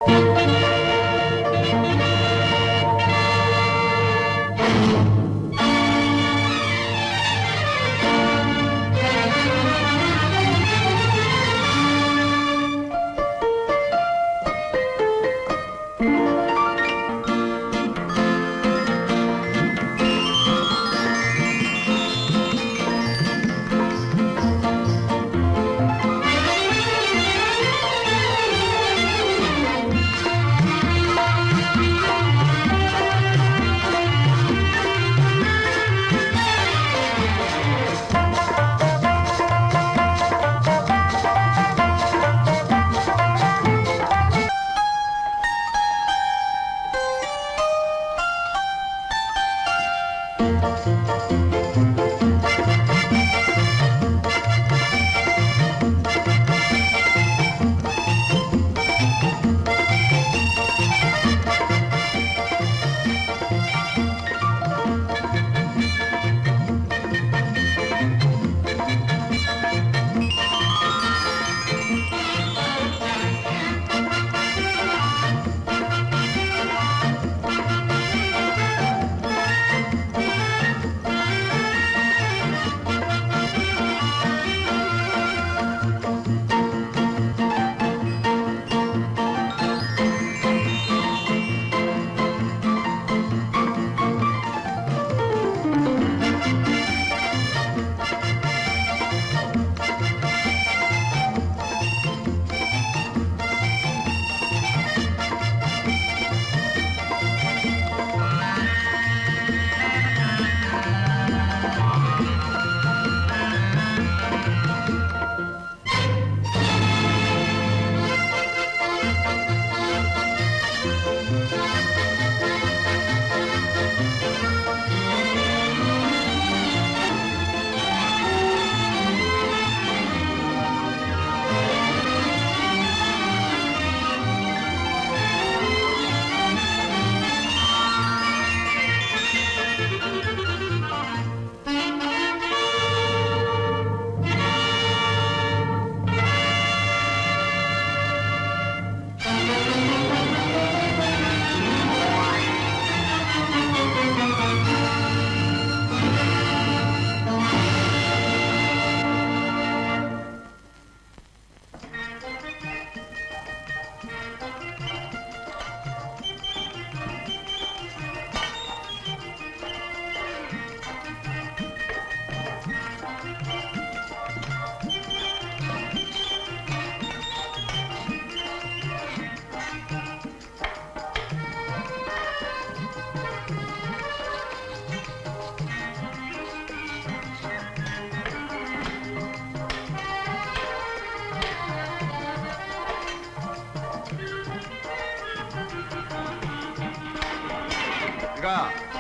ఇదిగో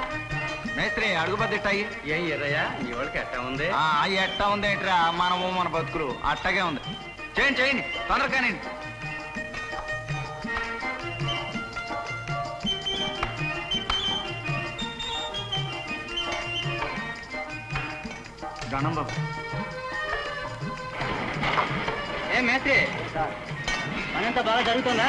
మేస్త్రి అడుగు బద్దెట్టాయి ఏం ఎర్రయ్యా నీ వాళ్ళకి ఎట్టా ఉంది ఆ ఎట్టా ఉంది ఏంట్రా మనము మన బతుకులు అట్టగే ఉంది చేయండి చేయండి తొందరగానండి గణం బాబు ఏ మేస్త్రి పనంతా బాగా జరుగుతుందా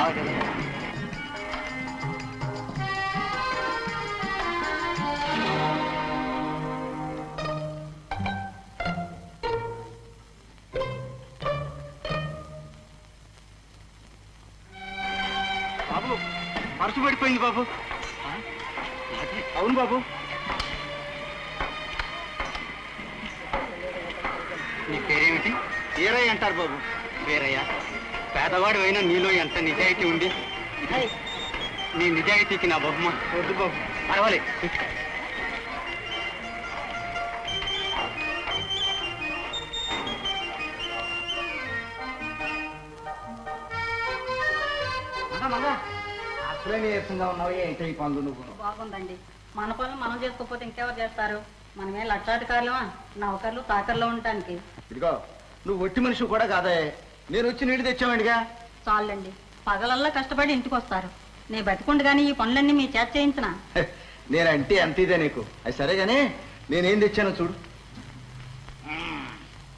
బాబు పరుసు పడిపోయింది బాబు అవును బాబు నీ పేరేమిటి వీరయ్య అంటారు బాబు వీరయ్య పేదవాడు అయినా నీలో ఎంత నిజాయితీ ఉంది నీ నిజాయితీకి నా బహుమానం వద్దు బాబు పర్వాలేదు అసలే నీరసంగా ఉన్నావు ఏంటో ఈ పనులు నువ్వు బాగుందండి మన పనులు మనం చేసుకోకపోతే ఇంకెవరు చేస్తారు మనమే లక్షాధికారులమా నౌకర్లు తాకర్లో ఉండటానికి ఇదిగో నువ్వు ఒట్టి మనిషి కూడా కాదే నేను వచ్చి నీళ్ళు తెచ్చావండిగా చాలండి పగలల్లా కష్టపడి ఇంటికి వస్తారు నీ బతికుండగానే ఈ పనులన్నీ మీ చేత చేయించిన నేనంటే అంత ఇదే నీకు అది సరే గానీ నేనేం తెచ్చానో చూడు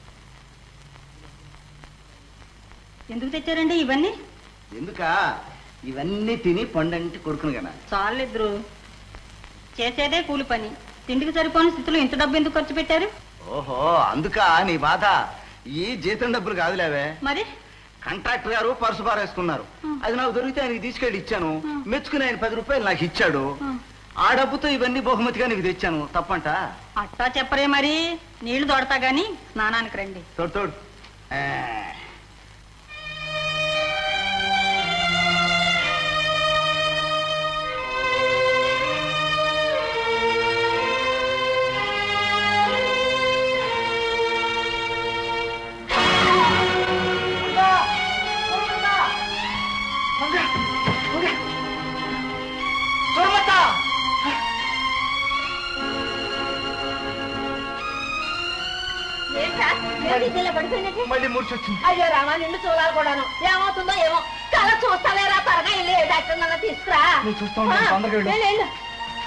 ఎందుకు తెచ్చారండి ఇవన్నీ ఎందుక ఇవన్నీ తిని పండంటి కొడుకును కదా చాలిద్దరు చేసేదే కూలి పని తిండికి సరిపోని స్థితిలో ఇంత డబ్బు ఎందుకు ఖర్చు పెట్టారు ఓహో అందుక నీ బాధ ఈ జీతం డబ్బులు కాదులేవే మరి కాంట్రాక్టర్ గారు పర్సు పారేసుకున్నారు అది నాకు దొరికితే ఆయనకి తీసుకెళ్ళి ఇచ్చాను మెచ్చుకుని ఆయన పది రూపాయలు నాకు ఇచ్చాడు ఆ డబ్బుతో ఇవన్నీ బహుమతిగా నీకు తెచ్చాను తప్పంట అట్టా చెప్పరే మరి నీళ్లు దొడతా గాని స్నానానికి రండి తోడు తోడు ఆ. మళ్ళీ మూర్చొచ్చింది అయ్యో రామా నిన్ను చూడాలి కూడాను ఏమవుతుందో ఏమో కళ చూస్తావేరా త్వరగా వెళ్ళి ఏ డాక్టర్ నన్ను తీసుకురా నేను చూస్తా ఉంటాను, ఆ, తొందరగా వెళ్ళు. వెళ్ళు, వెళ్ళు.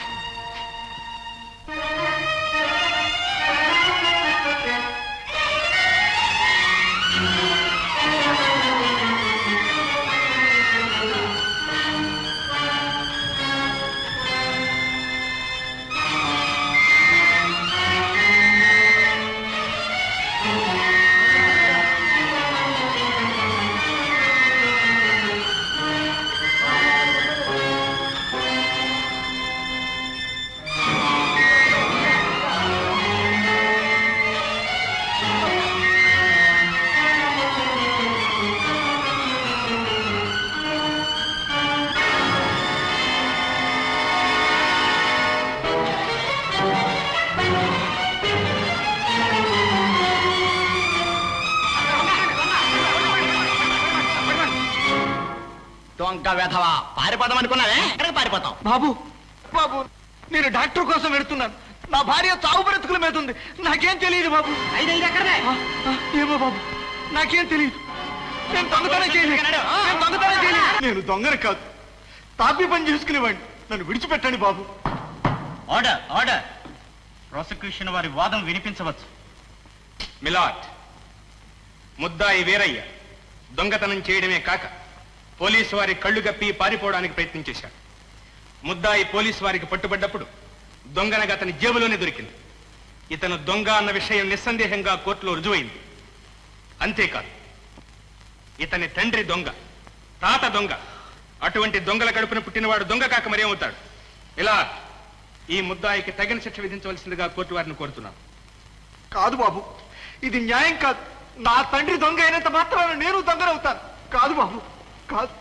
దొంగ వెధవా పారిపోదాం అనుకున్నావే ఎక్కడికి పారిపోతాం బాబు బాబు నేను డాక్టర్ కోసం వెళుతున్నాను నా భార్య చావు బ్రతుకుల మీద ఉంది నాకేం తెలియదు బాబు ఐదు ఐదు ఎక్కడే ఆ, ఆ, ఏమో బాబు నాకేం తెలియదు నేను దొంగతనం చేయలేదు నేను దొంగతనం చేయలేదు నేను దొంగని కాదు తాపి పని చేసుకునేవాడిని నన్ను విడిచిపెట్టండి బాబు ఆర్డర్ ఆర్డర్ ప్రాసిక్యూషన్ వారి వాదం వినిపించవచ్చు మిలాట్ ముద్దాయి వీరయ్య దొంగతనం చేయడమే కాక పోలీసు వారి కళ్ళు గప్పి పారిపోవడానికి ప్రయత్నం చేశాడు ముద్దాయి పోలీసు వారికి పట్టుబడ్డప్పుడు దొంగనగా అతని జేబులోనే దొరికింది ఇతను దొంగ అన్న విషయం నిస్సందేహంగా కోర్టులో రుజువైంది అంతేకాదు ఇతని తండ్రి దొంగ తాత దొంగ అటువంటి దొంగల కడుపున పుట్టినవాడు దొంగ కాక మరేమవుతాడు ఇలా ఈ ముద్దాయికి తగిన శిక్ష విధించవలసిందిగా కోర్టు వారిని కోరుతున్నాను కాదు బాబు ఇది న్యాయం కాదు నా తండ్రి దొంగ అయినంత మాత్రాన నేను దొంగనవుతాను కాదు బాబు కాదు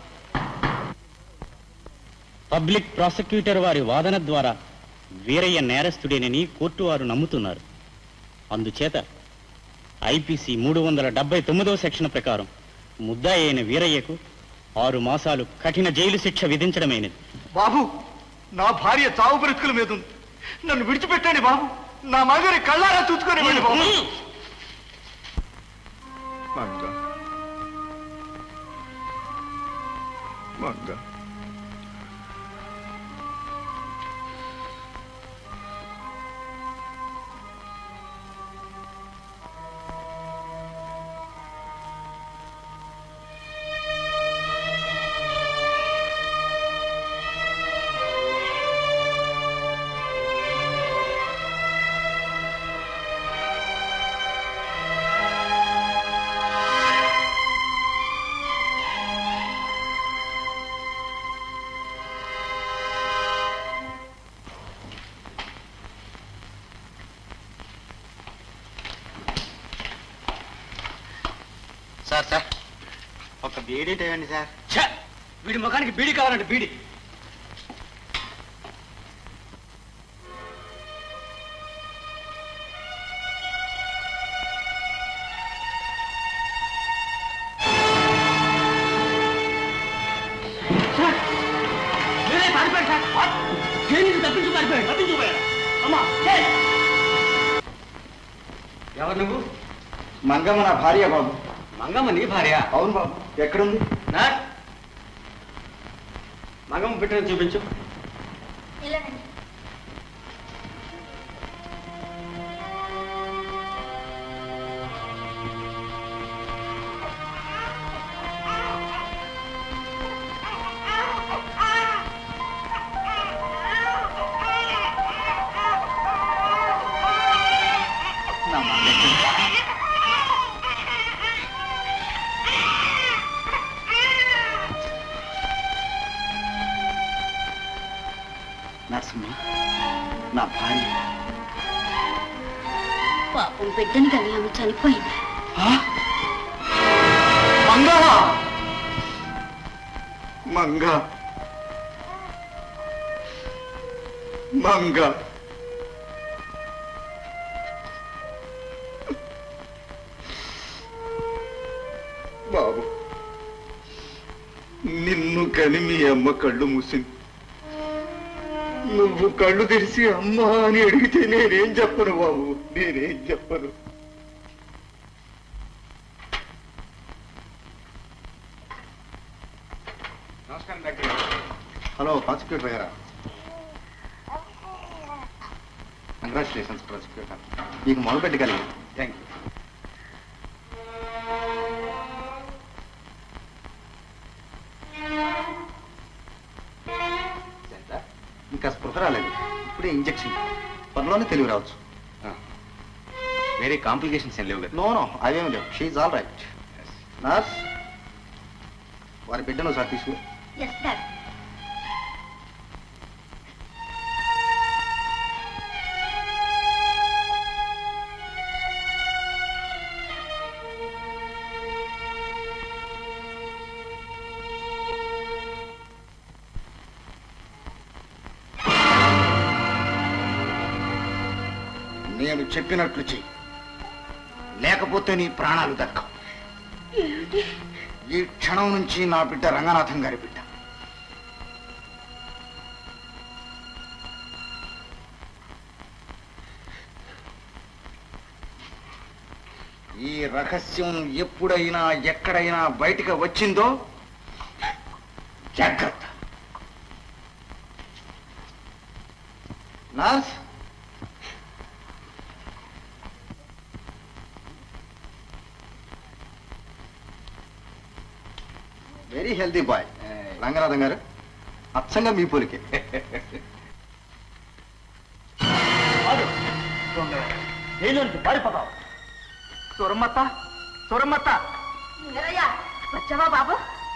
పబ్లిక్ ప్రాసిక్యూటర్ వారి వాదన ద్వారా వీరయ్య నేరస్తుడేనని కోర్టు వారు నమ్ముతున్నారు అందుచేత ఐపీసీ మూడు వందల డెబ్బై తొమ్మిదవ సెక్షన్ ప్రకారం ముద్దాయి అయిన వీరయ్యకు ఆరు మాసాలు కఠిన జైలు శిక్ష విధించడమైనది బాబు నా భార్య చావు బ్రతుకుల మీద ఉంది నన్ను విడిచిపెట్టండి బాబు నా మగని కళ్ళారా చూసుకొని వెళ్ళి బాబు మంగ మంగ సార్ సార్ ఒక బీడీ ఇవ్వండి సార్ ఛ! వీడి ముఖానికి బీడి కావాలంటే బీడి ఎవరు నువ్వు మంగమ్మ నా భార్య బాబు మంగమ్మ నీ భార్య అవును బాబు ఎక్కడుంది నా? మంగమ్మ పెట్టిన చూపించు ఇలానండి. నరసింహ నా భార్య పాపం బిడ్డని కానీ ఆమె చనిపోయింది మంగ మంగ మంగ బాబు నిన్ను కని మీ అమ్మ కళ్ళు మూసింది నువ్వు కళ్ళు తెరిచి అమ్మా అని అడిగితే నేనేం చెప్పను బాబు నేనేం చెప్పను నమస్కారం డాక్టర్ హలో ప్రాసిక్యూటర్ గారా కంగ్రాచులేషన్స్ ప్రాసిక్యూటర్ మీకు మొదలు పెట్టగలిగింది థ్యాంక్ యూ ఇంకా స్పృహ రాలేదు ఇప్పుడే ఇంజెక్షన్ త్వరలోనే తెలివి రావచ్చు వేరే కాంప్లికేషన్స్ ఏం లేవు కదా నో నో అవేం లేవు షీఈ్ ఆల్ రైట్ నర్స్ వారి బిడ్డను సార్ తీసుకు ఎస్ డాక్టర్ నేను చెప్పినట్లు చెయ్యి లేకపోతే నీ ప్రాణాలు దక్కవు ఈ క్షణం నుంచి నా బిడ్డ రంగనాథం గారి బిడ్డ ఈ రహస్యం ఎప్పుడైనా ఎక్కడైనా బయటికి వచ్చిందో జాగ్రత్త nurse very healthy boy Ranganatham గారు అచ్చంగా మీ పోలికే సురమ్మత్త సురమ్మత్త వీరయ్య వచ్చావా బాబు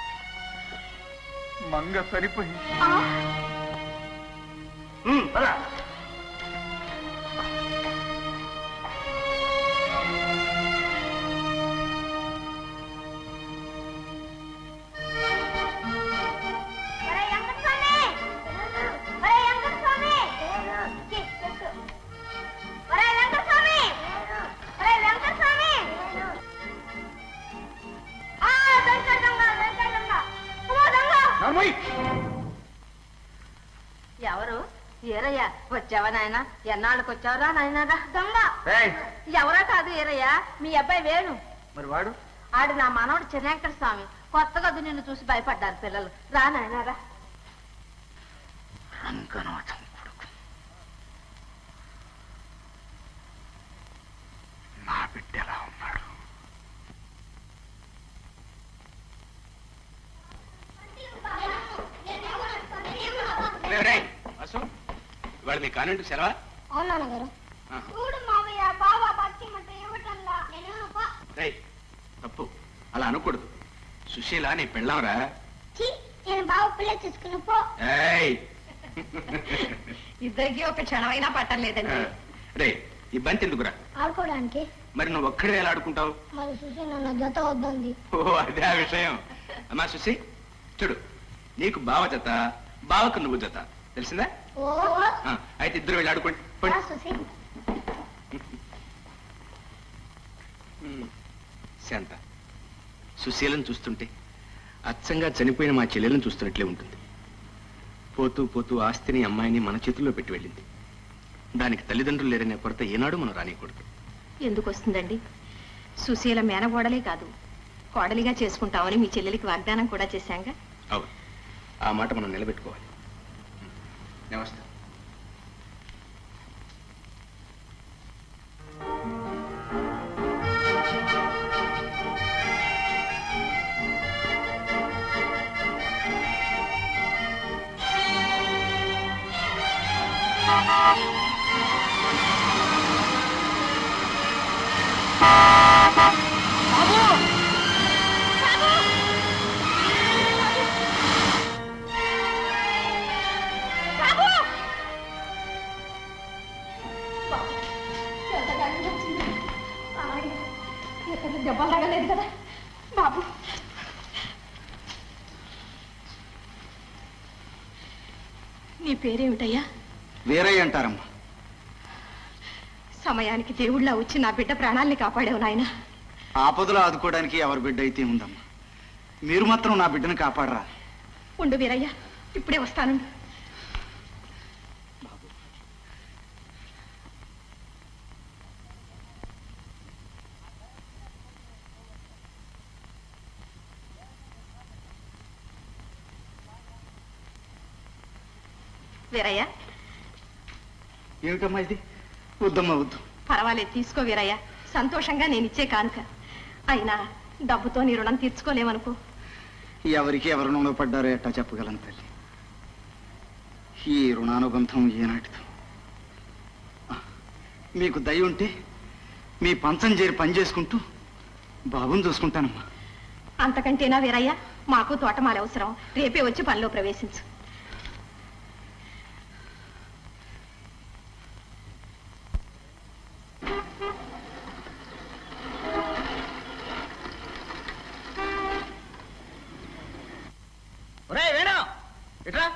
మంగ చనిపోయి ఆ, ఒరేయ్ వెంకటస్వామి! ఒరేయ్ వెంకటస్వామి! ఛీ, పెట్టు. ఒరేయ్ వెంకటస్వామి! ఒరేయ్ వెంకటస్వామి! ఆ, దొంగ, దొంగ, దొంగ, దొంగ. అమ్మో, దొంగ! ఎవరు ఏరయ్య వచ్చావా నాయన ఎన్నాళ్ళకి వచ్చావరా నాయనరా దొంగ ఎవరా కాదు ఏరయ్య మీ అబ్బాయి వేణు మరి వాడు ఆడు నా మనవడు చిరంకర స్వామి కొత్తగా అది నిన్ను చూసి భయపడ్డారు పిల్లలు రా నాయనరా రంగనాథం కొడుకు నా బిడ్డ ఎలా ఉన్నాడు వాసు ఇవాళ మీ కాన్వెంట్ సెలవా అవునా గారు ఆ. చూడు మావయ్య బాబా భక్తి మంట ఇవ్వటంలా నేను పా- రేయ్ తప్పు అలా అనకూడదు సుశీల నీ పెళ్ళాంరా ఛీ, నేను బాబు పిల్ల చూసుకుని పో ఏయ్ ఇద్దరికి ఒక క్షణమైనా పట్టలేదండి రే ఈ బంతి ఎందుకురా ఆడుకోవడానికి మరి నువ్వు ఒక్కడే ఎలా ఆడుకుంటావు మరి చూసి నన్ను జత వద్దంది ఓ అదే ఆ విషయం అమ్మా సుశీ చూడు నీకు బావ జత బావకు నువ్వు జత తెలిసిందా ఓ ఆ, అయితే ఇద్దరు వెళ్ళి ఆడుకోండి రా పోండి. సుసి ఉమ్. శాంత సుశీలను చూస్తుంటే అచ్చంగా చనిపోయిన మా చెల్లెలను చూస్తున్నట్లే ఉంటుంది పోతూ పోతూ ఆస్తిని అమ్మాయిని మన చేతుల్లో పెట్టి వెళ్ళింది దానికి తల్లిదండ్రులు లేరనే కొరత ఏనాడు మనం రానియకూడదు ఎందుకు వస్తుందండి సుశీల మేనగోడలే కాదు కోడలిగా చేసుకుంటామని మీ చెల్లెలికి వాగ్దానం కూడా చేశాంగా అవును ఆ మాట మనం నిలబెట్టుకోవాలి నమస్తే ఎక్కడ దెబ్బలు తగలేదు కదా బాబు నీ పేరేమిటయ్యా వీరయ్య అంటారమ్మా సమయానికి దేవుళ్ళ వచ్చి నా బిడ్డ ప్రాణాల్ని కాపాడావు నాయనా ఆపదలో ఆదుకోవడానికి ఎవరి బిడ్డ అయితే ఉందమ్మా మీరు మాత్రం నా బిడ్డను కాపాడరా ఉండు వీరయ్య ఇప్పుడే వస్తాను వీరయ్య ఏమిటమ్మా ఇది వద్దమ్మా వద్దు పర్వాలేదు తీసుకో వీరయ్య సంతోషంగా నేను ఇచ్చే కానుక అయినా డబ్బుతో నీ రుణం తీర్చుకోలేమనుకో ఎవరికి ఎవరు రుణంలో పడ్డారో ఎట్టా చెప్పగలను తల్లి ఈ రుణానుబంధం ఏనాటిదో ఆ, మీకు దయ ఉంటే మీ పంచం చేరి పని చేసుకుంటూ బాబుని చూసుకుంటానమ్మా అంతకంటేనా వీరయ్య మాకు తోటమాల అవసరం రేపే వచ్చి పనిలో ప్రవేశించు ఒరే వేణు ఇట్రా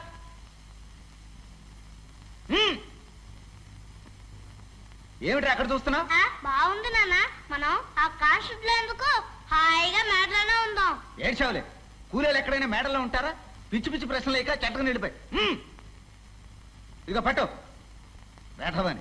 ఏమిట్రా అక్కడ చూస్తున్నా ఆ, బాగుంది నాన్న మనం ఆ కార్ షిప్ లో ఎందుకు హాయిగా మేటలోనే ఉందాం ఏడ్చావులే కూలీలు ఎక్కడైనా మేడల్లో ఉంటారా పిచ్చి పిచ్చి ప్రశ్నలు లేక చెట్టకు నిండిపోయి ఇదిగో పట్టు వేటవని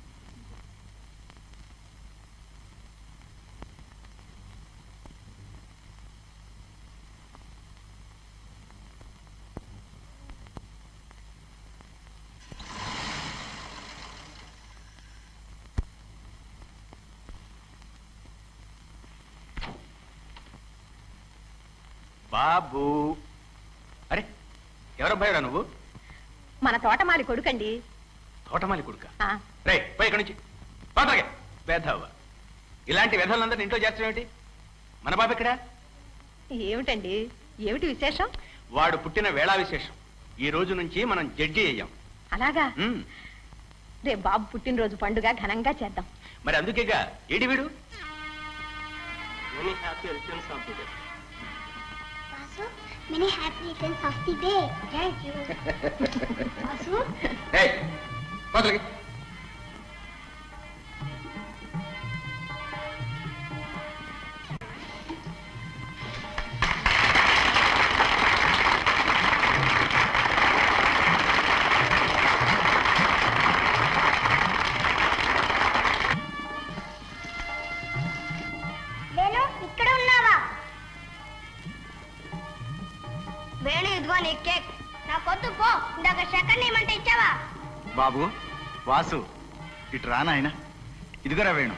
బాబు అరే ఎవరబ్బాయిరా నువ్వు మన తోటమాలి కొడుకండి తోటమాలి కొడుక ఆ, రే పోయి ఇక్కడి నుంచి పోతాగే వేధవ్వ ఇలాంటి వేధవులందరినీ ఇంట్లో చేర్చడం ఏంటి మన బాబు ఎక్కడా ఏమిటండి ఏమిటి విశేషం వాడు పుట్టిన వేళా విశేషం ఈ రోజు నుంచి మనం జడ్జి అయ్యాం అలాగా ఉమ్, రేపు బాబు పుట్టినరోజు పండుగ ఘనంగా చేద్దాం మరి అందుకేగా ఏడి వీడు Vasu many happy returns of the day thank you Vasu ఏయ్, పోతలకి. వేణు ఇక్కడ ఉన్నావా వేణు ఇదిగో నీ కేక్ నా కొద్దు పో ఇందాక సెకండ్ ఏమంటే ఇచ్చావా బాబు వాసు ఇటు రా నాయన ఇదిగోరా వేణు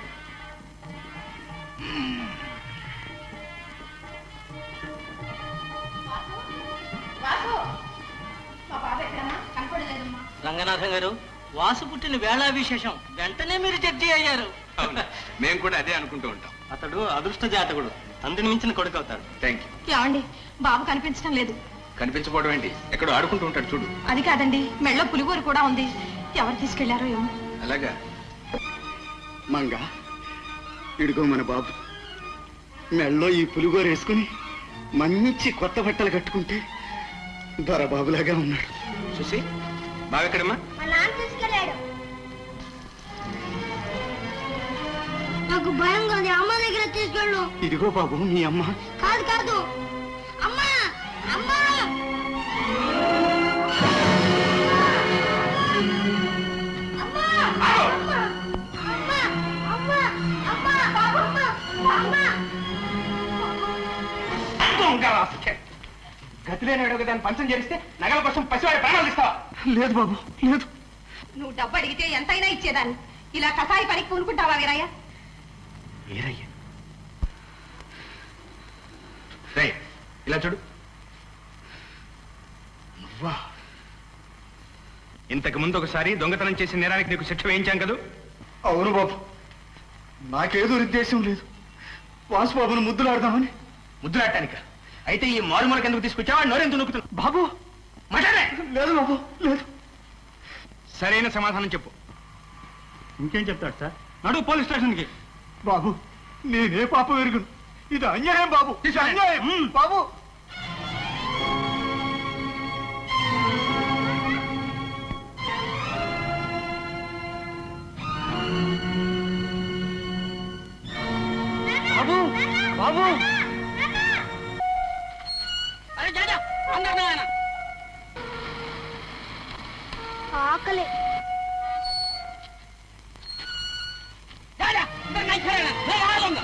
రంగనాథం గారు వాసు పుట్టిన వేళా విశేషం వెంటనే మీరు జడ్జి అయ్యారు అవును మేము కూడా అదే అనుకుంటూ ఉంటాం అతడు అదృష్ట జాతకుడు తండ్రిని మించిన కొడుకు అవుతాడు థ్యాంక్ యూ ఏమండి బాబు కనిపించడం లేదు కనిపించకపోవడం ఏంటి ఎక్కడో ఆడుకుంటూ ఉంటాడు చూడు అది కాదండి మెళ్ళో పులిగోరు కూడా ఉంది ఎవరు తీసుకెళ్లారో ఏమో అలాగా మంగ ఇడుగో మన బాబు మెళ్ళో ఈ పులిగోరు వేసుకుని మంచి కొత్త బట్టలు కట్టుకుంటే దొరబాబులాగా ఉన్నాడు చూసి బాబు ఎక్కడమ్మా మా నాన్న తీసుకెళ్ళాడు నాకు భయంగా ఉంది అమ్మ దగ్గర తీసుకెళ్ళు ఇదిగో బాబు మీ అమ్మ కాదు కాదు అమ్మా అమ్మా అమ్మా అమ్మా అమ్మా అమ్మా అమ్మా అమ్మా గతి లేని దాన్ని పంచం చేరిస్తే నగల కోసం పసివాడి ప్రాణాలు ఇస్తావా లేదు బాబు లేదు నువ్వు డబ్బు అడిగితే ఎంతైనా ఇచ్చేదాన్ని ఇలా కసాయి పనికి పూనుకుంటావా వీరయ్య వీరయ్య రే ఇలా చూడు నువ్వా ఇంతకు ముందు ఒకసారి దొంగతనం చేసిన నేరానికి నీకు శిక్ష వేయించాం కదూ అవును బాబు నాకేదో ఉద్దేశం లేదు వాసుబాబును ముద్దులాడదామని ముద్దులాటానిక అయితే ఈ మారుమూలకి ఎందుకు తీసుకొచ్చావా నోరెందుకు నొక్కుతున్నావు బాబు మాట్లాడే లేదు బాబు లేదు సరైన సమాధానం చెప్పు ఇంకేం చెప్తాడు సార్ నడు పోలీస్ స్టేషన్కి బాబు నేనే పాపం ఎరుగును ఇది అన్యాయం బాబు ఇది అన్యాయం బాబు బాబు బాబు అరే జాజా అందరు నాయన ఆకలి జాజా అందరు నైసరేనా నేను ఆగంగా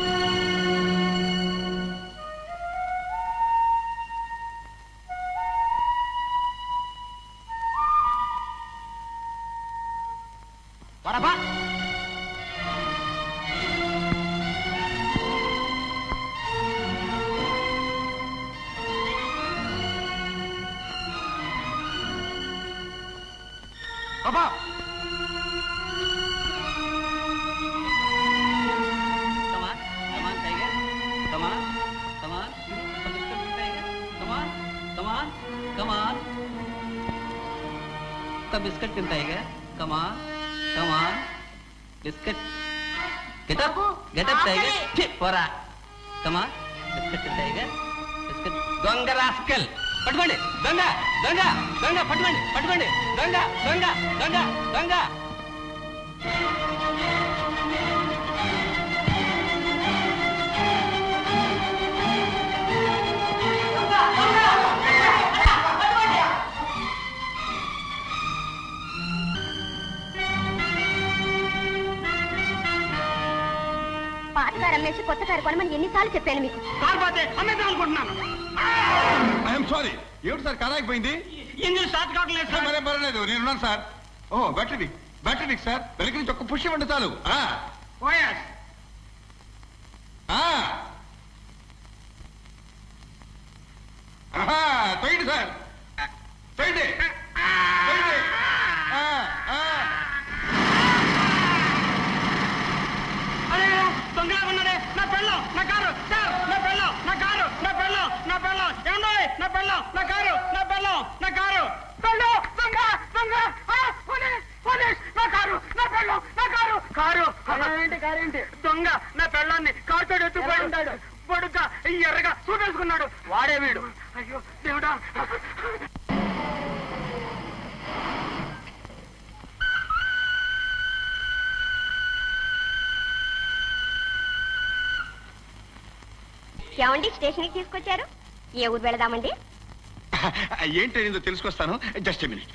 వరబా బాబా Come on, come on, tiger. Come on, come on. Come on, tiger. Come on, come on, come on. का बिस्किट तिंता है क्या come on come on biscuit get up get up tiger ठीक పోరా కమ్ ఆన్ బిస్కెట్ తింటా है क्या biscuit దొంగ రాస్కల్ పట్టుకోండి దొంగ దొంగ దొంగ పట్టుకోండి పట్టుకోండి దొంగ దొంగ దొంగ దొంగ పాత కారు అమ్మేసి కొత్త కారు కొనమని ఎన్నిసార్లు చెప్పాను మీకు కార్ పోతే అమ్మేద్దాం అనుకుంటున్నాను ఐఎమ్ సారీ ఏమిటి సార్ కారాకపోయింది ఇంజిన్ స్టార్ట్ కావట్లేదు సార్ మరేం పర్వాలేదు నేనున్నాను sir oh battery weak battery weak sir వెనక నుంచి ఒక్క పుష్ ఇవ్వండి చాలు ఆ, ఓఎస్ ఆ. ఆహా, తొయ్యండి సార్ తొయ్యండి తొయ్యండి. ఆ, ఆ. అరే దొంగలా ఉన్నాడే నా పెళ్ళం నా కారు సార్ నా పెళ్ళం నా కారు నా పెళ్ళం నా పెళ్ళం ఏమండో నా పెళ్ళం నా కారు నా పెళ్ళం నా కారు పెళ్ళం దొంగ దొంగ ఆ, పోలీస్ పోలీస్ నా కారు నా పెళ్ళం నా కారు కారు ఏంటి కారు ఏంటి దొంగ నా పెళ్ళాన్ని కారుతో ఎత్తుకుపోయి ఉంటాడు పొడుగ్గా ఈ ఎర్రగా చూపేసుకున్నాడు వాడే వీడు అయ్యో దేవుడా ఏమండి స్టేషన్కి తీసుకొచ్చారు ఏ ఊరు వెళదామండి ఏంటో తెలుసుకొస్తాను జస్ట్ మినిట్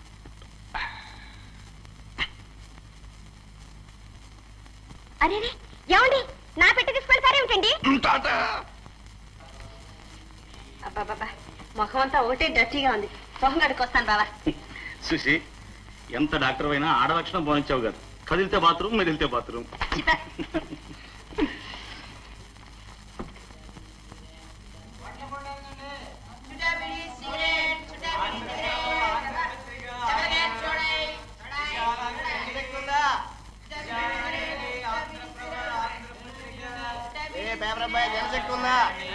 అరే ఏమండి నా పెట్టి తీసుకెళ్తారేమిటండి టాటా అబ్బాబాబా ముఖం అంతా ఒకటే డర్టీగా ఉంది మొహం కడుకొస్తాను బాబా సుశి ఎంత డాక్టర్ అయినా ఆడలక్షణం పోనించావు కదా కదిలితే బాత్రూమ్ మెదిలితే బాత్రూమ్ పేపర్ అబ్బాయి జనశక్తి ఉందా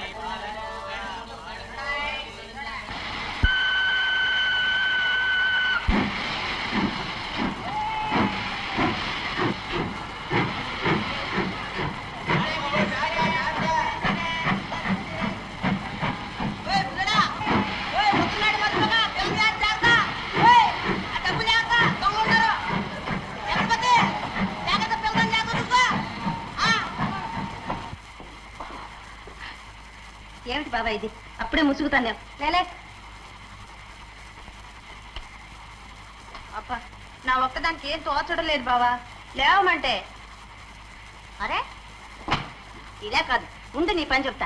ఏమిటి బాబా ఇది అప్పుడే ముసుగుతాను లేలే అబ్బా నా ఒక్కదానికి ఏం తోచడం లేదు బావా లేవమంటే అరే ఇదే కాదు ముందు నీ పని చెప్తా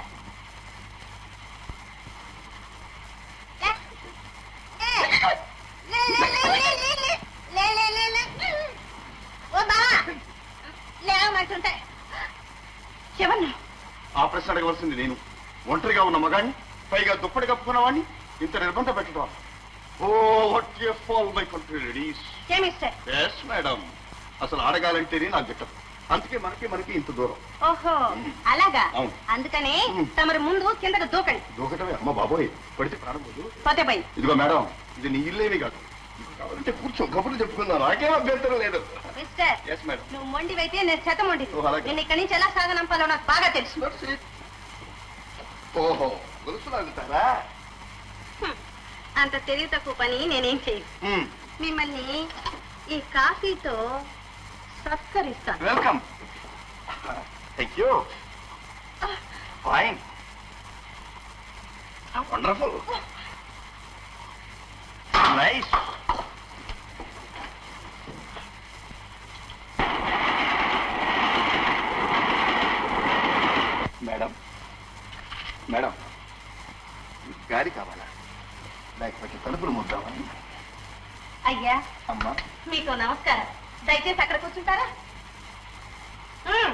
ఓ బావా లేవమంటుంటే శివన్ను ఆ ప్రశ్న అడగవలసింది నేను ఒంటరిగా ఉన్న మగాడిని పైగా దుప్పటి కప్పుకున్న వాడిని ఇంత నిర్బంధ పెట్టడం oh what fall my country ladies ఏమిస్టర్ ఎస్ మేడం అసలు ఆడగాలంటేనే నాకు గిట్టదు అందుకే మనకి మనకి ఇంత దూరం ఓహో అలాగా అవును. అందుకనే ఉమ్. తమరు ముందు కిందకు దూకండి దూకటమే అమ్మ బాబోయ్ పడితే ప్రాణం పోదు పోతే పోయి ఇదిగో మేడం ఇది నీ ఇల్లేమి కాదు నీకు కావాలంటే కూర్చో కబుర్లు చెప్పుకుందాం నాకేం అభ్యంతరం లేదు మిస్టర్ మిస్టర్ ఎస్ మేడం నువ్వు మొండివైతే నేను శత మొండి ఓ, అలాగే. నేను ఇక్కడి నుంచి ఎలా సాగనంపాలో నాకు బాగా తెలుసు ఓహో గొలుసు లాగుతారా అంత తెలివి తక్కువ పని నేనేం చేయను మ్మ్. మిమ్మల్ని ఈ కాఫీతో సత్కరిస్తాను welcome thank you fine wonderful nice madam madam గాడి కావాలా లేకపోతే తలుపులు ముద్దామా అయ్యా అమ్మా మీకు నమస్కారం దయచేసి అక్కడ కూర్చుంటారా మ్మ్.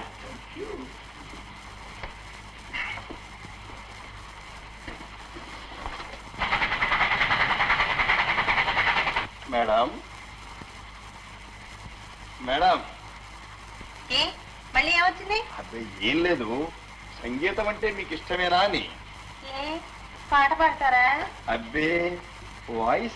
మేడం మేడం ఏ మళ్ళీ ఏమొచ్చింది అదే ఏం లేదు సంగీతం అంటే మీకు ఇష్టమేనా అని ఏ పాట పాడతారా అబ్బే వాయిస్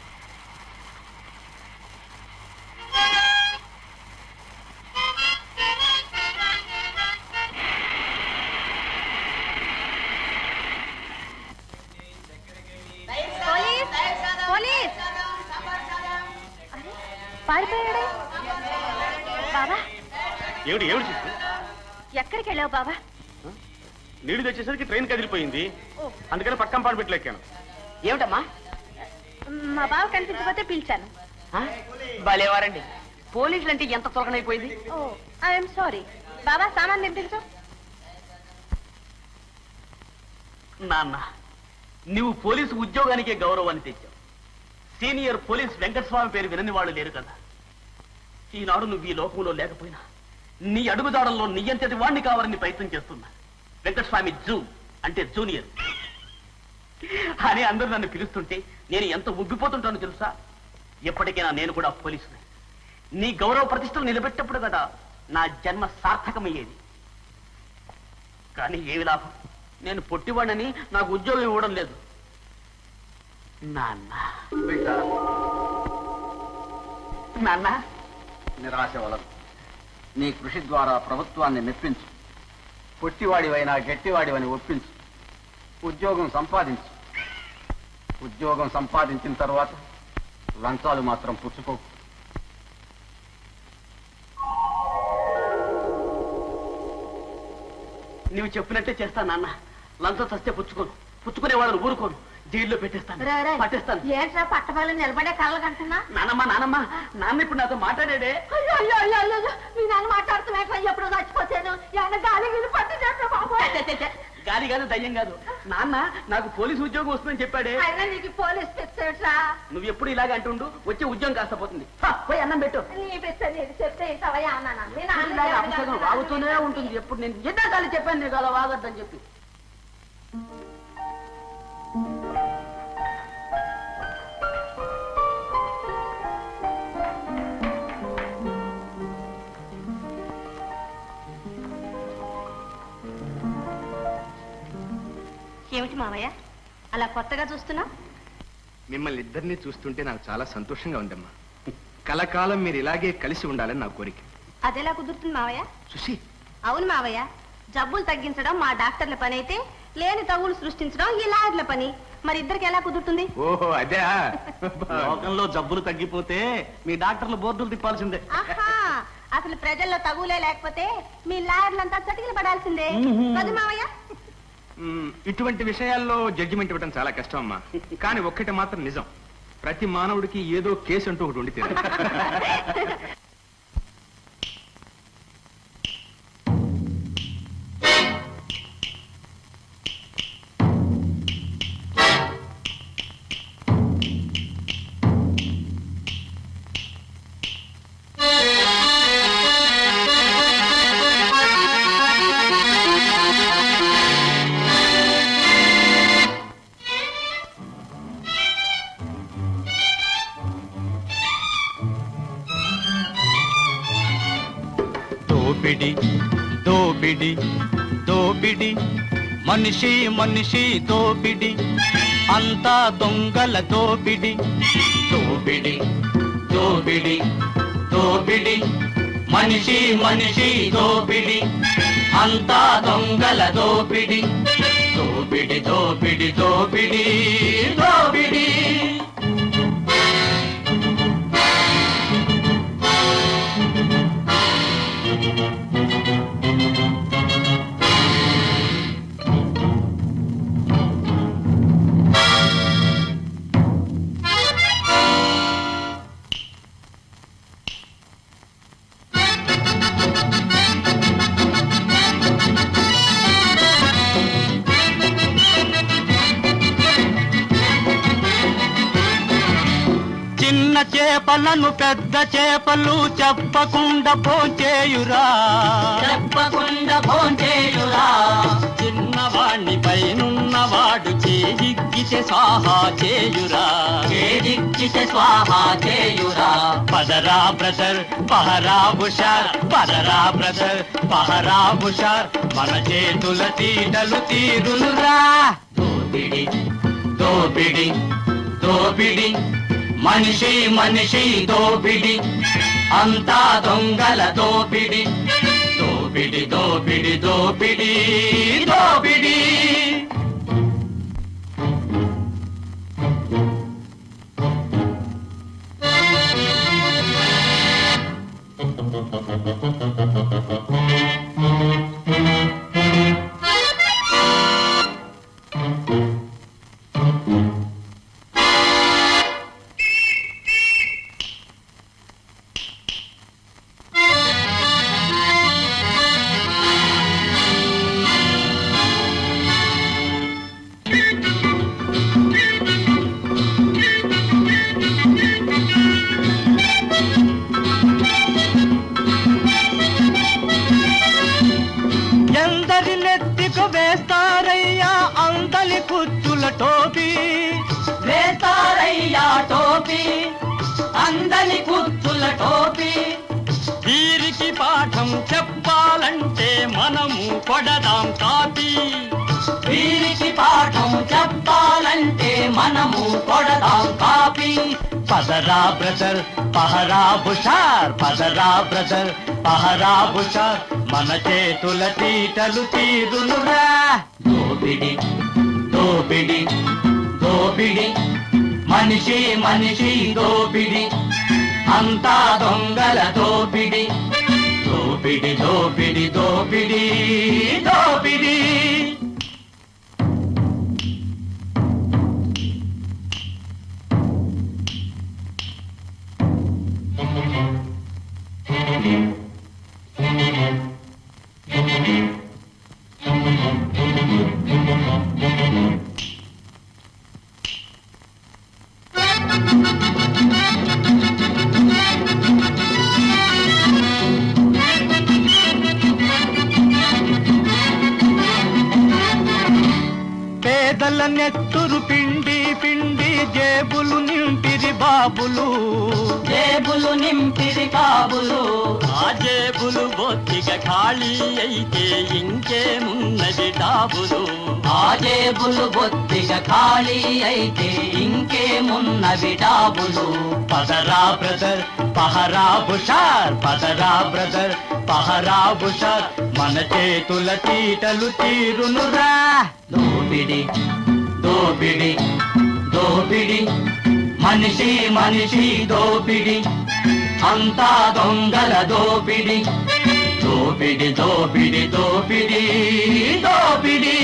పోలీస్ పోలీస్ అరే, పారిపోయాడే బాబా ఏమిటి ఏమిటి చూసి ఎక్కడికి వెళ్ళావు బాబా నీళ్లు తెచ్చేసరికి ట్రైన్ కదిలిపోయింది అందుకని పక్కన పాడుపెట్లు ఎక్కాను ఏమిటమ్మా మా బావ కనిపించకపోతే పిలిచాను భలేవారండి పోలీసులు అంటే ఎంత త్వరగనైపోయింది ఓ ఐఎమ్ సారీ బాబా సామాన్ నింపించు నాన్న నువ్వు పోలీసు ఉద్యోగానికే గౌరవాన్ని తెచ్చావు సీనియర్ పోలీస్ వెంకటస్వామి పేరు వినని వాళ్ళు లేరు కదా ఈనాడు నువ్వు ఈ లోకంలో లేకపోయినా నీ అడుగుదాడల్లో నీ అంతటి వాణ్ణి కావాలని ప్రయత్నం చేస్తున్నా వెంకటస్వామి జూ అంటే జూనియర్ అని అందరూ నన్ను పిలుస్తుంటే నేను ఎంత ఉబ్బిపోతుంటానో తెలుసా ఎప్పటికైనా నేను కూడా పోలీసుని నీ గౌరవ ప్రతిష్టలు నిలబెట్టప్పుడు కదా నా జన్మ సార్థకమయ్యేది కానీ ఏమి లాభం నేను పొట్టివాడని నాకు ఉద్యోగం ఇవ్వడం లేదు నాన్న బిడ్డ నాన్న నిరాశ వలదు నీ కృషి ద్వారా ప్రభుత్వాన్ని మెప్పించు పొట్టివాడివైనా గట్టివాడివని ఒప్పించు ఉద్యోగం సంపాదించు ఉద్యోగం సంపాదించిన తర్వాత లంచాలు మాత్రం పుచ్చుకోకు నువ్వు చెప్పినట్టే చేస్తా నాన్న లంచం చస్తే పుచ్చుకోను పుచ్చుకునే వాళ్ళని ఊరుకోను జైల్లో పెట్టేస్తాను పట్టేస్తాను ఏంట్రా పట్టపాలు నిలబడే కళ్ళ కంటున్నా నానమ్మ నానమ్మ నాన్న ఇప్పుడు నాతో మాట్లాడాడే అయ్యో అయ్యో అయ్యో అయ్యో అయ్యో. మీ నాన్న మాట్లాడుతున్నా ఎప్పుడు చచ్చిపోతాను ఏమన్నా గాలి వీలు పట్టి చేస్తా బాబు గాలి కాదు దయ్యం కాదు నాన్న నాకు పోలీసు ఉద్యోగం వస్తుందని చెప్పాడే అయినా నీకు పోలీస్ పిచ్చేట్రా నువ్వు ఎప్పుడు ఇలాగ అంటుండు వచ్చే ఉద్యోగం కాస్త పోతుంది హ, పోయి అన్నం పెట్టు నీ పిచ్చ నీకు చెప్తే ఇంతవయ్యా అన్నానా మీ నాన్న ఇలాగ ఎవరు అపశకునం కాదు. వాగుతూనే ఉంటుంది ఎప్పుడు నేను ఎన్నోసార్లు చెప్పాను నీకు అలా వాగద్దని చెప్పి ఏమిటి మావయ్య అలా కొత్తగా చూస్తున్నా మిమ్మల్ని ఇద్దరిని చూస్తుంటే నాకు చాలా సంతోషంగా ఉందమ్మా కలకాలం మీరు ఇలాగే కలిసి ఉండాలని నా కోరిక అదెలా కుదురుతుంది మావయ్య చూసి అవును మావయ్య జబ్బులు తగ్గించడం మా డాక్టర్ల పని అయితే లేని తగులు సృష్టించడం ఈ లాయర్ల పని మరి ఇద్దరికి ఎలా కుదురుతుంది ఓహో అదే లోకంలో జబ్బులు తగ్గిపోతే మీ డాక్టర్లు బోర్డులు తిప్పాల్సిందే ఆహా అసలు ప్రజల్లో తగులే లేకపోతే మీ లాయర్లంతా చటికిలు పడాల్సిందే కదా మావయ్య మ్, ఇటువంటి విషయాల్లో జడ్జిమెంట్ ఇవ్వడం చాలా కష్టం అమ్మా కానీ ఒక్కటి మాత్రం నిజం ప్రతి మానవుడికి ఏదో కేసు అంటూ ఒకటి ఉండి తీరాలి. దోపిడి దోపిడి దోపిడి మనిషి మనిషి దోపిడి అంతా దొంగల దోపిడి దోపిడి దోపిడి దోపిడి మనిషి మనిషి దోపిడి అంతా దొంగల దోపిడి దోపిడి దోపిడి దోపిడి దోపిడి చిన్న చేపలను పెద్ద చేపలు చెప్పకుండా భోంచేయురా చెప్పకుండా భోంచేయురా చిన్నవాణ్ణి పైనున్నవాడు చేజిక్కితే స్వాహా చేయురా చేజిక్కితే స్వాహా చేయురా పదరా బ్రదర్ పహరా బుషార్ పదరా బ్రదర్ పహరా బుషార్ మన చేతుల తీటలు తీరునురా దోపిడి దోపిడి దోపిడి మనిషి మనిషి దోపిడి అంతా దొంగల దోపిడి దోపిడి దోపిడి దోపిడి దోపిడి ఎందరి నెత్తికు వేస్తారయ్యా అందలి కుచ్చుల టోపీ వేస్తారయ్యా టోపీ అందలి కుచ్చుల టోపీ వీరికి పాఠం చెప్పాలంటే మనము కొడదాం కాపీ వీరికి పాఠం చెప్పాలంటే మనము కొడదాం కాపీ పదరా బ్రదర్ పహరా బుషార్ పదరా బ్రదర్ పహరా బుషార్ మన చేతుల తీటలు తీరునురా దోపిడి దోపిడి దోపిడి మనిషి మనిషి దోపిడి అంతా దొంగల దోపిడి దోపిడి దోపిడి దోపిడి దోపిడి పేదల నెత్తురు పిండి పిండి జేబులు నింపిరి బాబులు జేబులు నింపిరి బాబులు ఆ జేబులు బొత్తిగా ఖాళీ అయితే ఇంకేమున్నది డాబులు ఆ జేబులు బొత్తిగా ఖాళీ అయితే ఇంకేమున్నవి డాబులు పదరా బ్రదర్ పహరా బుషార్ పదరా బ్రదర్ పహరా బుషార్ మన చేతుల తీటలు తీరునురా దోపిడి దోపిడి దోపిడి మనిషి మనిషి దోపిడి అంతా దొంగల దోపిడి దోపిడి దోపిడి దోపిడి దోపిడి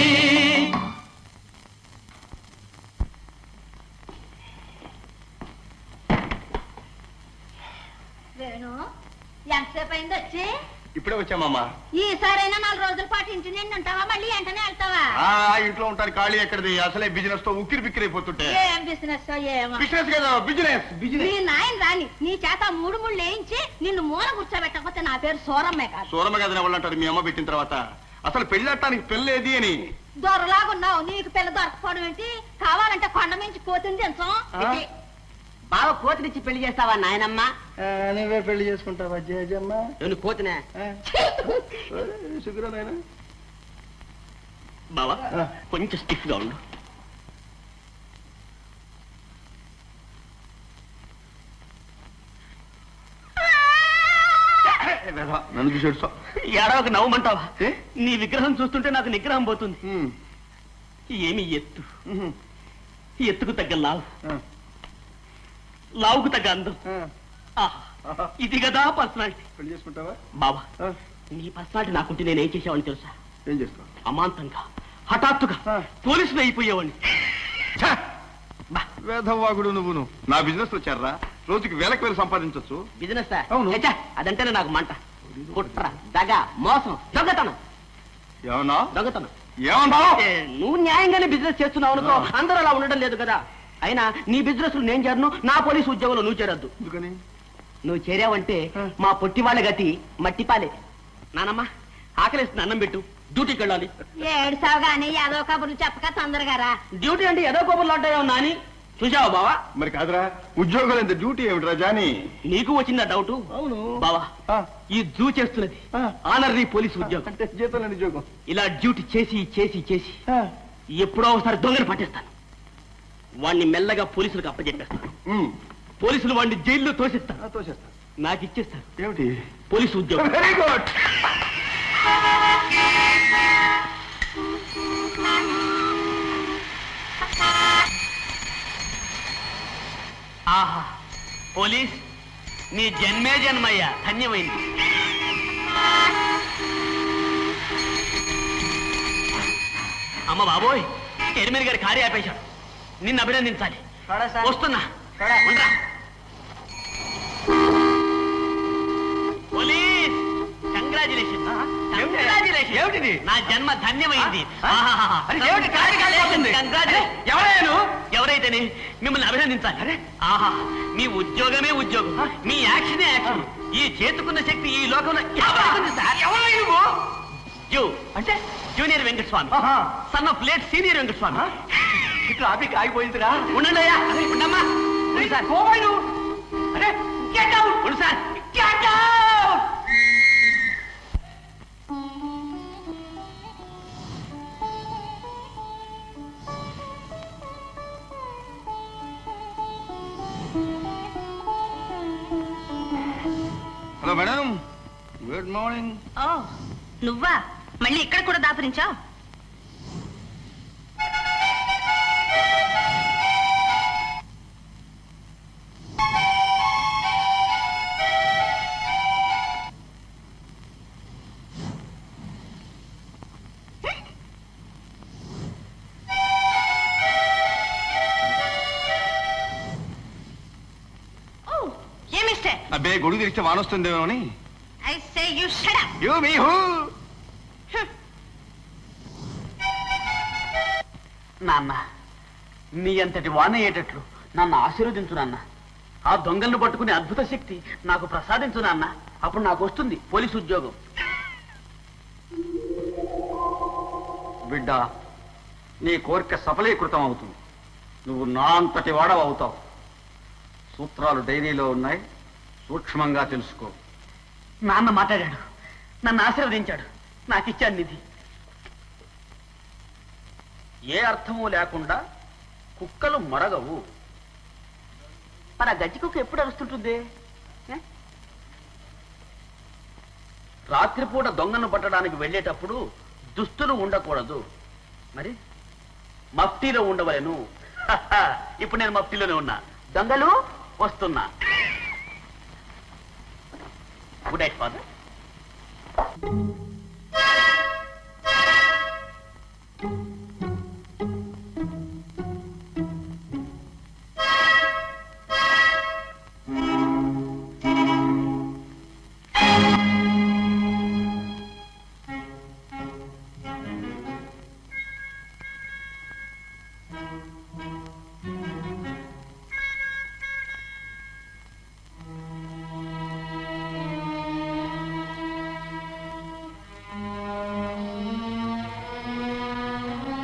వేణు ఎంతసేపు అయింది వచ్చి ఇప్పుడే వచ్చామమ్మా ఈసారైనా నాలుగు రోజుల పాటు ఇంటి నిండి ఉంటావా మళ్ళీ వెంటనే వెళ్తావా ఆ ఇంట్లో ఉంటారు ఖాళీ ఎక్కడిది అసలే బిజినెస్ తో ఉక్కిరి బిక్కిరి అయిపోతుంటే ఏం బిజినెస్ ఏమో బిజినెస్ కదా బిజినెస్ నీ బిజినెస్ నాయన రాని నీ చేత మూడు ముళ్ళు వేయించి నిన్ను మూల కూర్చోబెట్టకపోతే నా పేరు సూరమ్మే కాదు సూరమ్మ గదిన వాళ్ళు అంటారు మీ అమ్మ పెట్టిన తర్వాత అసలు పెళ్ళాటానికి పెళ్ళేది అని దొరలాగున్నావు నీకు పిల్ల దొరకపోవడం ఏంటి కావాలంటే కొండ మించి కోతిని దించం బావ కోతినిచ్చి పెళ్లి చేస్తావా నాయనమ్మ నువ్వే పెళ్లి చేసుకుంటావా జేజమ్మ నేను కోతినే శుక్రనాయన బావా కొంచెం స్టిఫ్ గా ఉండు నన్ను చూసి ఏడుస్తావు. ఏడవకు నవ్వమంటావా నీ విగ్రహం చూస్తుంటే నాకు నిగ్రహం పోతుంది ఏమి ఎత్తు ఎత్తుకు తగ్గ లావు లావుకు తగ్గ అందం ఆహా. ఇది కదా పర్సనాలిటీ పెళ్లి చేసుకుంటావా బాబా నీ పర్సనాలిటీ నాకుంటే నేనేం చేసేవాడిని తెలుసా ఏం చేస్తావు అమాంతంగా హఠాత్తుగా పోలీసులు అయిపోయేవాడిని వేధవాగుడు నువ్వును నా బిజినెస్ లో చేర్రా రోజుకి వేలకు వేలు సంపాదించవచ్చు బిజినెస్ అదంటేనే నాకు మంట కుట్ర దగ మోసం దొంగతనం ఏమన్నా దొంగతనం ఏమన్నావు ఏ, నువ్వు న్యాయంగానే బిజినెస్ చేస్తున్నావు అనుకో అందరూ అలా ఉండడం లేదు కదా అయినా నీ బిజినెస్ నేను చేరను నా పోలీసు ఉద్యోగంలో నువ్వు చేరొద్దు ఎందుకని నువ్వు చేరావంటే మా పొట్టి వాళ్ళ గతి మట్టిపాలే నానమ్మ ఆకలిస్తుంది అన్నం పెట్టు డ్యూటీకి వెళ్ళాలి ఏడుసావు గాని ఏదో కబుర్లు చెప్పక తొందరగా రా డ్యూటీ అంటే ఏదో కోపంలో ఉంటాయో నాని చూసావా బావా మరి కాదురా ఉద్యోగాలు ఎంత డ్యూటీ ఏమిటి జాని నీకు వచ్చిందా డౌట్ అవును బావా ఈ జూ చేస్తున్నది ఆనరీ పోలీసు ఉద్యోగం అంటే జీతంలో ఉద్యోగం ఇలా డ్యూటీ చేసి చేసి చేసి ఎప్పుడో ఒకసారి దొంగను పట్టేస్తాను వాణ్ణి మెల్లగా పోలీసులకు అప్పచెప్పేస్తాను పోలీసులు వాడిని జైల్లో తోసిస్తాను తోసేస్తా నాకు ఇచ్చేస్తారు ఏమిటి పోలీసు ఉద్యోగం వెరీ గుడ్ ఆహా పోలీస్ నీ జన్మే జన్మయ్యా ధన్యమైంది అమ్మ బాబోయ్ ఎరిమిరి గారి కార్య ఆపేశాడు నిన్ను అభినందించాలి వస్తున్నా ఉండరా పోలీస్ కంగ్రాచులేషన్ ఏమిటిది? నా జన్మ ధన్యమైంది అది ఏమిటి? కార్య కాలిపోతుంది. ఎవరయ్యా ఎవరైతేనే మిమ్మల్ని అభినందించాలి ఆహా మీ ఉద్యోగమే ఉద్యోగం మీ యాక్షనే యాక్షన్ ఈ చేతుకున్న శక్తి ఈ లోకంలో ఎవరికి ఉంది సార్ ఎవరయ్యా నువ్వు జూ అంటే junior Venkataswamy son of late senior Venkataswamy traffic ఆగిపోయిందిరా ఉండండి అయ్యా ఉండమ్మా ఉండు సార్ పోవాయి నువ్వు అరే గెట్ అవుట్ ఉండు sir get out hello madam good morning oh నువ్వా మళ్ళీ ఇక్కడ కూడా దాపరించావు ఏ మిస్టర్ అబ్బే గొడుగు తెరిస్తే వానొస్తుందేమో అని I say you shut up you me who నాన్న నీ అంతటి వానయ్యేటట్లు నన్ను ఆశీర్వదించు నాన్న ఆ దొంగలను పట్టుకునే అద్భుత శక్తి నాకు ప్రసాదించు నాన్న అప్పుడు నాకు వస్తుంది పోలీసు ఉద్యోగం బిడ్డ నీ కోరిక సఫలీకృతం అవుతుంది నువ్వు నా అంతటి వాడవ అవుతావు సూత్రాలు డైరీలో ఉన్నాయి సూక్ష్మంగా తెలుసుకో నాన్న మాట్లాడాడు నన్ను ఆశీర్వదించాడు నాకు ఇచ్చాడు నిధి ఏ అర్థమూ లేకుండా కుక్కలు మరగవు మరి ఆ గజ్జి కుక్క ఎప్పుడు అరుస్తుంటుంది ఏ? రాత్రిపూట దొంగను పట్టడానికి వెళ్ళేటప్పుడు దుస్తులు ఉండకూడదు మరి మఫ్టీలో ఉండవలేను ఇప్పుడు నేను మఫ్టీలోనే ఉన్నా దొంగలు వస్తున్నా గుడ్ నైట్ ఫాదర్ ఆ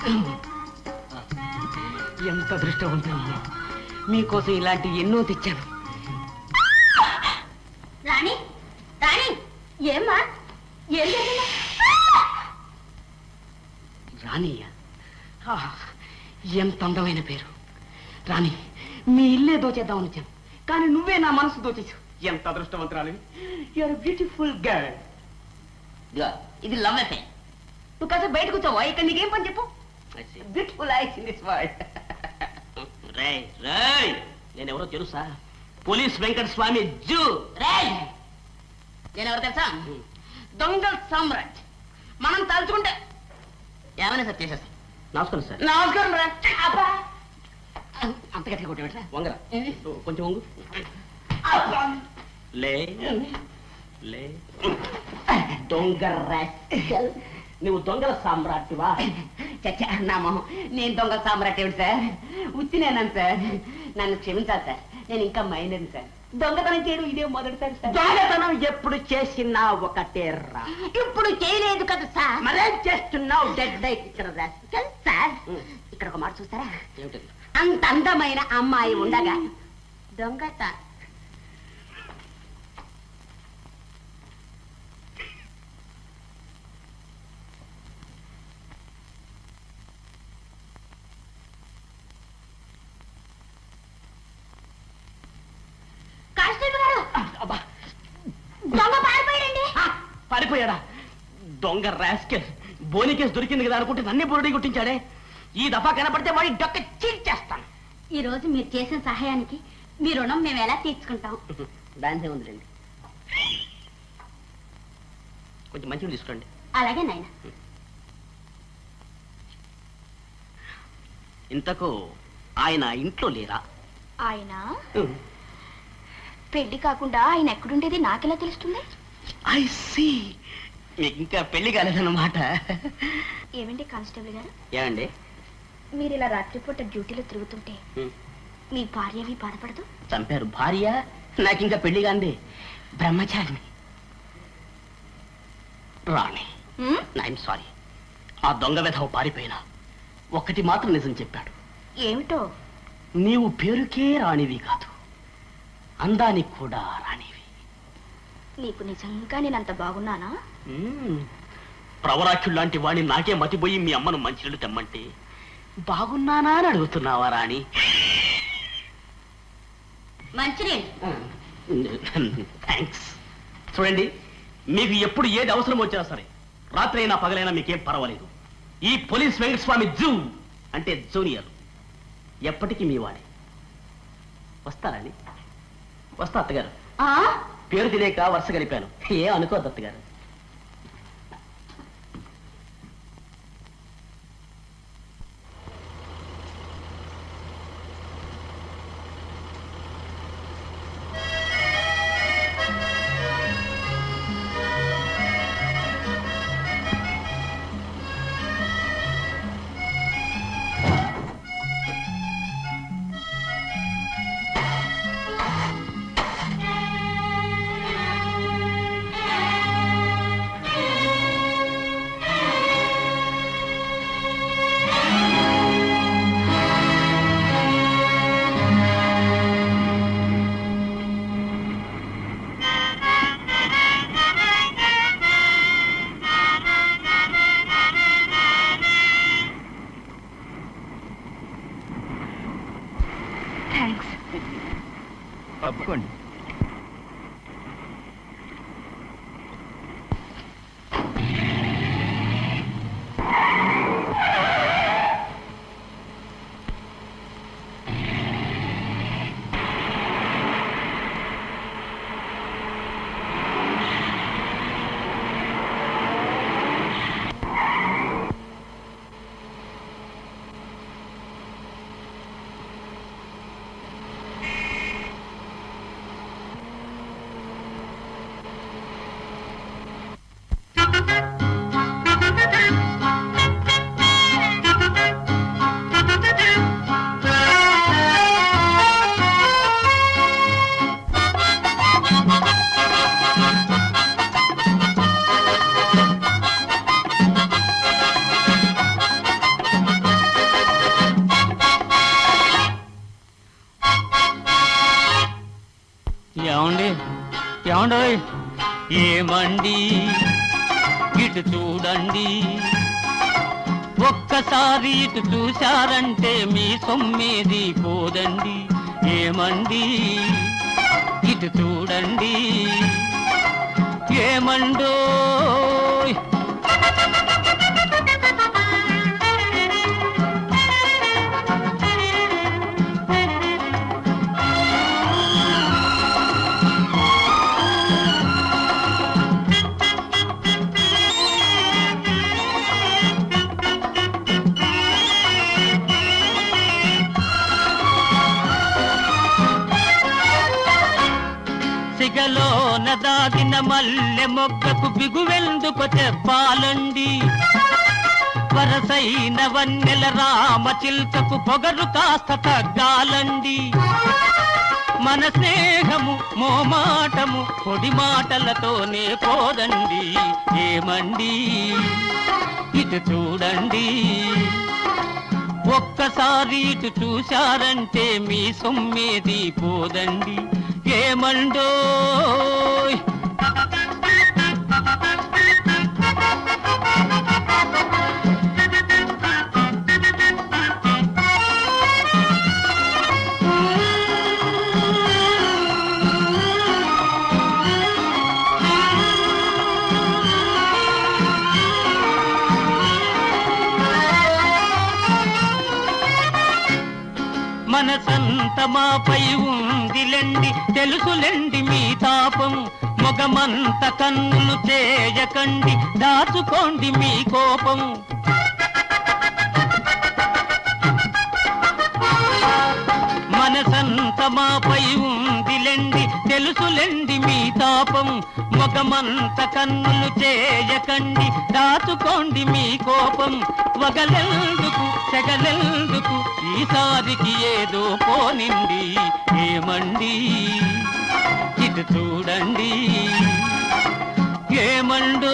ఎంత అదృష్టవంతులు మీకోసం ఇలాంటి ఎన్నో తెచ్చాను రాణి రాణి ఏమ్మా ఏం జరిగింది రాణియ ఎంత అందమైన పేరు రాణి మీ ఇల్లే దోచేద్దామని వచ్చాను కానీ నువ్వే నా మనసు దోచేసావు ఎంత అదృష్టవంతురాలు యూఆర్ బ్యూటిఫుల్ గర్ల్ ఇది లవ్ ఎఫే నువ్వు కాసేపు బయటకు వచ్చావా ఇక్కడ నీకేం పని చెప్పు beautiful eyes in this world రే రే నేను ఎవరో తెలుసా పోలీస్ వెంకట స్వామి జూ రే నేను ఎవరు తెలుసా దొంగ సామ్రాట్ మనం తలుచుకుంటే ఏమైనా సార్ చేసేస్తాం నమస్కారం సార్ నమస్కారం రా అబ్బా అంత గట్టిగా కొట్టేట వంగర కొంచెం వంగు లే లే దొంగ rascal. నువ్వు దొంగల సామ్రాట్టివా చచ్చా నా మొహం నేను దొంగల సామ్రాట్ ఏమిటి సార్ ఉత్తినేనాను సార్ నన్ను క్షమించాలి సార్ నేను ఇంకా మైనర్ సార్ దొంగతనం చేయడం ఇదే మొదటిసారి సార్ దొంగతనం ఎప్పుడు చేసినా ఒకటే రా ఇప్పుడు చేయలేదు కదా సార్ మరేం చేస్తున్నావు డెడ్ లైట్ ఇక్కడ rascal సార్ ఇక్కడ ఒక మాట చూస్తారా అంత అందమైన అమ్మాయి ఉండగా దొంగత కానిస్టేబుల్ గారు అబ్బా దొంగ పారిపోయాడండి పారిపోయాడా దొంగ రాస్కెల్ బోని కేసు దొరికింది కదా అనుకుంటే నన్నే బురుడి గుట్టించాడే ఈ దఫా కనపడితే వాడి డొక్క చీల్చేస్తాను ఈ రోజు మీరు చేసిన సహాయానికి మీ రుణం మేము ఎలా తీర్చుకుంటాం దానిదే ఉందిలేండి కొంచెం మంచిగా తీసుకోండి అలాగే నాయన ఇంతకు ఆయన ఇంట్లో లేరా ఆయన పెళ్లి కాకుండా ఆయన ఎక్కడుండేది నాకెలా తెలుస్తుంది ఐ సీ మీకు ఇంకా పెళ్లి కాలేదన్నమాట ఏమండి కానిస్టేబుల్ గారు ఏమండి మీరు ఇలా రాత్రిపూట డ్యూటీలో తిరుగుతుంటే హ్మ్. మీ భార్యవి బాధపడదు చంపారు భార్య నాకు ఇంకా పెళ్లి కాంది బ్రహ్మచారిని రాణి ఐఎమ్ సారీ ఆ దొంగ వెధవ పారిపోయినా ఒక్కటి మాత్రం నిజం చెప్పాడు ఏమిటో నీవు పేరుకే రాణివి కాదు అందానికి కూడా రాణివి నీకు నిజంగా నేనంత బాగున్నానా మ్మ్. ప్రవరాఖ్యుడు లాంటి వాణ్ణి నాకే మతిపోయి మీ అమ్మను మంచినీళ్ళు తెమ్మంటే బాగున్నానా అని అడుగుతున్నావా రాణి మంచినీళ్ళు థ్యాంక్స్ చూడండి మీకు ఎప్పుడు ఏది అవసరం వచ్చినా సరే రాత్రి అయినా పగలైనా మీకేం పర్వాలేదు ఈ పోలీస్ వెంకటస్వామి జూ అంటే జూనియర్ ఎప్పటికీ మీ వాడే వస్తారండి వస్తా అత్తగారు పేరు తినేక వరుస కలిపాను ఏ అనుకోద్దు అత్తగారు థ్యాంక్స్ తప్పుకోండి ఏమండోయ్ ఏమండి ఇటు చూడండి ఒక్కసారి ఇటు చూశారంటే మీ సొమ్మేది పోదండి ఏమండి ఇటు చూడండి ఏమండోయ్ సిగలోన దాగిన మల్లె మొగ్గకు బిగువెందుకు చెప్పాలండి వరసైన వన్నెల రామ చిల్కకు పొగరు కాస్త తగ్గాలండి మన స్నేహము మోమాటము పొడి మాటలతోనే పోదండి ఏమండి ఇటు చూడండి ఒక్కసారి ఇటు చూశారంటే మీ సొమ్మేది పోదండి ఏమండోయ్ మనసంత మాపై ఉందిలెండి తెలుసులెండి మీ తాపం మొగమంత కన్నులు చేయకండి దాచుకోండి మీ కోపం మనసంత మాపై ఉందిలెండి తెలుసులెండి మీ తాపం మొగమంత కన్నులు చేయకండి దాచుకోండి మీ కోపం వగలెందుకు సెగలెందుకు ఈసారికి ఏదో పోనిండి ఏమండి ఇటు చూడండి ఏమండో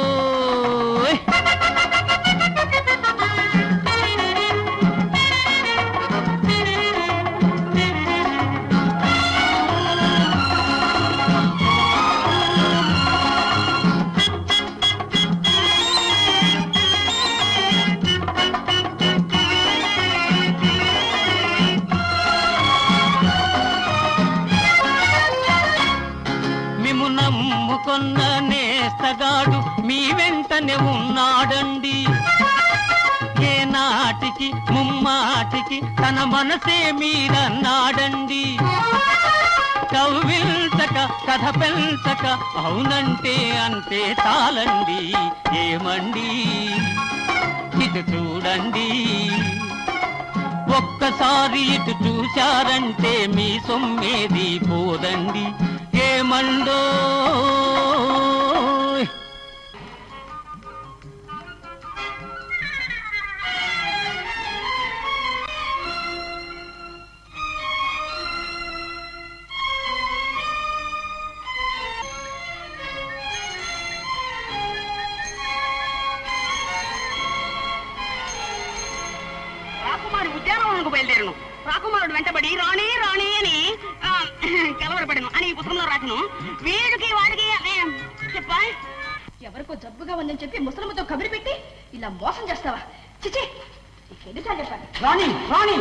మిము నమ్ముకొన్న నేస్తగాడు మీ వెంటనే ఉన్నాడండి ఏ నాటికి ముమ్మాటికి తన మనసే మీరన్నాడండి కవ్విల్చక కథ పెంచక అవునంటే అంతే చాలండి ఏమండి ఇటు చూడండి ఒక్కసారి ఇటు చూశారంటే మీ సొమ్మేది పోదండి ఏమండో రాకుమారి ఉద్యానవనంకు బయలుదేరను రాకుమారుడు వెంటబడి రాణి రాణి అని ఆ, కలవరపడను అని ఈ పుస్తకంలో రాసను వీడికి వాడికి ఏ, చెప్పా ఎవరికో జబ్బుగా ఉందని చెప్పి ముసలమ్మతో కబురు పెట్టి ఇలా మోసం చేస్తావా చిచి ఎన్నిసార్లు చెప్పాలి రాణి రాణి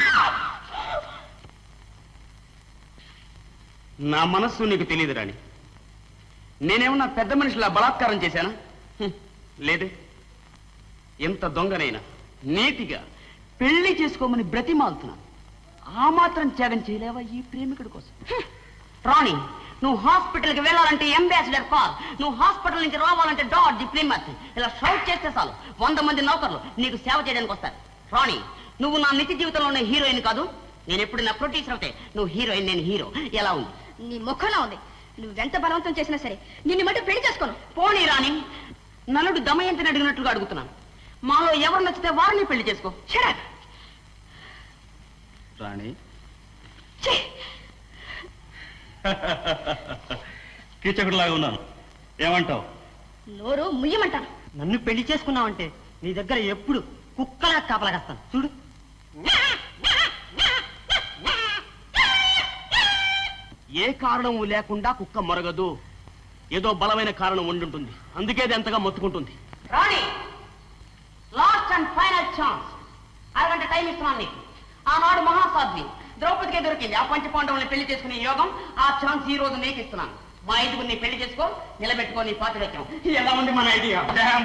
నా మనస్సు నీకు తెలియదు రాణి నేనేమన్నా పెద్ద మనిషిలా బలాత్కారం చేశానా హ్మ్, లేదే ఎంత దొంగనైనా నీతిగా పెళ్లి చేసుకోమని బ్రతిమాలుతున్నాను ఆ మాత్రం త్యాగం చేయలేవా ఈ ప్రేమికుడి కోసం రాణి నువ్వు హాస్పిటల్కి వెళ్ళాలంటే అంబాసిడర్ కాల్ నువ్వు హాస్పిటల్ నుంచి రావాలంటే డాట్ ది ప్లిమత్ ఇలా షౌట్ చేస్తే చాలు వంద మంది నౌకర్లు నీకు సేవ చేయడానికి వస్తారు రాణి నువ్వు నా నిత్య జీవితంలో ఉన్న హీరోయిన్ కాదు నేను ఎప్పుడు నా ప్రొడ్యూసర్ అవుతే నువ్వు హీరోయిన్ నేను హీరో ఎలా ఉంది నీ ముఖంలో ఉంది నువ్వెంత బలవంతం చేసినా సరే నిన్ను మటు పెళ్లి చేసుకోను పోనీ రాణి నలుడు దమయంతిని అడిగినట్లుగా అడుగుతున్నాను మాలో ఎవరు నచ్చితే వారిని పెళ్లి చేసుకో షడప్ రాణి ఛీ! కీచకుడిలాగా ఉన్నాను ఏమంటావు నోరు ముయ్యమంటాను నన్ను పెళ్లి చేసుకున్నావంటే నీ దగ్గర ఎప్పుడు కుక్కలా కాపలాగస్తాను చూడు ఏ కారణం లేకుండా కుక్క మొరగదు ఏదో బలమైన కారణం ఉండుంటుంది అందుకే అది ఎంతగా మొత్తుకుంటుంది Rani last and final chance అరగంట టైం ఇస్తున్నాను నీకు ఆనాడు మహాసాధ్వి ద్రౌపదికే దొరికింది ఆ పంచ పాండవుల్ని పెళ్లి చేసుకునే యోగం ఆ ఛాన్స్ ఈ రోజు నీకు ఇస్తున్నాను మా ఐదుగురిని పెళ్లి చేసుకో నిలబెట్టుకో నీ పాతిరత్యం ఎలా ఉంది మన ఐడియా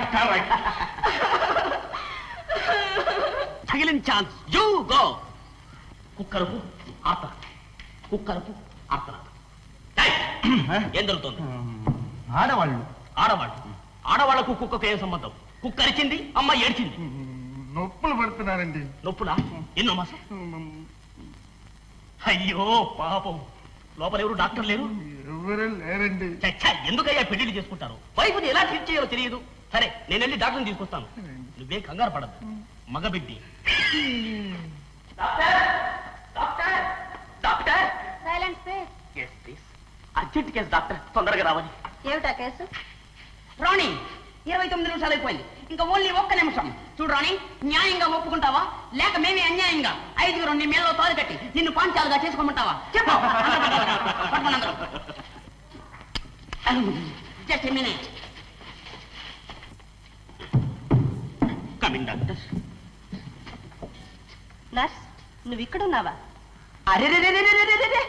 తగిలిన ఛాన్స్ యూ గో కుక్కరపు ఆత కుక్కరపు ఆత ఏం జరుగుతుంది ఆడవాళ్ళు ఆడవాళ్ళు ఆడవాళ్లకు కుక్కకు ఏం సంబంధం కుక్క అరిచింది అమ్మ ఏడ్చింది నొప్పులు పడుతున్నారండి నొప్పులా ఎన్నో మాసం అయ్యో పాపం లోపల ఎవరు డాక్టర్ లేరు ఎవరు లేరండి చచ్చా ఎందుకయ్యా పెళ్లిళ్ళు చేసుకుంటారు వైఫ్ని ఎలా ట్రీట్ చేయాలో తెలియదు సరే నేను వెళ్ళి డాక్టర్ని తీసుకొస్తాను నువ్వేం కంగారు పడద్దు మగ బిడ్డి doctor doctor silent please yes please urgent case doctor తొందరగా రావాలి ఏమిటా కేసు రాణి ఇరవై తొమ్మిది నిమిషాలు అయిపోయింది ఇంకా ఓన్లీ ఒక్క నిమిషం చూడు రాణి న్యాయంగా ఒప్పుకుంటావా లేక మేమే అన్యాయంగా ఐదుగురు నీ మేలో తాలు కట్టి నిన్ను పాంచాలుగా చేసుకోమంటావా చెప్పు పట్టుకోండి అందరూ. Just a minute. Coming doctor nurse నువ్వు ఇక్కడున్నావా అరే రే రే రే రే రే రే రే.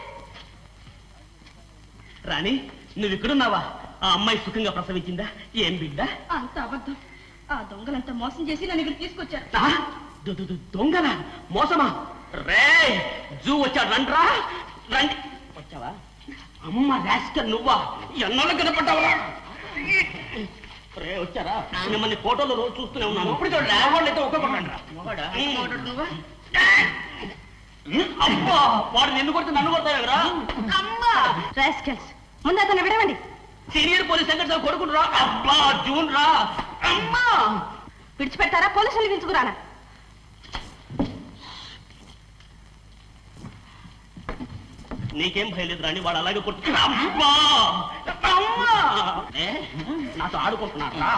రాణి నువ్వు ఇక్కడున్నావా ఆ అమ్మాయి సుఖంగా ప్రసవించిందా ఏం బిడ్డ అంత అబద్ధం ఆ దొంగలంతా మోసం చేసి నన్ను ఇక్కడ తీసుకొచ్చారు ఆ? దు- దు- దు- దొంగల మోసమా రే జూ వచ్చాడు రండ్రా రండి వచ్చావా అమ్మ రాస్కర్ నువ్వా ఎన్నోళ్ళు కనపడ్డావరా రే వచ్చారా మిమ్మల్ని ఫోటోలో రోజు చూస్తూనే ఉన్నాను ఇప్పుడు చూడరా వాళ్ళైతే ఒక్కొక్కటి అబ్బా వాడు నిన్ను కొడితే నన్ను కొడతావురా అమ్మా రాస్కల్స్ ముందు అతను విడవండి సీనియర్ పోలీస్ సెక్రటరీ కొడుకురా అబ్బా జూన్ రా అమ్మా విడిచిపెడతారా పోలీసులు పిలుచుకురానా నీకేం భయం లేదు రాని వాడు అలాగే కొట్టు అబ్బా అమ్మా ఏ, నాతో ఆడుకుంటున్నారా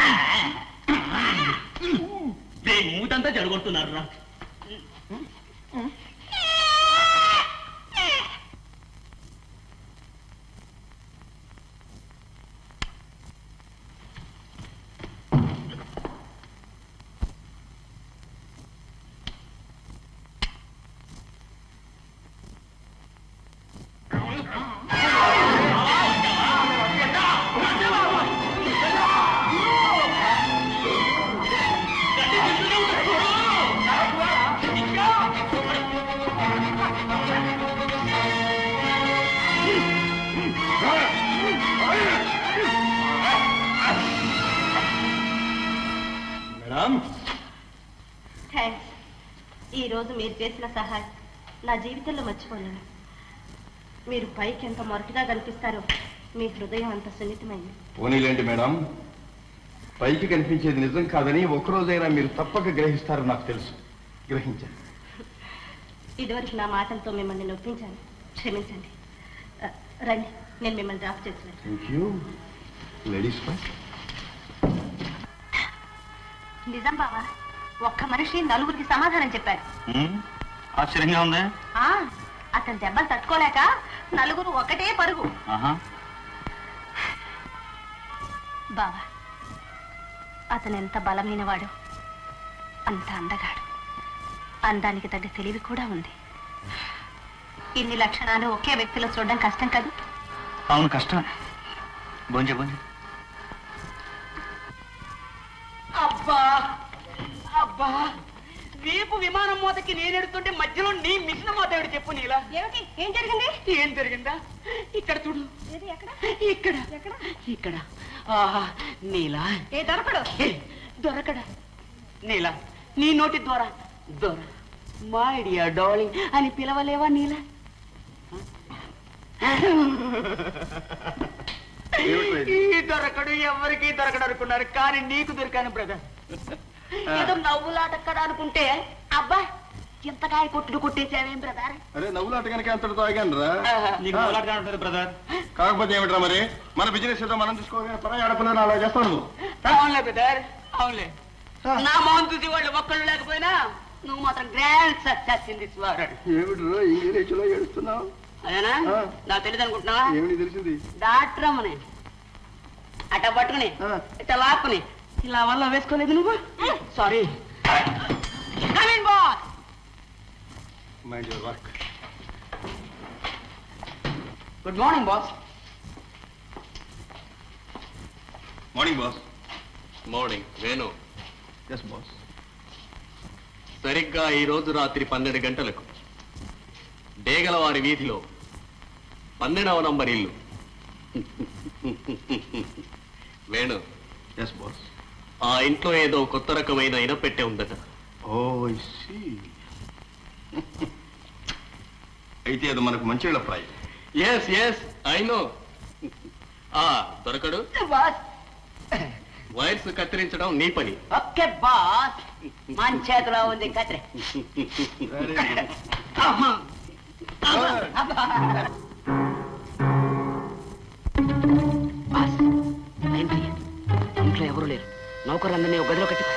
మూతంతా జడగొడుతున్నారు రా మేడం థ్యాంక్స్ ఈ రోజు మీరు చేసిన సహాయం నా జీవితంలో మర్చిపోలేను మీరు పైకి ఎంత మొరటుగా కనిపిస్తారో మీ హృదయం అంత సున్నితమైంది పోనీలేండి మేడం పైకి కనిపించేది నిజం కాదని ఒక్కరోజైనా మీరు తప్పక గ్రహిస్తారని నాకు తెలుసు గ్రహించాను ఇదివరకు నా మాటలతో మిమ్మల్ని నొప్పించాను క్షమించండి ఆ, రండి నేను మిమ్మల్ని డ్రాప్ చేస్తున్నాను థ్యాంక్ యూ లేడీస్ ఫస్ట్ నిజం బావా ఒక్క మనిషి నలుగురికి సమాధానం చెప్పాడు ఆశ్చర్యంగా ఉందా ఆ అతని దెబ్బలు తట్టుకోలేక నలుగురు ఒకటే పరుగు ఆహా బావా అతను ఎంత బలమైన వాడు అంత అందగాడు అందానికి తగ్గ తెలివి కూడా ఉంది ఇన్ని లక్షణాలు ఒకే వ్యక్తిలో చూడడం కష్టం కాదు అవును కష్టమే బొంజ బొంజ అబ్బా అబ్బా వీపు విమానం మూతకి నేను ఎడుతుంటే మధ్యలో నీ మిషన్ మూత ఎవడు చెప్పు నీలా ఏమిటి ఏం జరిగింది ఏం జరిగిందా ఇక్కడ చూడు ఏది ఎక్కడ ఇక్కడ ఎక్కడ ఇక్కడ ఆహా నీలా ఏ దొరకడు ఏ, దొరకడా నీలా నీ నోటి ద్వారా దొర మై డియర్ డార్లింగ్ అని పిలవలేవా నీలా ఈ దొరకడు ఎవరికి దొరకడు అనుకున్నారు కానీ నీకు దొరికాను బ్రదర్ ఏదో నవ్వులాట కదా అనుకుంటే అబ్బా చింతకాయ కొట్టుడు కొట్టేసావేం బ్రదర్ అరే నవ్వులాట కనుక ఎంతటితో ఆగాను రా నీకు మొదలాటగా ఉంటుంది బ్రదర్ కాకపోతే ఏమిట్రా మరి మన బిజినెస్ ఏదో మనం చూసుకోవాలి పరాయి ఆడపిల్లని అలా చేస్తాను నువ్వు. అవునులే బ్రదర్ అవునులే నా మోహన్ చూసి వాళ్ళు ఒక్కళ్ళు లేకపోయినా నువ్వు మాత్రం grand success in this world ఏమిట్రా ఇంగ్లీష్లో ఏడుస్తున్నావు అదేనా నాకు తెలియదు అనుకుంటున్నావా ఏమిటి తెలిసింది డాక్టర్ అమ్మని అట్ట పట్టుకుని ఇట్లా లాక్కుని ఇలా వల్ల వేసుకోలేదు నువ్వు sorry boss mind your work good morning boss morning boss morning Venu yes boss సరిగ్గా ఈ రోజు రాత్రి పన్నెండు గంటలకు డేగలవారి వీధిలో పన్నెండవ నంబర్ ఇల్లు వేణు ఎస్ బాస్ ఆ ఇంట్లో ఏదో కొత్త రకమైన ఇనపెట్టె ఉందట ఓ ఐ సీ అయితే అది మనకు మంచి ప్రాయం ఎస్ ఎస్ ఐ నో ఆ దొరకడు బాస్ వైర్స్ కత్తిరించడం నీ పని ఓకే బాస్ మన చేతిలో ఉంది కత్రి బాస్ భయం తెలియదు ఇంట్లో ఎవరు లేరు నౌకర్లందరినీ ఒక గదిలో కట్టి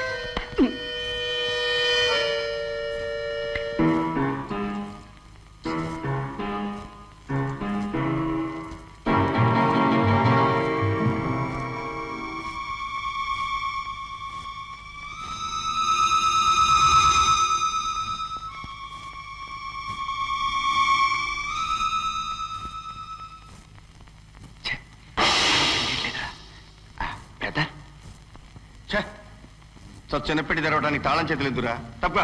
పెద్ద చచ్చినప్పటి తెరవడానికి తాళం చేతులు ఎదురా తప్ప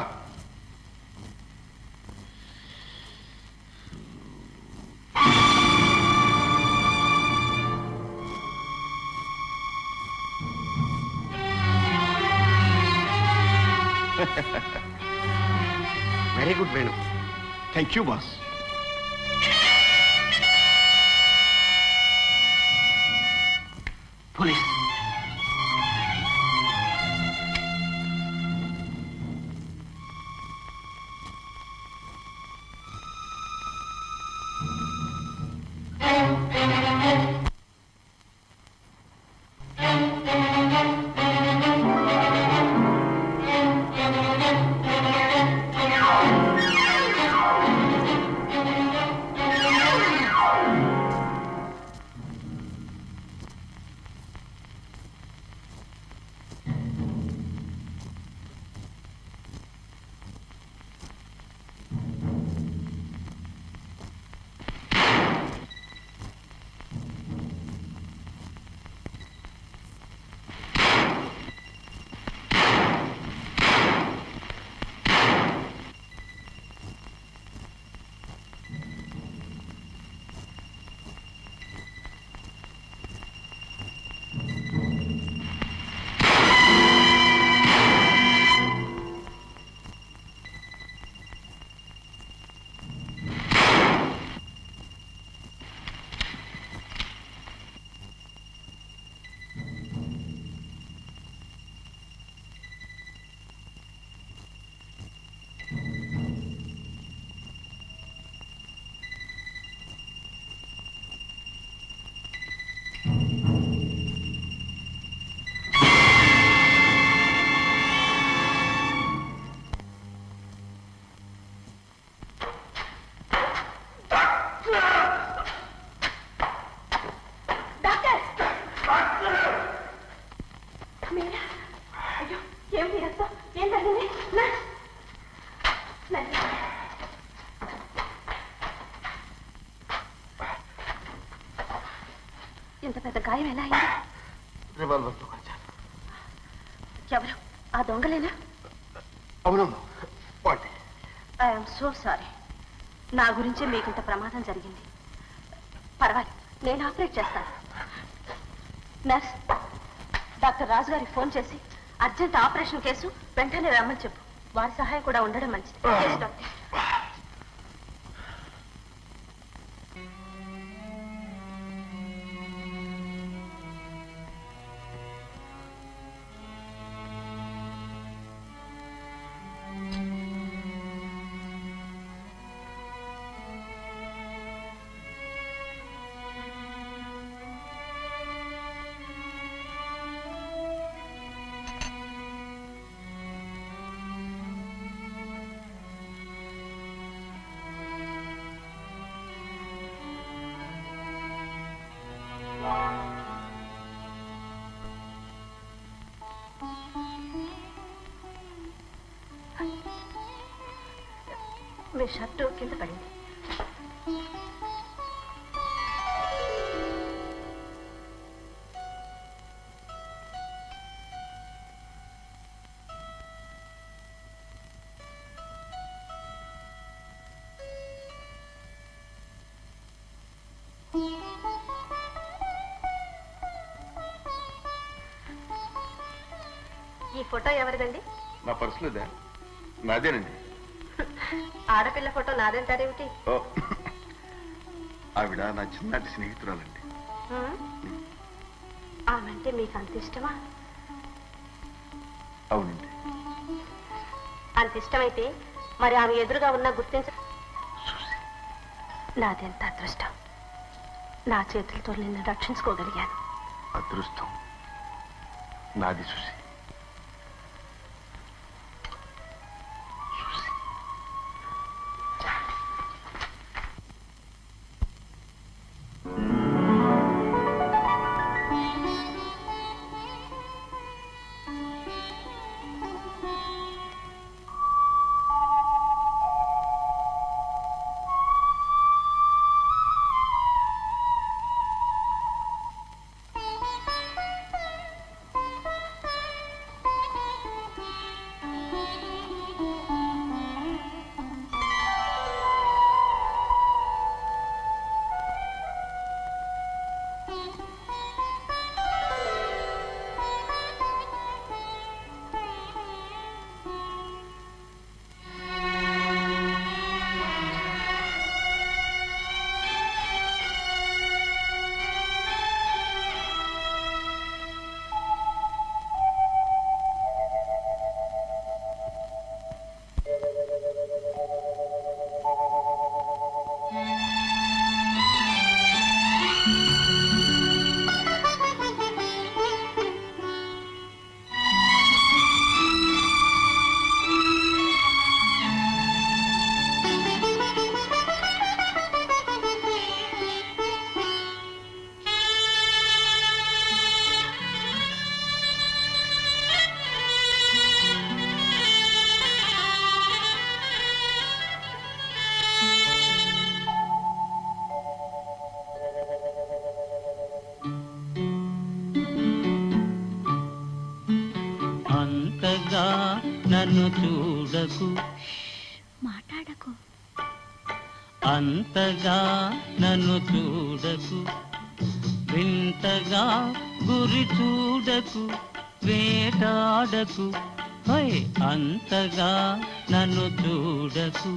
very good Venu thank you boss police మీరా అయ్యో ఏమిటి రక్తం ఏం జరిగింది నర్స్ నర్స్ ఇంత పెద్ద గాయం ఎలా అయింది రివాల్వర్తో ఎవరు ఆ దొంగలేనా అవునవును వాటి ఐఎమ్ సో సారీ నా గురించి మీకు ఇంత ప్రమాదం జరిగింది పర్వాలేదు నేను ఆపరేట్ చేస్తాను నర్స్ డాక్టర్ రాజు గారికి ఫోన్ చేసి అర్జెంట్ ఆపరేషన్ కేసు వెంటనే రమ్మని చెప్పు వారి సహాయం కూడా ఉండడం మంచిది Yes, డాక్టర్ మీ షర్టు కింద పడింది ఈ ఫోటో ఎవరిదండి నా పర్సులేదా నాదేనండి ఆడపిల్ల ఫోటో నాదంటారేమిటి ఓ ఆవిడ నా చిన్నటి స్నేహితురాలండి హ్మ్? ఆమెంటే మీకు అంత ఇష్టమా అవునండి అంత ఇష్టమైతే మరి ఆమె ఎదురుగా ఉన్న గుర్తించ నాదెంత అదృష్టం నా చేతులతో నిన్ను రక్షించుకోగలిగాను అదృష్టం నాది చూసి అంతగా నన్ను చూడకు మాట్లాడకు అంతగా నన్ను చూడకు వింతగా గురి చూడకు వేటాడకు హై అంతగా నన్ను చూడకు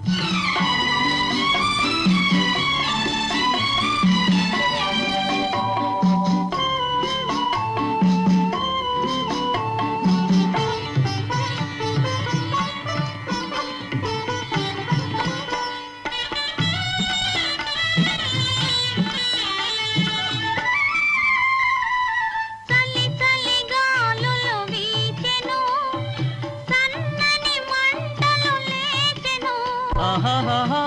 చలి చలి గాలులు వీచెను సన్నని మంటలు లేచెను ఆహాహాహా.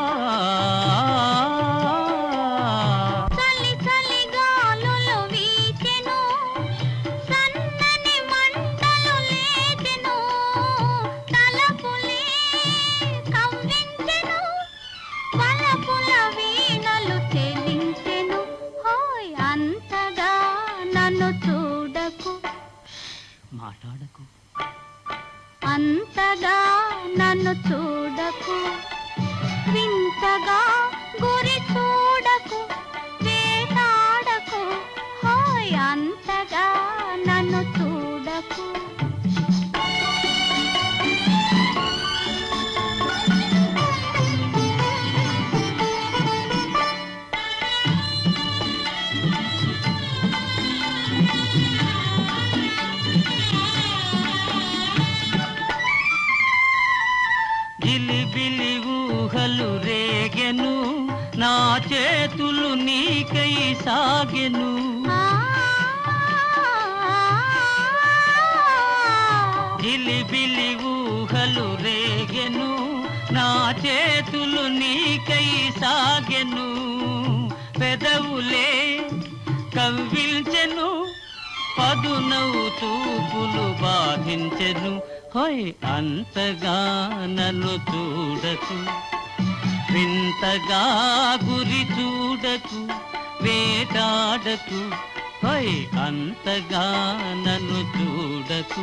చలి చలి గాలులు వీచెను సన్నని మంటలు లేచెను తలపులే కవ్వించెను వలపుల వీణలు చెలించెను హోయ్ అంతగా నన్ను చూడకు మాట్లాడకు అంతగా నన్ను చూడకు వింతగా గురి చూడకు వేటాడకు హాయ్ అంతగా నన్ను చూడకు జిలిబిలి ఊహలు రేగెను నా చేతులు నీకై సాగెను జిలిబిలి ఊహలు రేగెను నా చేతులు నీకై సాగెను పెదవులే కవ్విల్చెను పద కాదు నవ్వు చూపులు బాధించెను హోయ్ అంతగా నన్ను చూడకు వింతగా గురి చూడకు వేటాడకు హోయ్ అంతగా నన్ను చూడకు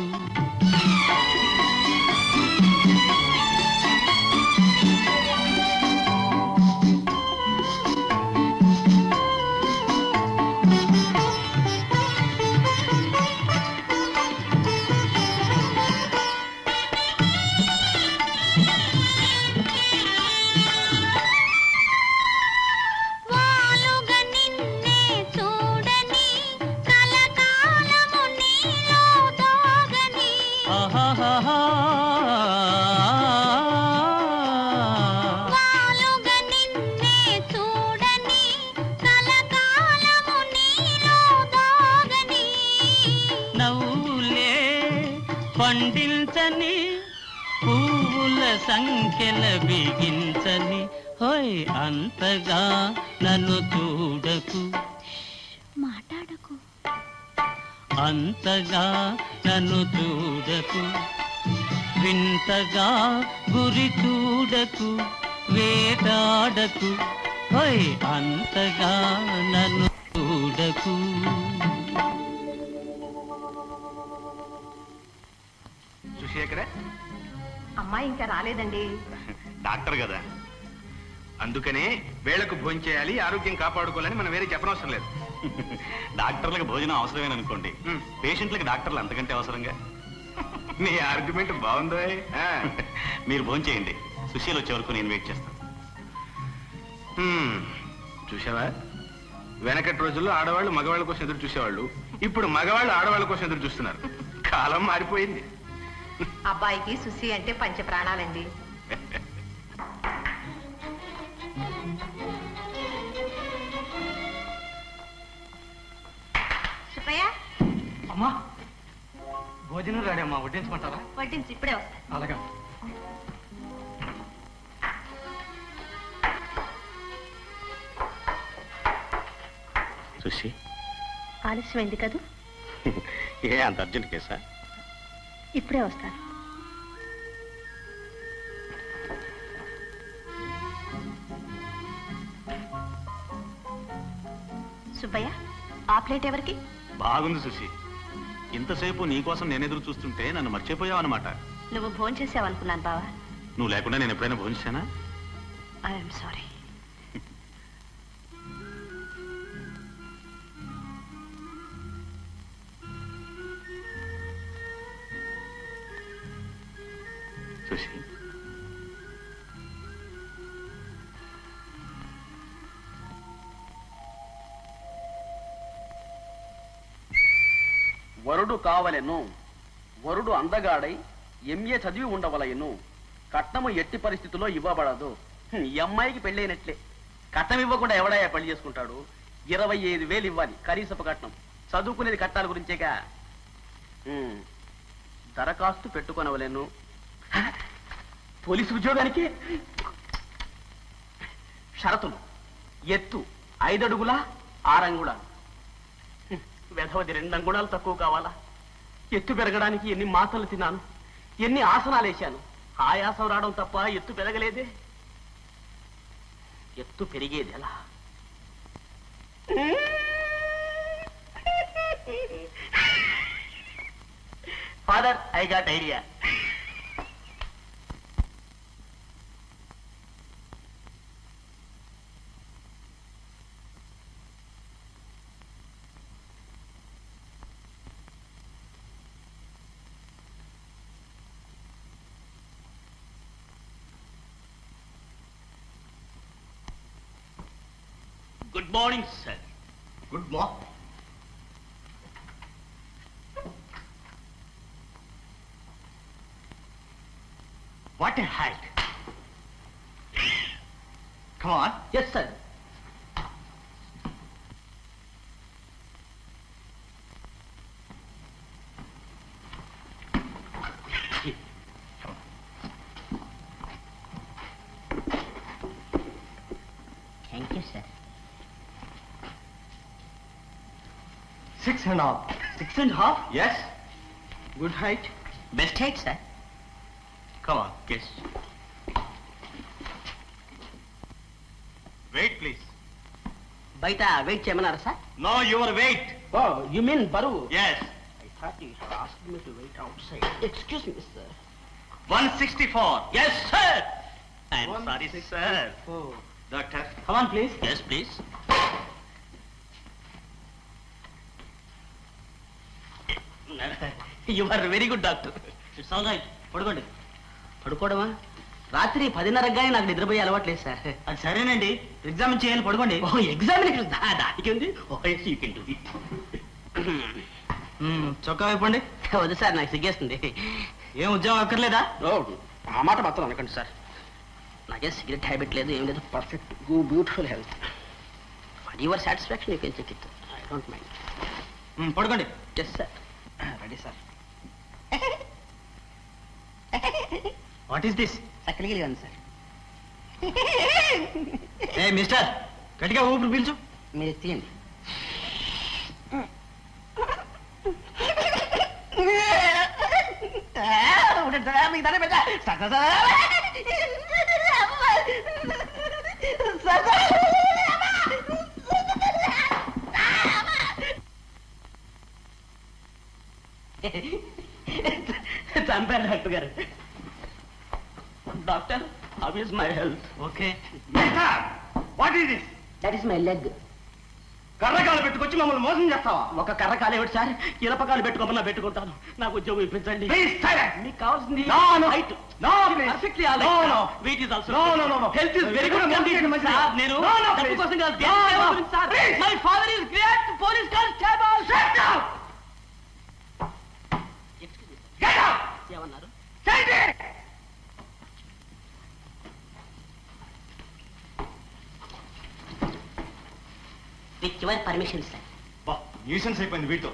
వాలుగా నిన్నే చూడని కలకాలము నీలో దాగని ఆహాహాహా. వాలుగా నిన్నే చూడని కలకాలము నీలో దాగని నవ్వులే పండించని పువ్వుల సంఖ్యల బిగించని హోయ్ అంతగా నన్ను చూడకు మాట్లాడకు అంతగా నన్ను చూడకు వింతగా గురి చూడకు వేటాడకు హోయ్ అంతగా నన్ను చూడకు సుశేఖర అమ్మాయి ఇంకా రాలేదండి డాక్టర్ కదా అందుకనే వేళకు భోజనం చేయాలి ఆరోగ్యం కాపాడుకోవాలని మనం వేరే చెప్పనవసరం లేదు డాక్టర్లకు భోజనం అవసరమేననుకోండి పేషెంట్లకు డాక్టర్లు అంతకంటే అవసరంగా నీ ఆర్గ్యుమెంట్ బాగుందో మీరు భోజనం చేయండి సుశీల్ వచ్చే వరకు నేను వెయిట్ చేస్తాను హ్మ్. చూసావా వెనకటి రోజుల్లో ఆడవాళ్ళు మగవాళ్ళ కోసం ఎదురు చూసేవాళ్ళు ఇప్పుడు మగవాళ్ళు ఆడవాళ్ళ కోసం ఎదురు చూస్తున్నారు కాలం మారిపోయింది అబ్బాయికి సుసి అంటే పంచ ప్రాణాలండి సుబ్బయ్య అమ్మా భోజనం రాడే అమ్మా వడ్డించమంటారా వడ్డించి ఇప్పుడే వస్తా అలాగా సుషి ఆలస్యమైంది కదూ ఏ అంత అర్జెంట్ కేసా ఇప్పుడే వస్తాను సుబ్బయ్య ఆ ప్లేట్ ఎవరికి బాగుంది సుశీ ఇంతసేపు నీకోసం నేను ఎదురు చూస్తుంటే నన్ను మర్చిపోయావు అనమాట నువ్వు భోజనం చేసావనుకున్నాను బావా నువ్వు లేకుండా నేను ఎప్పుడైనా భోజించానా ఐఎమ్ సారీ సుశీ వరుడు కావలెను వరుడు అందగాడై ఎంఏ చదివి ఉండవలయను కట్నము ఎట్టి పరిస్థితుల్లో ఇవ్వబడదు హ్మ్, ఈ అమ్మాయికి పెళ్ళైనట్లే కట్నం ఇవ్వకుండా ఎవడయ్యా పెళ్లి చేసుకుంటాడు ఇరవై ఐదు వేలు ఇవ్వాలి కనీసపు కట్నం చదువుకునేది కట్టాల గురించేగా హ్మ్, దరఖాస్తు పెట్టుకొనవలెను హ? పోలీసు ఉద్యోగానికి షరతులు ఎత్తు ఐదడుగుల ఆరంగుళ వెధవది రెండు అంగుళాలు తక్కువ కావాలా ఎత్తు పెరగడానికి ఎన్ని మాసలు తిన్నాను ఎన్ని ఆసనాలు వేశాను ఆయాసం రావడం తప్ప ఎత్తు పెరగలేదే ఎత్తు పెరిగేది ఎలా father I got idea good morning sir good morning what a height Come on. Yes sir thank you sir Six and a half. Six and half yes good height best height sir come on guess weight please బయట weight చేయమన్నారా sir no your weight oh you mean బరువు yes I thought you had asked me to wait outside. Excuse me, sir. 164 Yes, sir. I'm sorry, sir. Doctor. Come on, please. Yes, please. You are very good doctor it's all right పడుకోండి పడుకోవడమా రాత్రి పదిన్నరకు కానీ నాకు నిద్రపోయే అలవాట్లేదు sir అది సరేనండి examine చేయాలి పడుకోండి ఓ ఎగ్జామినేషన్ దానికి ఉంది oh you can do it చొక్కా వైపండి వద్దు సార్ నాకు సిగ్గేస్తుంది ఏం ఉద్యోగం అక్కర్లేదా ఆ మాట మాత్రం అనకండి సార్ నాకేం సిగరెట్ హ్యాబిట్ లేదు ఏం లేదు పర్ఫెక్ట్ గూ beautiful health for your satisfaction you can check it I don't mind పడుకోండి yes sir ready sir what is this అక్కడికి వెళ్ళాను సార్ ఏ మిస్టర్ గట్టిగా ఊపిరి పీల్చు మీరు తీయండి మీకు దండం పెట్టా సార్ సార్ సార్ సార్ చంపారు డాక్టర్ గారు doctor how is my health okay what is this that is my leg కర్రకాలు పెట్టుకొచ్చి మమ్మల్ని మోసం చేస్తావా ఒక కర్ర కాలు ఏమిటి సార్ ఇరపకాలు పెట్టుకోమన్నా పెట్టుకుంటాను నాకు ఉద్యోగం ఇప్పించండి Please, silence. మీకు కావాల్సింది No, no. height. No, please. Perfectly all No, right, no. sir. Weight is also No, good. no, no, no. Health is very good. Very good. condition, మంచిది. sir. నేను No, no, డబ్బు please. కోసం కాదు. No, దేని no. గురించి, sir. Please. My father is great police constable. Shut up! Excuse me, sir. Get out! ఏమన్నారు Stand it! With your permission sir nuisance అయిపోయింది వీటితో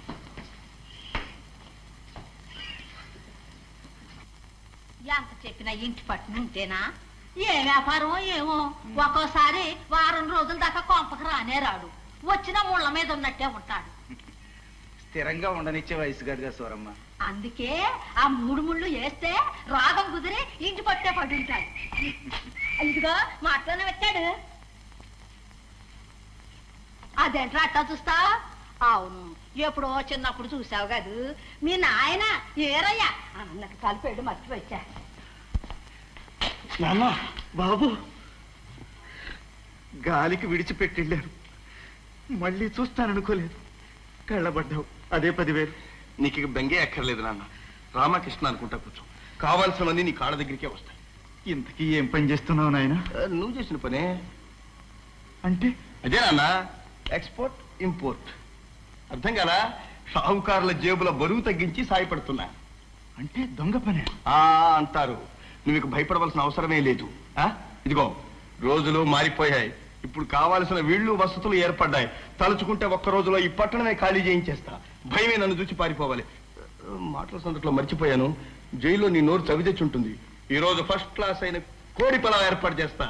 ఎంత చెప్పినా ఇంటి పట్టున ఉంటేనా ఏ వ్యాపారం ఏమో ఒక్కోసారి వారం రోజుల దాకా కొంపకు రానే రాడు వచ్చిన ముళ్ళ మీద ఉన్నట్టే ఉంటాడు స్థిరంగా ఉండనిచ్చే వయసు కాదుగా సూరమ్మ అందుకే ఆ మూడు ముళ్ళు వేస్తే రాగం కుదిరి ఇంటి పట్టే పడి ఉంటాడు ఇదిగో మాటలోనే వచ్చాడు అదేంట్రా అట్టా చూస్తా అవును ఎప్పుడో చిన్నప్పుడు చూసావు కదూ మీ నాయన ఏరయ్యా అన్నట్టు కలిపాడు మర్చిపోయా నాన్న బాబు గాలికి విడిచిపెట్టిళ్ళారు మళ్ళీ చూస్తాననుకోలేదు కళ్ళబడ్డావు అదే పదివేలు నీకు ఇక బెంగే అక్కర్లేదు నాన్న రామకృష్ణ అనుకుంటా కూర్చో కావాల్సినవన్నీ నీ కాళ్ళ దగ్గరికే వస్తాయి ఇంతకీ ఏం పని చేస్తున్నావు నాయన ఆ, నువ్వు చేసిన పనే అంటే అదే నాన్న ఎక్స్పోర్ట్ ఇంపోర్ట్ అర్థం కదా షాహుకారుల జేబుల బరువు తగ్గించి సాయపడుతున్నా అంటే దొంగ పనే ఆ అంటారు నువ్వు ఇక భయపడవలసిన అవసరమే లేదు ఆ ఇదిగో రోజులు మారిపోయాయి ఇప్పుడు కావాల్సిన వీళ్ళు వసతులు ఏర్పడ్డాయి తలుచుకుంటే ఒక్క రోజులో ఈ పట్టణమే ఖాళీ చేయించేస్తా భయమే నన్ను చూసి పారిపోవాలి మాటల సందట్లో మర్చిపోయాను జైల్లో నీ నోరు చవిదెచ్చుంటుంది ఈ రోజు ఫస్ట్ క్లాస్ అయిన కోడి పొలం ఏర్పాటు చేస్తా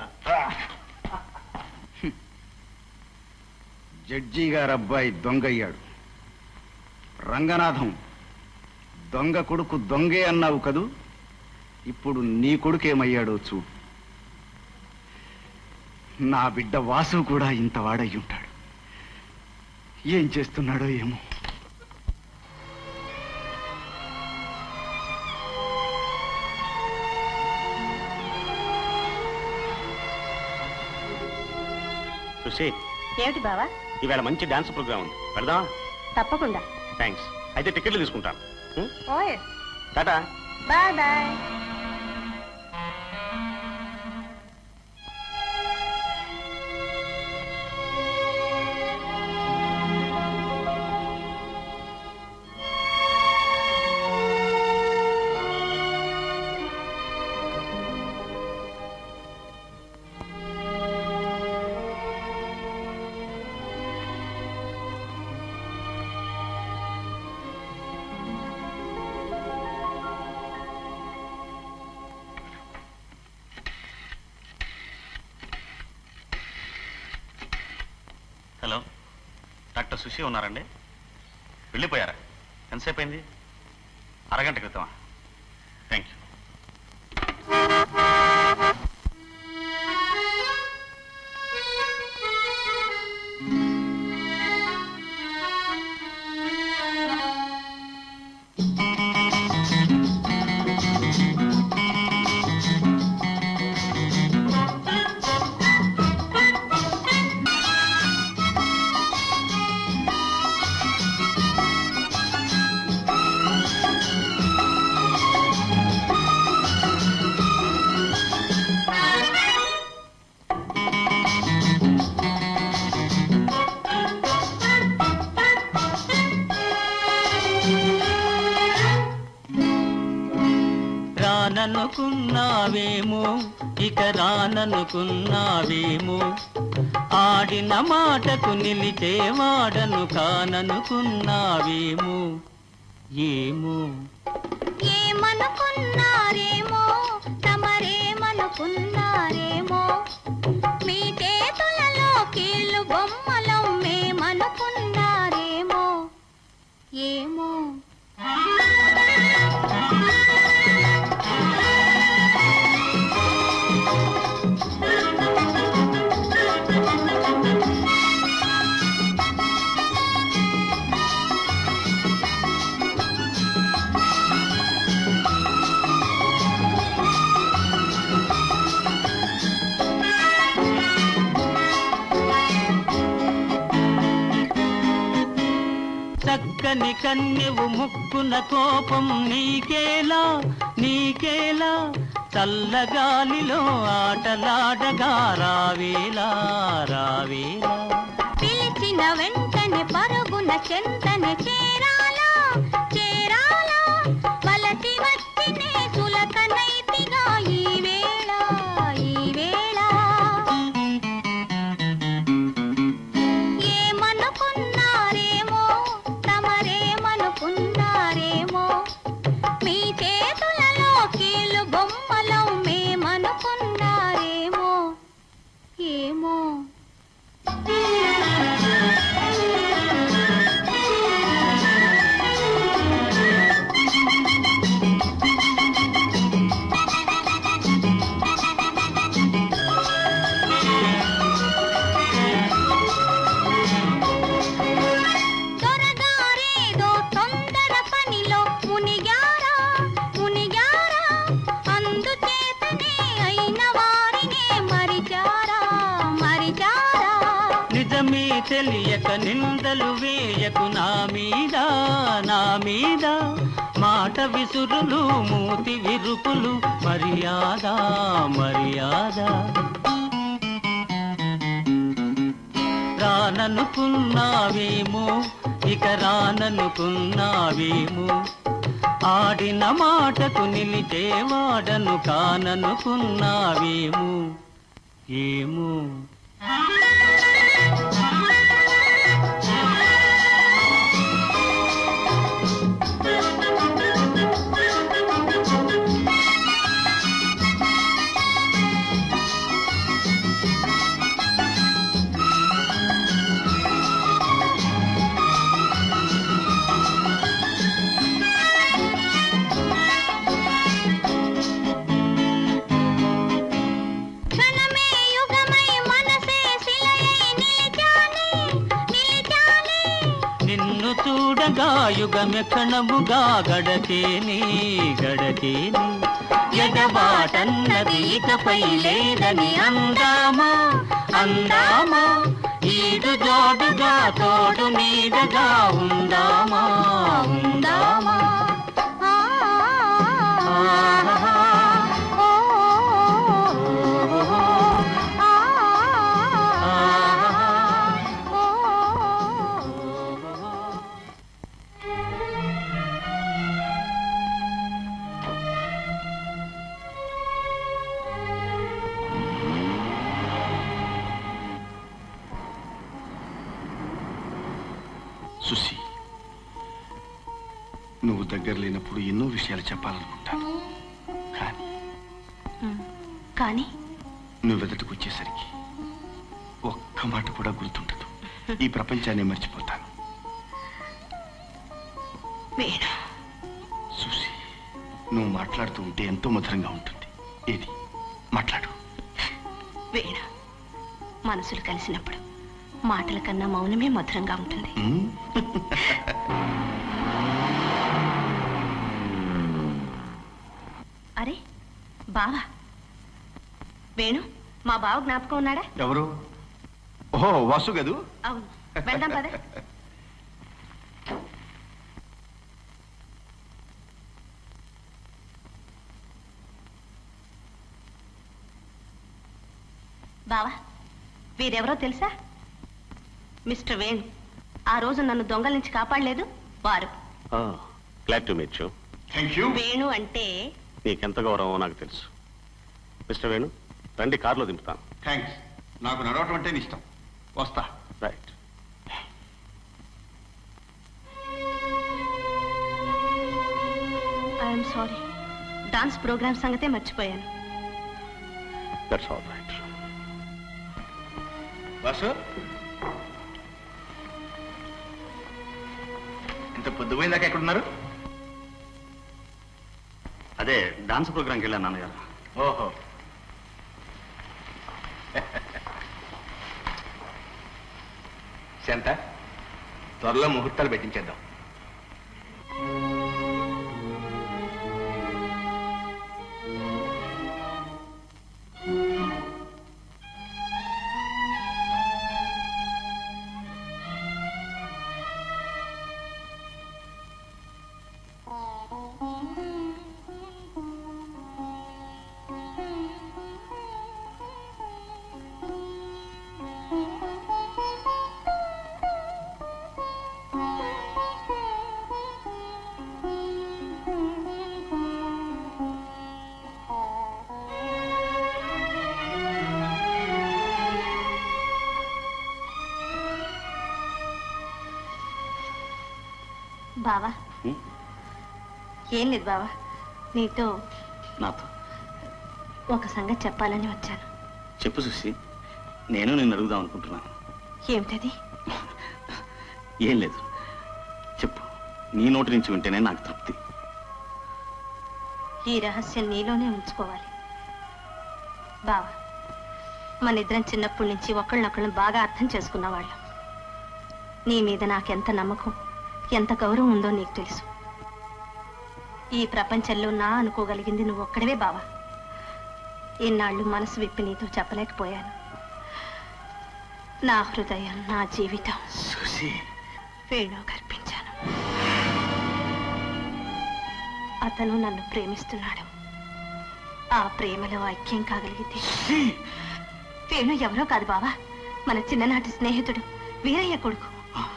జడ్జి గారు అబ్బాయి దొంగయ్యాడు రంగనాథం దొంగ కొడుకు దొంగే అన్నావు కదూ ఇప్పుడు నీ కొడుకేమయ్యాడో చూడు నా బిడ్డ వాసు కూడా ఇంత వాడయ్యి ఉంటాడు ఏం చేస్తున్నాడో ఏమో సుశీ ఏమిటి బావా ఈవేళ మంచి డాన్స్ ప్రోగ్రామ్ ఉంది వెళదాం తప్పకుండా థ్యాంక్స్ అయితే టికెట్లు తీసుకుంటాను ఉం? ఓయ్ tata bye bye hello doctor Sushi ఉన్నారండి వెళ్ళిపోయారా ఎంతసేపు అయింది అరగంట క్రితమా థ్యాంక్ యూ రాననుకున్నావేమో ఇక రాననుకున్నావేమో ఆడిన మాటకు నిలిచేవాడను కాననుకున్నావేమో ఏమో ఏమనుకున్నారేమో తమరేమనుకున్నారేమో మీ చేతులలో కీళ్ళు బొమ్మలం మేమనుకున్నారేమో ఏమో చక్కని కన్నెవు ముక్కున కోపం నీకేలా నీకేలా చల్లగాలిలో ఆటలాడగా రావేలా రావేలా పిలిచిన వెంటనే పరుగున చెంతనే చేరాలా చేరాలా వలసి వచ్చినే సులకనైతిగా ఈ వేళ ఈ వేళ ఏమనుకున్నారేమో తమరేమనుకున్నారేమో మీ చేతులలో కీళ్ళు బొమ్మలం మేమనుకున్నారేమో ఏమో దొరగారేదో తొందర పనిలో మునిగారా మునిగారా అందుచేతనే అయిన వారినే మరిచారా మరిచారా నిజమే తెలియక నిందలు వేయకు నా మీద నా మీద మాట విసురులు మూతి విరుపులు మర్యాద మర్యాద రాననుకున్నావేమో ఇక రాననుకున్నావేమో ఆడిన మాటకు నిలిచేవాడను కాననుకున్నావేమో ఏమో క్షణమే యుగమై మనసే శిలయై నిలిచానే నిలిచానే నిన్ను చూడగా యుగమె క్షణముగా గడచేని గడచేని ఎడబాటన్నది ఇకపై లేదని అందామా అందామా ఈడు జోడుగా తోడు నీడగా ఉందామా ఉందామా సుసి నువ్వు దగ్గర లేనప్పుడు ఎన్నో విషయాలు చెప్పాలనుకుంటాను కానీ కానీ నువ్వు ఎదుటికి వచ్చేసరికి ఒక్క మాట కూడా గుర్తుండదు ఈ ప్రపంచాన్ని మర్చిపోతాను వేణు సుసి నువ్వు మాట్లాడుతూ ఉంటే ఎంతో మధురంగా ఉంటుంది ఏది మాట్లాడు వేణు మనసులు కలిసినప్పుడు మాటల కన్నా మౌనమే మధురంగా ఉంటుంది ఉమ్? అరే బావా వేణు మా బావ జ్ఞాపకం ఉన్నాడా ఎవరు ఓహో వాసు గదు అవును వెళ్దాం పద బావా వీరెవరో తెలుసా మిస్టర్ వేణు ఆ రోజు నన్ను దొంగల నుంచి కాపాడలేదు వారు glad to meet you thank you Venu అంటే నీకెంత గౌరవమో నాకు తెలుసు మిస్టర్ వేణు రండి కారులో దింపుతాను థ్యాంక్స్ నాకు నడవటం అంటే ఇష్టం వస్తా right I'm sorry dance program సంగతే మర్చిపోయాను దట్స్ ఆల్ రైట్ వాసు ఇంత పొద్దుపోయిందాక ఎక్కడున్నారు అదే డాన్స్ ప్రోగ్రాంకి వెళ్ళాను నాన్నగారు ఓహో శాంత త్వరలో ముహూర్తాలు పెట్టించేద్దాం బావా హ్మ్? ఏం లేదు బావా నీతో నాతో ఒక సంగతి చెప్పాలని వచ్చాను చెప్పు చూసి నేను నిన్ను అడుగుదాం అనుకుంటున్నాను ఏమిటది ఏం లేదు చెప్పు నీ నోటి నుంచి వింటేనే నాకు తృప్తి ఈ రహస్యం నీలోనే ఉంచుకోవాలి బావా మన ఇద్దరం చిన్నప్పటి నుంచి ఒకళ్ళనొకళ్ళని బాగా అర్థం చేసుకున్నవాళ్ళం నీ మీద నాకెంత నమ్మకం ఎంత గౌరవం ఉందో నీకు తెలుసు ఈ ప్రపంచంలో నా అనుకోగలిగింది నువ్వు ఒక్కడవే బావా ఇన్నాళ్ళు మనసు విప్పి నీతో చెప్పలేకపోయాను నా హృదయం నా జీవితం వేణు కల్పించాను అతను నన్ను ప్రేమిస్తున్నాడు ఆ ప్రేమలో ఐక్యం కాగలిగితే వేణు ఎవరో కాదు బావా మన చిన్ననాటి స్నేహితుడు వీరయ్య కొడుకు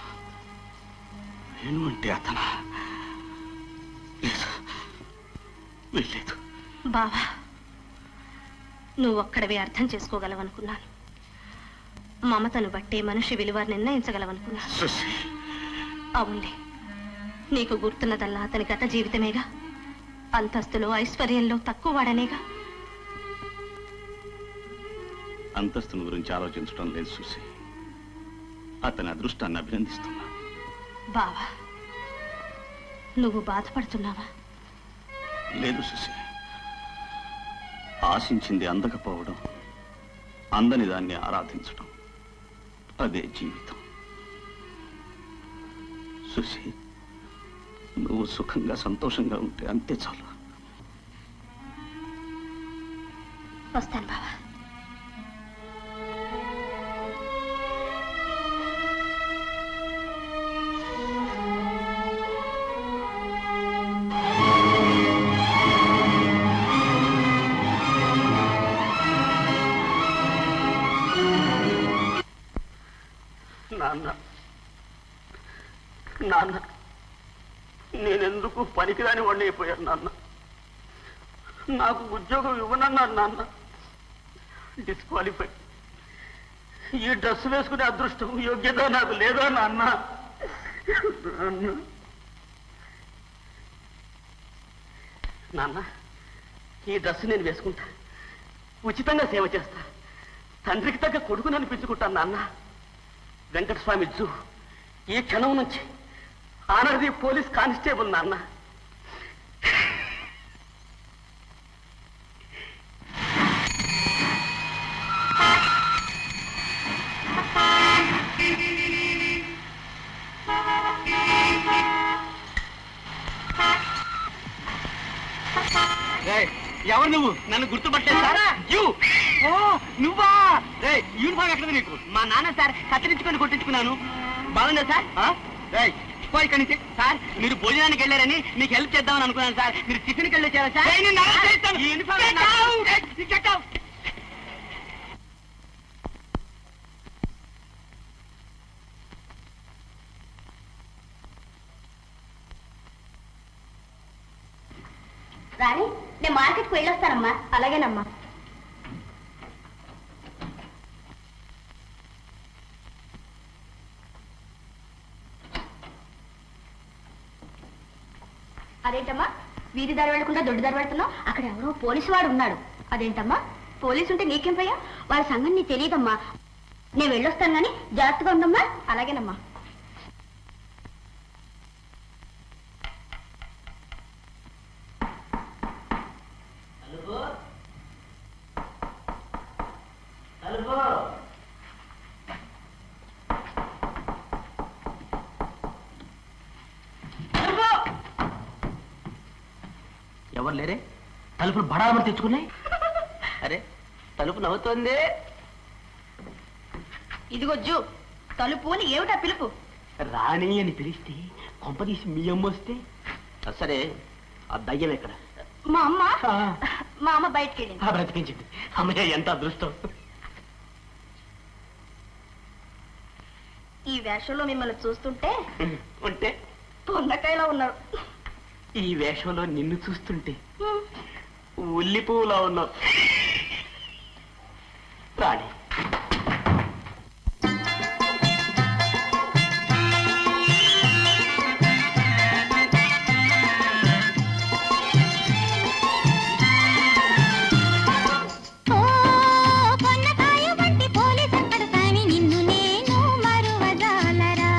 వేణు అంటే అతనా లేదు వెళ్ళలేదు బావా నువ్వు ఒక్కడవే అర్థం చేసుకోగలవనుకున్నాను మమతను బట్టే మనిషి విలువ నిర్ణయించగలవనుకున్నాను సుశీ అవునులే నీకు గుర్తున్నదల్లా అతని గత జీవితమేగా అంతస్తులో ఐశ్వర్యంలో తక్కువ వాడనేగా అంతస్తుని గురించి ఆలోచించడం లేదు సుశీ అతని అదృష్టాన్ని అభినందిస్తున్నా బావా నువ్వు బాధపడుతున్నావా లేదు సుశీ ఆశించింది అందకపోవడం అందని దాన్ని ఆరాధించడం అదే జీవితం సుశీ నువ్వు సుఖంగా సంతోషంగా ఉంటే అంతే చాలు వస్తాను బావా నాన్న నాన్న నేనెందుకు పనికిరాని వాడిని అయిపోయాను నాన్న నాకు ఉద్యోగం ఇవ్వనన్నాను నాన్న డిస్క్వాలిఫై ఈ డ్రెస్ వేసుకునే అదృష్టం యోగ్యత నాకు లేదా నాన్న నాన్న నాన్న ఈ డ్రెస్ నేను వేసుకుంటా ఉచితంగా సేవ చేస్తా తండ్రికి తగ్గ కొడుకుని అనిపించుకుంటాను నాన్న వెంకటస్వామి జూ ఈ క్షణం నుంచి ఆనర్ది పోలీస్ కానిస్టేబుల్ నాన్న ఎవరు నువ్వు నన్ను గుర్తుపట్టలేదు సార్ యూ ఓ నువ్వా రేయ్ యూనిఫామ్ ఎక్కడ నీకు మా నాన్న సార్ కత్తిరించుకొని కొట్టించుకున్నాను బాగుందా సార్ ఆ? రేయ్ పో ఇక్కడి నుంచి సార్ మీరు భోజనానికి వెళ్ళారని మీకు హెల్ప్ చేద్దామని అనుకున్నాను సార్ మీరు టిఫిన్కి వెళ్ళొచ్చారా సార్ ఈ యూనిఫామ్ నాకు- రేయ్, get out. రాణి నేను మార్కెట్కి వెళ్ళొస్తానమ్మా అలాగేనమ్మా అదేంటమ్మా వీధి దారి వెళ్లకుండా దొడ్డి దారి వెళ్తున్నావు అక్కడ ఎవరో పోలీసు వాడు ఉన్నాడు అదేంటమ్మా పోలీసు ఉంటే నీకేం పోయా వాళ్ళ సంగతి నీకు తెలియదమ్మా నేను వెళ్ళొస్తాను కానీ జాగ్రత్తగా ఉండమ్మా అలాగేనమ్మా ఎవరు లేరే తలుపులు బడామని తెచ్చుకున్నాయి అరే తలుపు నవ్వుతోంది ఇదిగో జూ తలుపు అని ఏమిటా పిలుపు రాణి అని పిలిస్తే కొంపదీసి మీ అమ్మ వస్తే సరే ఆ దయ్యం ఎక్కడ మా అమ్మ మా అమ్మ బయటికి వెళ్ళింది ఆ బ్రతికించింది అమ్మయ్య ఎంత అదృష్టం ఈ వేషంలో మిమ్మల్ని చూస్తుంటే ఉంటే పొందకాయలా ఉన్నారు ఈ వేషంలో నిన్ను చూస్తుంటే ఉల్లి పువ్వులా ఉన్నావు రాణి ఓ పొన్నకాయ వంటి పోలీస్ అక్కడ కాని నిన్ను నేను మరువజాలరా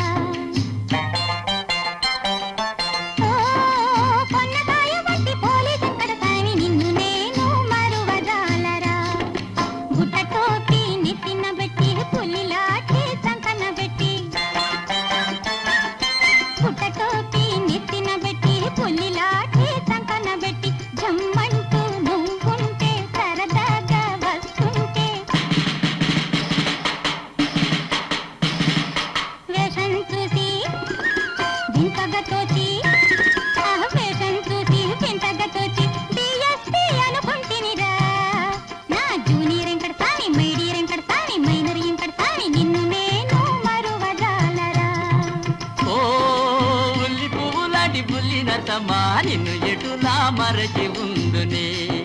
ఓ పొన్నకాయ వంటి పోలీస్ అక్కడ కాని నిన్ను నేను మరువజాలరా గుట్ట టోపీ నెత్తిన పెట్టి పులిలాటి సంకన పెట్టి గుట్ట టోపీ నెత్తిన పెట్టి పులిలాటి సంకన పెట్టి జమ్మంటూ నువ్వుంటే సరదాగా వస్తుంటే వేషం చూసి వింతగా తోచి ఆ వేషం చూసి వింతగా తోచి డిఎస్పి అనుకుంటినిరా నా జూనియర్ ఎంకడ సాని మైడియర్ ఎంకడ సాని మైనర్ ఎంకడ సాని నిన్ను నేను మరువజాలరా ఓ ఉల్లి పువ్వు లాంటి బుల్లి నరసమ్మా నిన్ను ఎటులా మరచి ఉందునే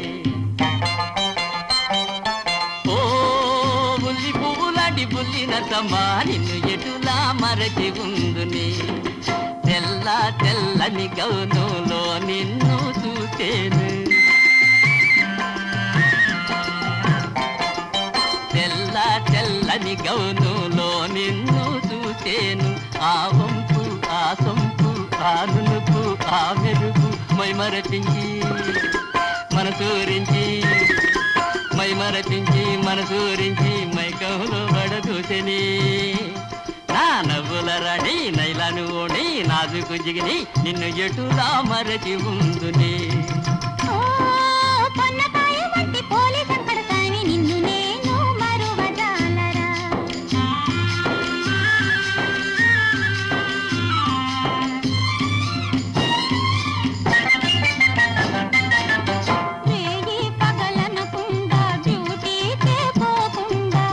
ఓ ఉల్లి పువ్వు లాంటి బుల్లి నరసమ్మా నిన్ను ఎటులా మరచి ఉందునే తెల్ల తెల్లని గౌనులో నిన్ను చూసేను తెల్ల తెల్లని గౌనులో నిన్ను చూసేను ఆ వంపు ఆ సొంపు ఆ నునుపు ఆ మెరుపు మైమరపించి మనసూరించి మైమరపించి మనసూరించి మైకంలో పడదూసని నా నవ్వుల రాణి నైలాను ఓణి నాజుకు జిగిని నిన్ను ఎటులా మరచి ఉందునే ఓ పొన్నకాయ వంటి పోలీస్ అక్కడ కాని నిన్ను నేను మరువజాలరా రేయి పగలనకుండా డ్యూటీకే పోకుండా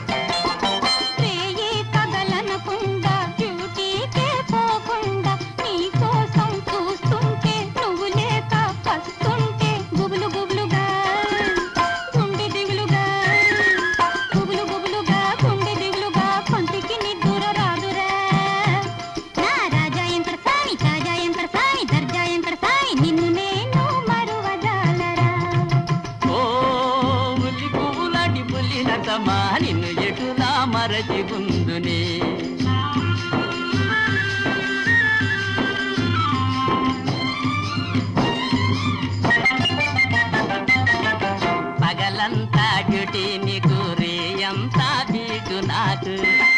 రేయి పగలనకుండా డ్యూటీకే పోకుండా నీ పగలంతా డ్యూటీ నీకు రేయంతా బీటు నాకు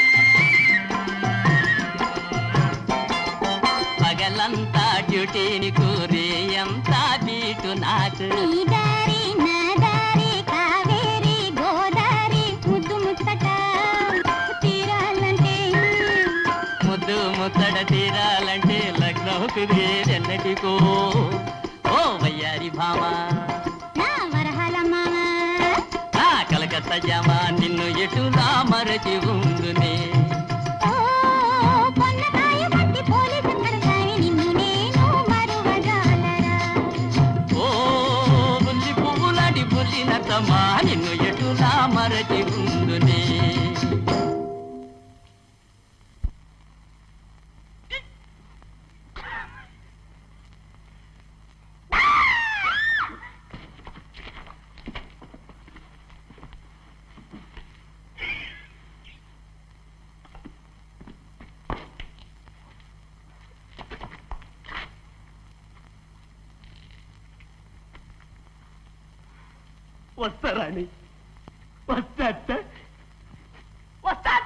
పగలంతా డ్యూటీ నీకు రేయంతా బీటు నాకు నీ దారి నా దారి కావేరి గోదారి ముద్దు ముచ్చట తీరాలంటే ముద్దు ముత్తడ తీరాలంటే లగ్నం కుదిరేదెన్నటికో ఓ వయ్యారి భామ నా వరహాల మామ ఆ కలకత్తా జామ నిన్ను ఎటులా మరచి ఉందునే ఓ పొన్నకాయ పట్టి పోలీసు కడతాయి నిన్ను నేను మరువజాలరా ఓ బుల్లి పువ్వులాంటి బుల్లినతమా నిన్ను ఎటులా మరచి ఉందునే వస్తారాణి వస్తా వస్తా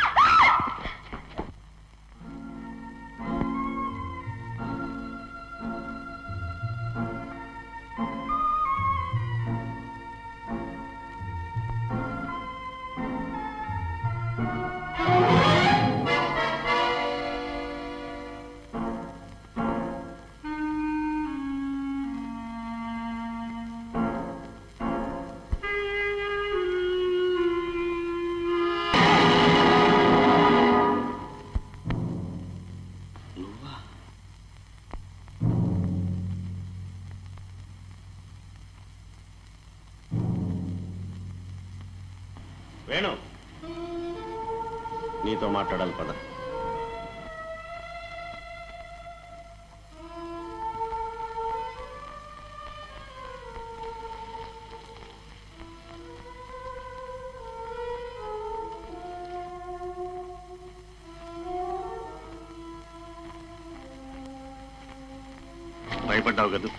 వేణు నీతో మాట్లాడాలి పద భయపడ్డావు కదూ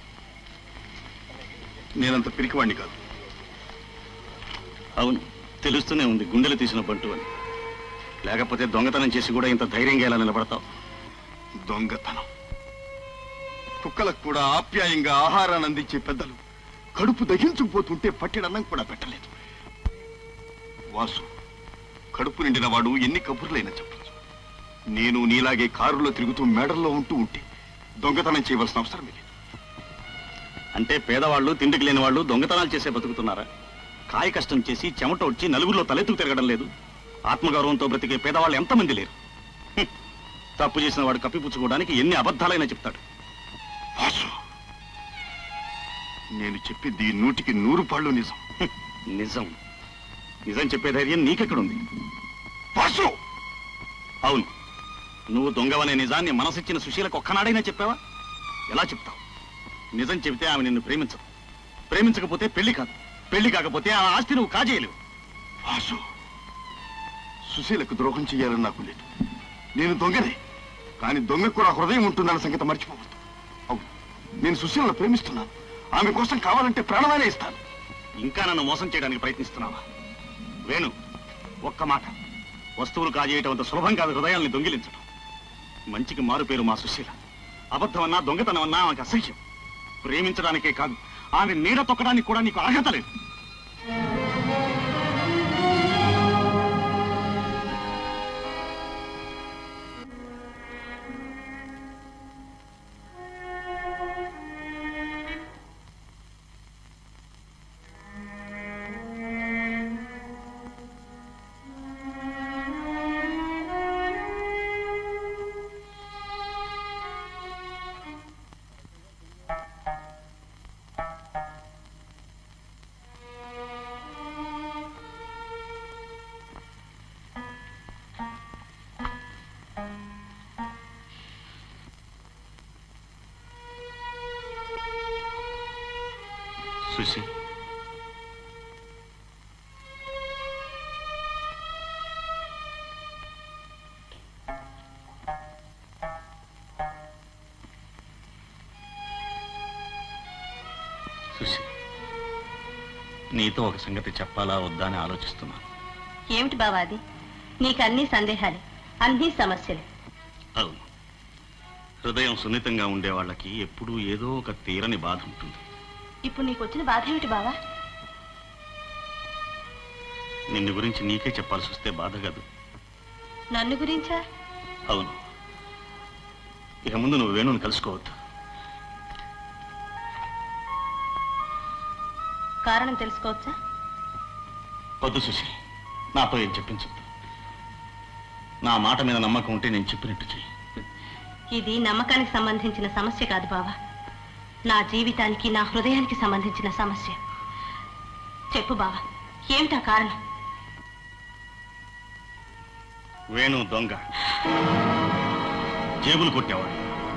నేనంత పిరికివాణ్ణి కాదు అవును తెలుస్తూనే ఉంది గుండెలు తీసిన బంటు అని లేకపోతే దొంగతనం చేసి కూడా ఇంత ధైర్యంగా ఎలా నిలబడతావు దొంగతనం కుక్కలకు కూడా ఆప్యాయంగా ఆహారాన్ని అందించే పెద్దలు కడుపు దహించుకుపోతుంటే పట్టిడన్నం కూడా పెట్టలేదు వాసు కడుపు నిండిన వాడు ఎన్ని కబుర్లైనా చెప్పచ్చు నేను నీలాగే కారులో తిరుగుతూ మేడల్లో ఉంటూ ఉంటే దొంగతనం చేయవలసిన అవసరం లేదు అంటే పేదవాళ్ళు తిండికి లేని వాళ్ళు దొంగతనాలు చేసే బతుకుతున్నారా కాయ కష్టం చేసి చెమట వచ్చి నలుగురిలో తలెత్తుకు తిరగడం లేదు ఆత్మగౌరవంతో బ్రతికే పేదవాళ్ళు ఎంతమంది లేరు హ్మ్. తప్పు చేసిన వాడు కప్పిపుచ్చుకోవడానికి ఎన్ని అబద్ధాలైనా చెప్తాడు వాసు నేను చెప్పింది నూటికి నూరు పాళ్ళు నిజం హ్మ్. నిజం నిజం చెప్పే ధైర్యం నీకెక్కడుంది వాసు అవును నువ్వు దొంగవనే నిజాన్ని మనసిచ్చిన సుశీలకు ఒక్కనాడైనా చెప్పావా ఎలా చెప్తావు నిజం చెబితే ఆమె నిన్ను ప్రేమించదు ప్రేమించకపోతే పెళ్లి కాదు పెళ్లి కాకపోతే ఆ ఆస్తి నువ్వు కాజేయలేవు వాసు సుశీలకు ద్రోహం చెయ్యాలని నాకు లేదు నేను దొంగనే కానీ దొంగకు కూడా హృదయం ఉంటుందన్న సంగతి మర్చిపోవద్దు అవును నేను సుశీలను ప్రేమిస్తున్నాను ఆమె కోసం కావాలంటే ప్రాణమైనా ఇస్తాను ఇంకా నన్ను మోసం చేయడానికి ప్రయత్నిస్తున్నావా వేణు ఒక్క మాట వస్తువులు కాజేయటం అంత సులభం కాదు హృదయాల్ని దొంగిలించడం మంచికి మారు పేరు మా సుశీల అబద్ధమన్నా దొంగతనమన్నా ఆమెకు అసహ్యం ప్రేమించడానికే కాదు ఆమె నీడ తొక్కడానికి కూడా నీకు అర్హత లేదు సుశీ సుశీ నీతో ఒక సంగతి చెప్పాలా వద్దా అని ఆలోచిస్తున్నాను ఏమిటి బావా అది నీకు అన్ని సందేహాలే అన్ని సమస్యలు అవును హృదయం సున్నితంగా ఉండే వాళ్ళకి ఎప్పుడూ ఏదో ఒక తీరని బాధ ఉంటుంది ఇప్పుడు నీకు వచ్చిన బాధ ఏమిటి బావా నిన్ను గురించి నీకే చెప్పాల్సి వస్తే బాధ కాదు నన్ను గురించా అవును ఇక ముందు నువ్వు వేణుని కలుసుకోవద్దు కారణం తెలుసుకోవచ్చా వద్దు సుశీ నాతో ఏం చెప్పించద్దు నా మాట మీద నమ్మకం ఉంటే నేను చెప్పినట్టు చెయ్యి ఇది నమ్మకానికి సంబంధించిన సమస్య కాదు బావా నా జీవితానికి నా హృదయానికి సంబంధించిన సమస్య చెప్పు బావా ఏమిటా కారణం వేణు దొంగ జేబులు కొట్టేవాడు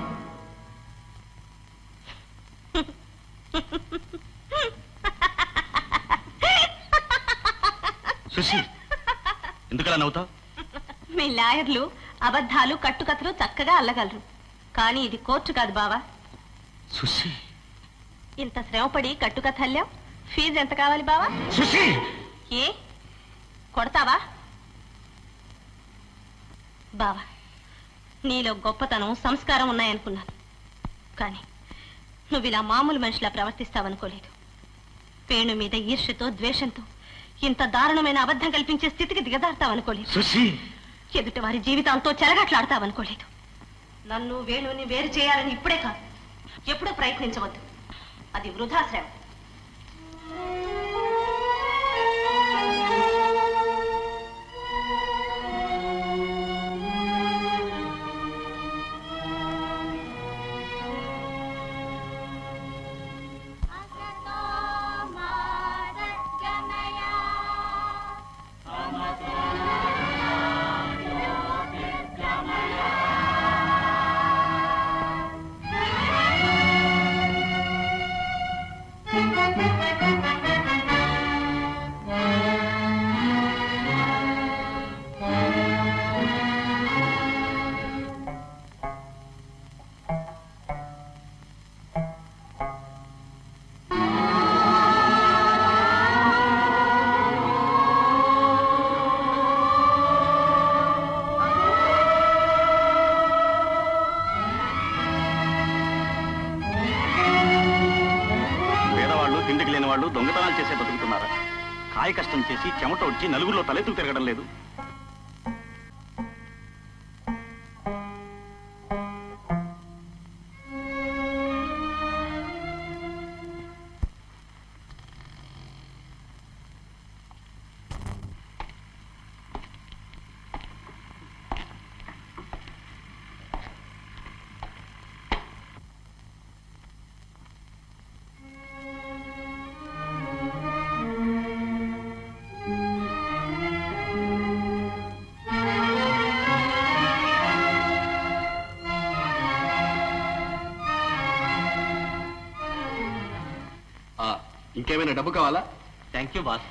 సుశీ ఎందుకలా నవ్వుతావు మీ లాయర్లు అబద్ధాలు కట్టుకథలు చక్కగా అల్లగలరు కానీ ఇది కోర్టు కాదు బావా సుశీ ఇంత శ్రమపడి కట్టుకథ అల్లావు ఫీజు ఎంత కావాలి బావా సుశీ ఏ కొడతావా బావా నీలో గొప్పతనం సంస్కారం ఉన్నాయనుకున్నాను కానీ నువ్వు ఇలా మామూలు మనిషిలా ప్రవర్తిస్తావనుకోలేదు వేణు మీద ఈర్ష్యతో ద్వేషంతో ఇంత దారుణమైన అబద్ధం కల్పించే స్థితికి దిగజారుతావనుకోలేదు సుశీ ఎదుటి వారి జీవితంతో చెలగట్లాడతావనుకోలేదు నన్ను వేణుని వేరు చేయాలని ఇప్పుడే కాదు ఎప్పుడూ ప్రయత్నించవద్దు అది వృధా శ్రమ పేదవాళ్ళు తిండికి లేని వాళ్ళు దొంగతనాలు చేసే బతుకుతున్నారా కాయ కష్టం చేసి చెమట వచ్చి నలుగురిలో తలెత్తులు తిరగడం లేదు ఆ, ఇంకేమైనా డబ్బు కావాలా థ్యాంక్ యూ బాస్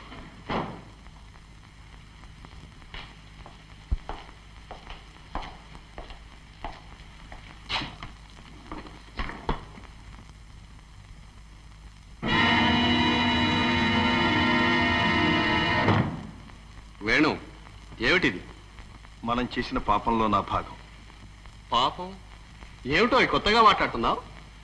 వేణు ఏమిటిది మనం చేసిన పాపంలో నా భాగం పాపం ఏమిటో ఈ కొత్తగా మాట్లాడుతున్నావు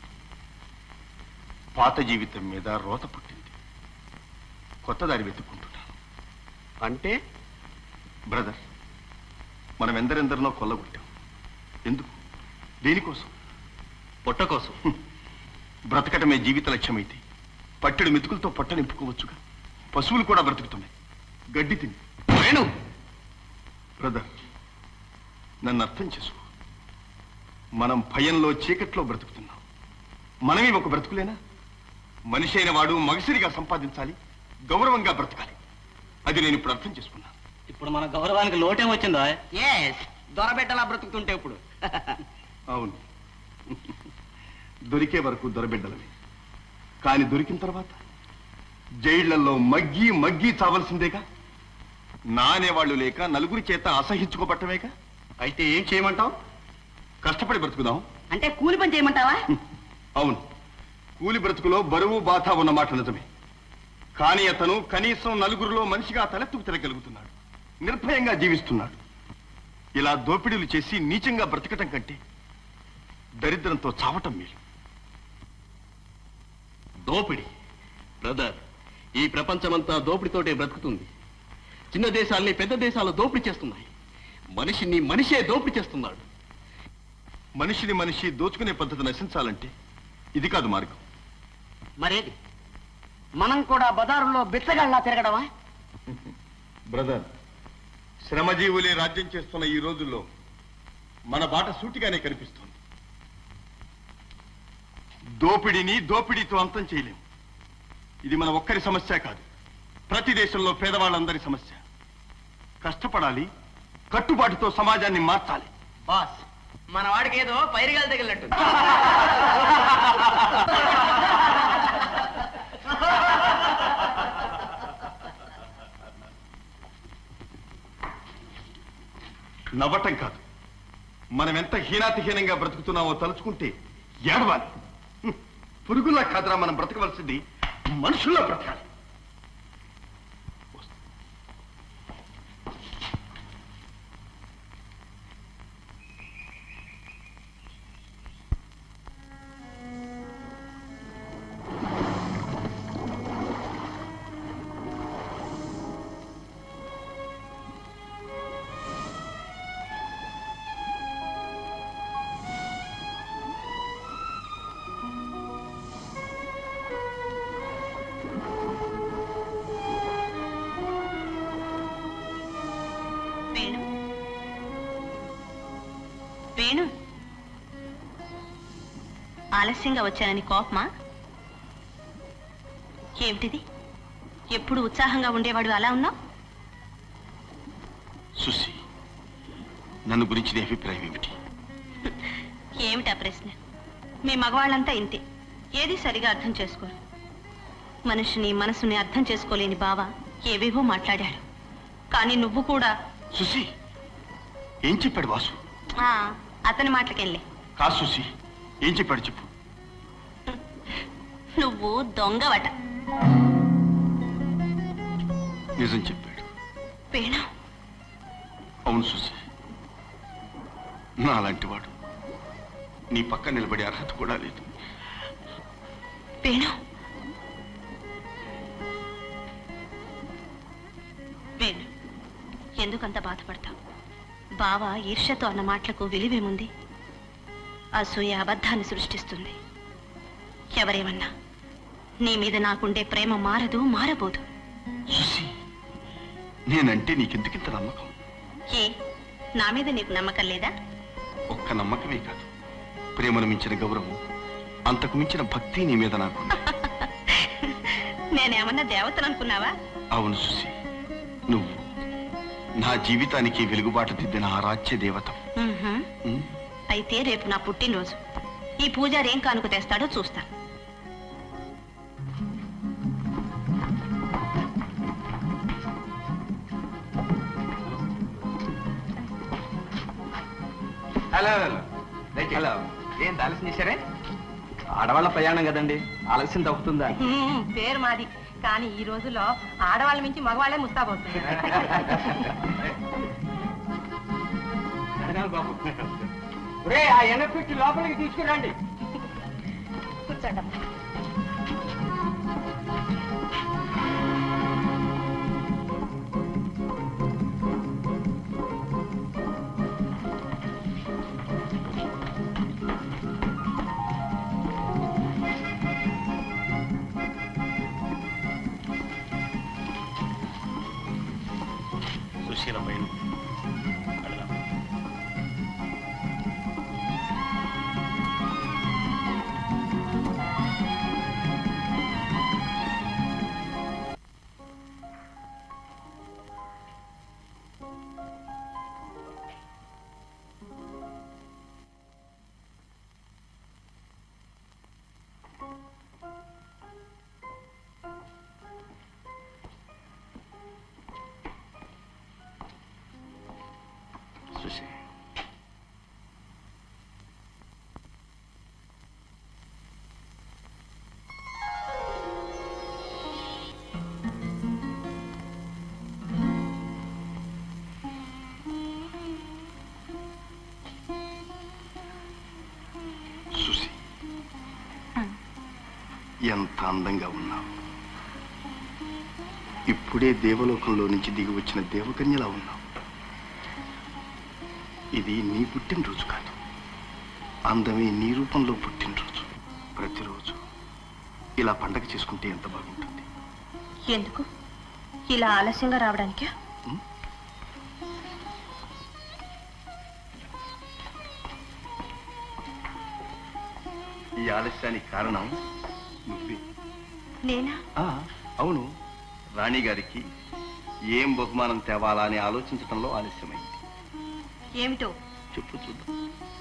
పాత జీవితం మీద రోత పుట్టింది కొత్త దారి వెతుక్కుంటున్నాను అంటే బ్రదర్ మనం ఎందరెందరినో కొల్లగొట్టాం ఎందుకు దేనికోసం పొట్ట కోసం బ్రతకటమే జీవిత లక్ష్యమైతే పట్టెడు మెతుకులతో పొట్ట నింపుకోవచ్చుగా పశువులు కూడా బ్రతుకుతున్నాయి గడ్డి తిని వేణు బ్రదర్ నన్ను అర్థం చేసుకో మనం భయంలో చీకట్లో బ్రతుకుతున్నాం మనమే ఒక బ్రతుకులేనా మనిషి అయిన వాడు మగసిరిగా సంపాదించాలి గౌరవంగా బ్రతకాలి అది నేను ఇప్పుడు అర్థం చేసుకున్నాను ఇప్పుడు మన గౌరవానికి లోటేం వచ్చిందో ఎస్ దొరబెట్టలా బ్రతుకుతుంటే ఇప్పుడు అవును దొరికే వరకు దొరబిడ్డలమే కానీ దొరికిన తర్వాత జైళ్లలో మగ్గి మగ్గి చావలసిందేగా నా అనేవాళ్ళు లేక నలుగురి చేత అసహించుకోబట్టమేగా అయితే ఏం చేయమంటావు కష్టపడి బ్రతుకుదాం అంటే కూలి పని చేయమంటావా అవును కూలి బ్రతుకులో బరువు బాధ ఉన్నమాట నిజమే కానీ అతను కనీసం నలుగురిలో మనిషిగా తలెత్తుకు తిరగలుగుతున్నాడు నిర్భయంగా జీవిస్తున్నాడు ఇలా దోపిడీలు చేసి నీచంగా బ్రతకటం కంటే దరిద్రంతో చావటం మేలు దోపిడి బ్రదర్ ఈ ప్రపంచమంతా దోపిడితోటే బ్రతుకుతుంది చిన్న దేశాల్ని పెద్ద దేశాలు దోపిడీ చేస్తున్నాయి మనిషిని మనిషే దోపిడీ చేస్తున్నాడు మనిషిని మనిషి దోచుకునే పద్ధతి నశించాలంటే ఇది కాదు మార్గం మరేది మనం కూడా బజారులో బిచ్చగాళ్ళ తిరగడమా బ్రదర్ శ్రమజీవులే రాజ్యం చేస్తున్న ఈ రోజుల్లో మన బాట సూటిగానే కనిపిస్తుంది దోపిడీని దోపిడీతో అంతం చేయలేం ఇది మన ఒక్కరి సమస్య కాదు ప్రతి దేశంలో పేదవాళ్ళందరి సమస్య కష్టపడాలి కట్టుబాటుతో సమాజాన్ని మార్చాలి బాస్ మన వాడికి ఏదో పైరుగాలు తగిలినట్టు నవ్వటం కాదు మనం ఎంత హీనాతిహీనంగా బ్రతుకుతున్నామో తలుచుకుంటే ఏడవాలి హ్మ్. పురుగుల్లా కాదురా మనం బ్రతకవలసింది మనుషుల్లా బ్రతకాలి వేణు వేణు ఆలస్యంగా వచ్చానని కోపమా ఏమిటిది ఎప్పుడు ఉత్సాహంగా ఉండేవాడు అలా ఉన్నావు సుసి నన్ను గురించి నీ అభిప్రాయం ఏమిటి ఏమిటా ప్రశ్న మీ మగవాళ్ళంతా ఇంతే ఏది సరిగా అర్థం చేసుకోరు మనిషిని మనసుని అర్థం చేసుకోలేని బావ ఏవేవో మాట్లాడాడు కానీ నువ్వు కూడా సుసి ఏం చెప్పాడు వాసు ఆ, అతని మాటలకెళ్ళే కాదు సుసి ఏం చెప్పాడు చెప్పు నువ్వు దొంగవట నిజం చెప్పాడు వేణు అవును సుసి నాలాంటి వాడు నీ పక్క నిలబడే అర్హత కూడా లేదు వేణు వేణు ఎందుకంత బాధపడతావు బావ ఈర్ష్యతో అన్న మాటలకు విలువేముంది అసూయ అబద్ధాన్ని సృష్టిస్తుంది ఎవరేమన్నా నీ మీద నాకుండే ప్రేమ మారదు మారబోదు సుసి నేనంటే నీకెందుకింత నమ్మకం ఏ నా మీద నీకు నమ్మకం లేదా ఒక్క నమ్మకమే కాదు ప్రేమను మించిన గౌరవం అంతకు మించిన భక్తి నీ మీద నాకు నేనేమన్నా దేవతను అనుకున్నావా అవును సుసి నువ్వు నా జీవితానికి వెలుగుబాటు దిద్దిన ఆరాధ్య దేవత మ్మ్హ్మ్. అయితే రేపు నా పుట్టినరోజు ఈ పూజారి ఏం కానుక తెస్తాడో చూస్తాను హలో హలో ఏం ఆలస్యం చేశారే ఆడవాళ్ళ ప్రయాణం కదండి ఆలస్యం తప్పుతుందా హ్మ్, పేరు మాది కానీ ఈ రోజుల్లో ఆడవాళ్ళ మించి మగవాళ్ళే ముస్తాబవుతున్నారు బాబు రే ఆ ఎనపెట్టి లోపలికి తీసుకురండి కూర్చోండి సుశీల పైన సుశీ ఎంత అందంగా ఉన్నావు ఇప్పుడే దేవలోకంలో నుంచి దిగి వచ్చిన దేవకన్యలా ఉన్నావు ఇది నీ పుట్టినరోజు కాదు అందమే నీ రూపంలో పుట్టినరోజు ప్రతిరోజు ఇలా పండగ చేసుకుంటే ఎంత బాగుంటుంది ఎందుకు ఇలా ఆలస్యంగా రావడానికా ఈ ఆలస్యానికి కారణం నువ్వే నేనా ఆ, అవును రాణి గారికి ఏం బహుమానం తేవాలా అని ఆలోచించడంలో ఆలస్యమైంది ఏమిటో చెప్పు చూద్దాం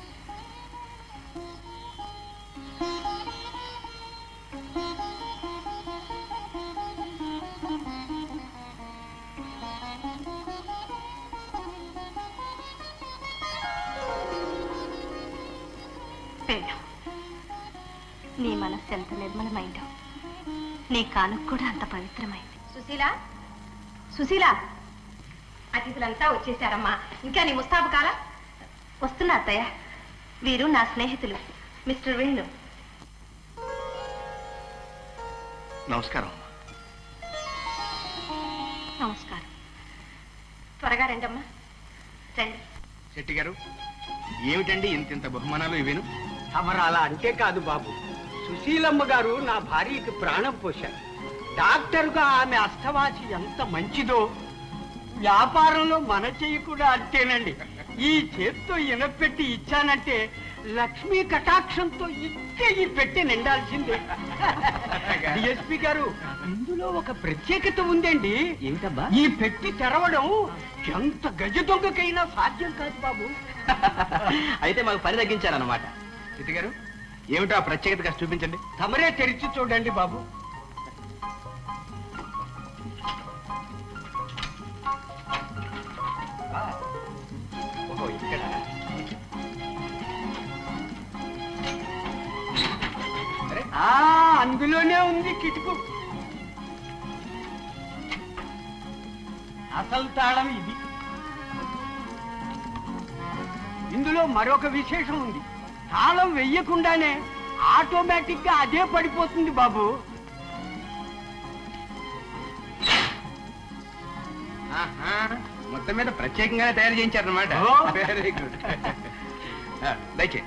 వేణు నీ మనస్సు ఎంత నిర్మలమైందో నీ కానుక కూడా అంత పవిత్రమైంది సుశీల సుశీల అతిథులంతా వచ్చేసారమ్మా ఇంకా నీ ముస్తాబు కాలా వస్తున్నా అత్తయ్య వీరు నా స్నేహితులు మిస్టర్ వేణు నమస్కారం నమస్కారం త్వరగా రండమ్మా రండి శెట్టి గారు ఏమిటండి ఇంత ఇంత బహుమానాలు ఇవేను తమరు అలా అంటే కాదు బాబు సుశీలమ్మ గారు నా భార్యకి ప్రాణం పోశారు డాక్టర్గా ఆమె అష్టవాసి ఎంత మంచిదో వ్యాపారంలో మన చెయ్యి కూడా అంతేనండి ఈ చేత్తో ఇనపెట్టి ఇచ్చానంటే లక్ష్మీ కటాక్షంతో ఇచ్చే ఈ పెట్టి నిండాల్సిందే డిఎస్పి గారు ఇందులో ఒక ప్రత్యేకత ఉందండి ఏమిటబ్బా ఈ పెట్టి తెరవడం ఎంత గజ దొంగకైనా సాధ్యం కాదు బాబు అయితే మాకు పని తగ్గించారన్నమాట శెట్టి గారు ఏమిటో ఆ ప్రత్యేకత కాస్త చూపించండి తమరే తెరిచి చూడండి బాబు ఓహో ఇక్కడ ఆ అందులోనే ఉంది కిటుకు అసలు తాళం ఇది ఇందులో మరొక విశేషం ఉంది తాళం వెయ్యకుండానే ఆటోమేటిక్ గా అదే పడిపోతుంది బాబు ఆహా, మొత్తం మీద ప్రత్యేకంగానే తయారు చేయించారన్నమాట ఓ. వెరీ గుడ్ దయచే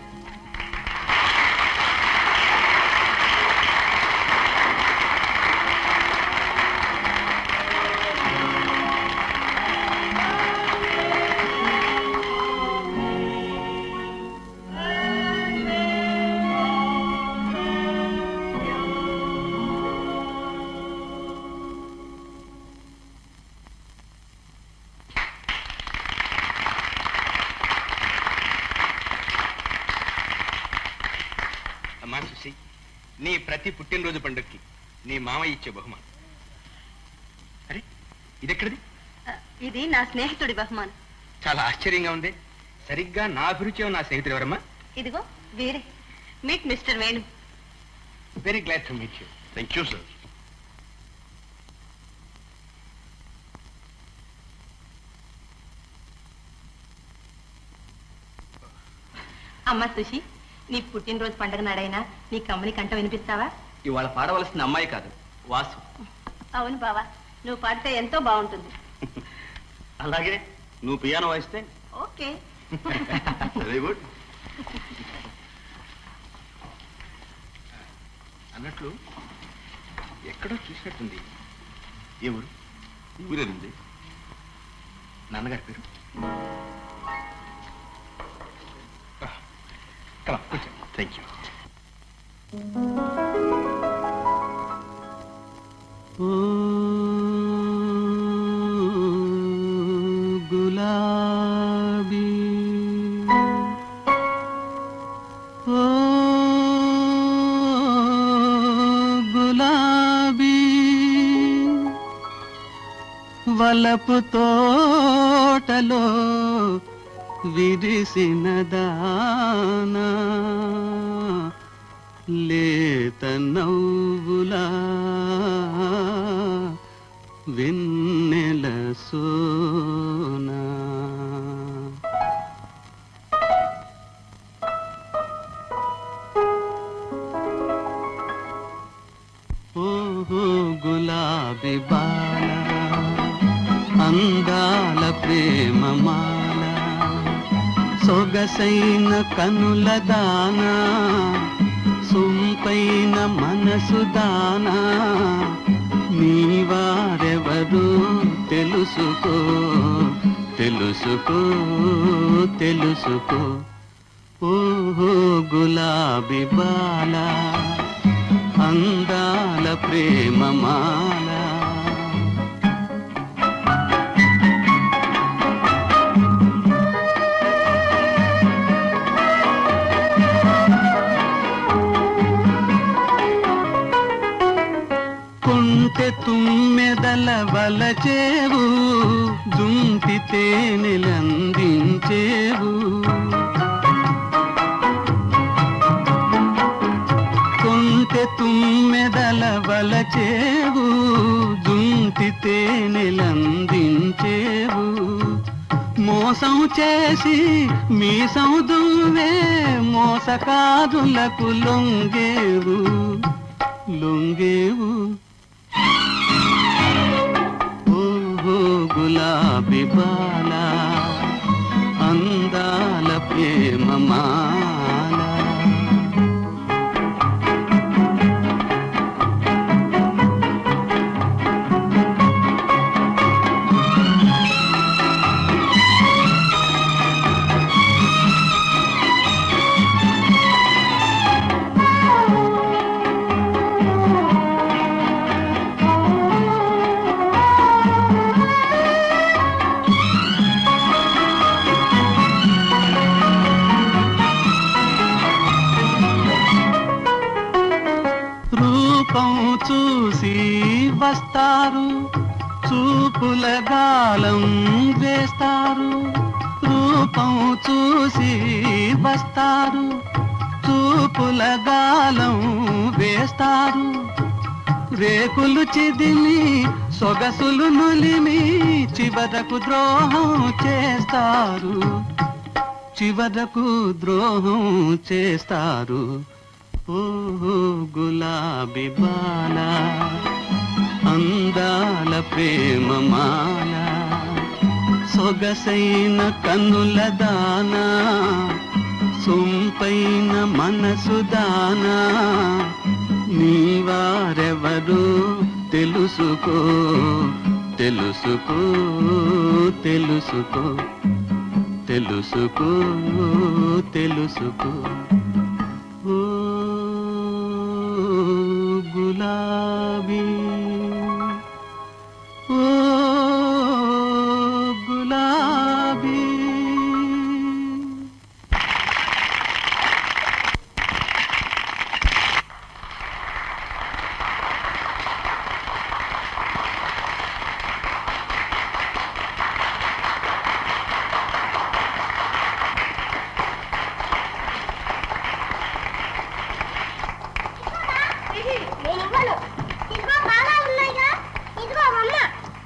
అమ్మా సుశీ నీ ప్రతి పుట్టినరోజు పండుగకి నీ మామయ్య ఇచ్చే బహుమానం అరే ఇదెక్కడిది ఇది నా స్నేహితుడి బహుమానం చాలా ఆశ్చర్యంగా ఉంది సరిగ్గా నా అభిరుచి నా స్నేహితుడు ఎవరమ్మా ఇదిగో వీరే meet mister Venu very glad to meet you thank you sir అమ్మ సుషి నీ పుట్టినరోజు పండగ నాడైనా నీ కమ్మని కంట వినిపిస్తావా ఇవాళ పాడవలసిన అమ్మాయి కాదు వాసు అవును బావా నువ్వు పాడితే ఎంతో బాగుంటుంది అలాగే నువ్వు పియానో వాయిస్తే ఓకే వెరీ గుడ్ అన్నట్లు ఎక్కడో చూసినట్టుంది ఎవరు ఊరేనండి నాన్నగారి పేరు కమా కూర్చో థ్యాంక్ యూ గులాబీ ఓ గులాబీ వలపు తోటలో విరిసిన దానా లేత నవ్వులా వెన్నెల సోనా గులాబీ బాల అందాల ప్రేమమాల సొగసైన కనుల దానా సొంపైన మనసు దానా నీవారెవరు తెలుసుకో తెలుసుకో తెలుసుకో ఓహో గులాబీ బాల అందాల ప్రేమమాల కొంటె తుమ్మెదల వలచేవు జుంటి తేనెలందించేవు కొంటె తుమ్మెదల వలచేవు జుంటి తేనెలందించేవు మోసం చేసి మీసం దువ్వే మోసకాదులకు లొంగేవు లొంగేవు ఓహో గులాబీ బాల అందాల ప్రేమమాల రూపం చూసి వస్తారు చూపుల గాలం వేస్తారు రూపం చూసి వస్తారు చూపుల గాలం వేస్తారు రేకులు చిదిమి సొగసులు నులిమి చివరకు ద్రోహం చేస్తారు చివరకు ద్రోహం చేస్తారు ఓహో గులాబీ బాల అందాల ప్రేమమాల సొగసైన కన్నుల దానా సొంపైన మనసు దానా నీవారెవరు తెలుసుకో తెలుసుకో తెలుసుకో తెలుసుకో తెలుసుకో ఓ గులాబీ ఓ గులాబీ నేను ఇవ్వను ఇదిగో బాగా ఉన్నాయిగా ఇదిగో అమ్మ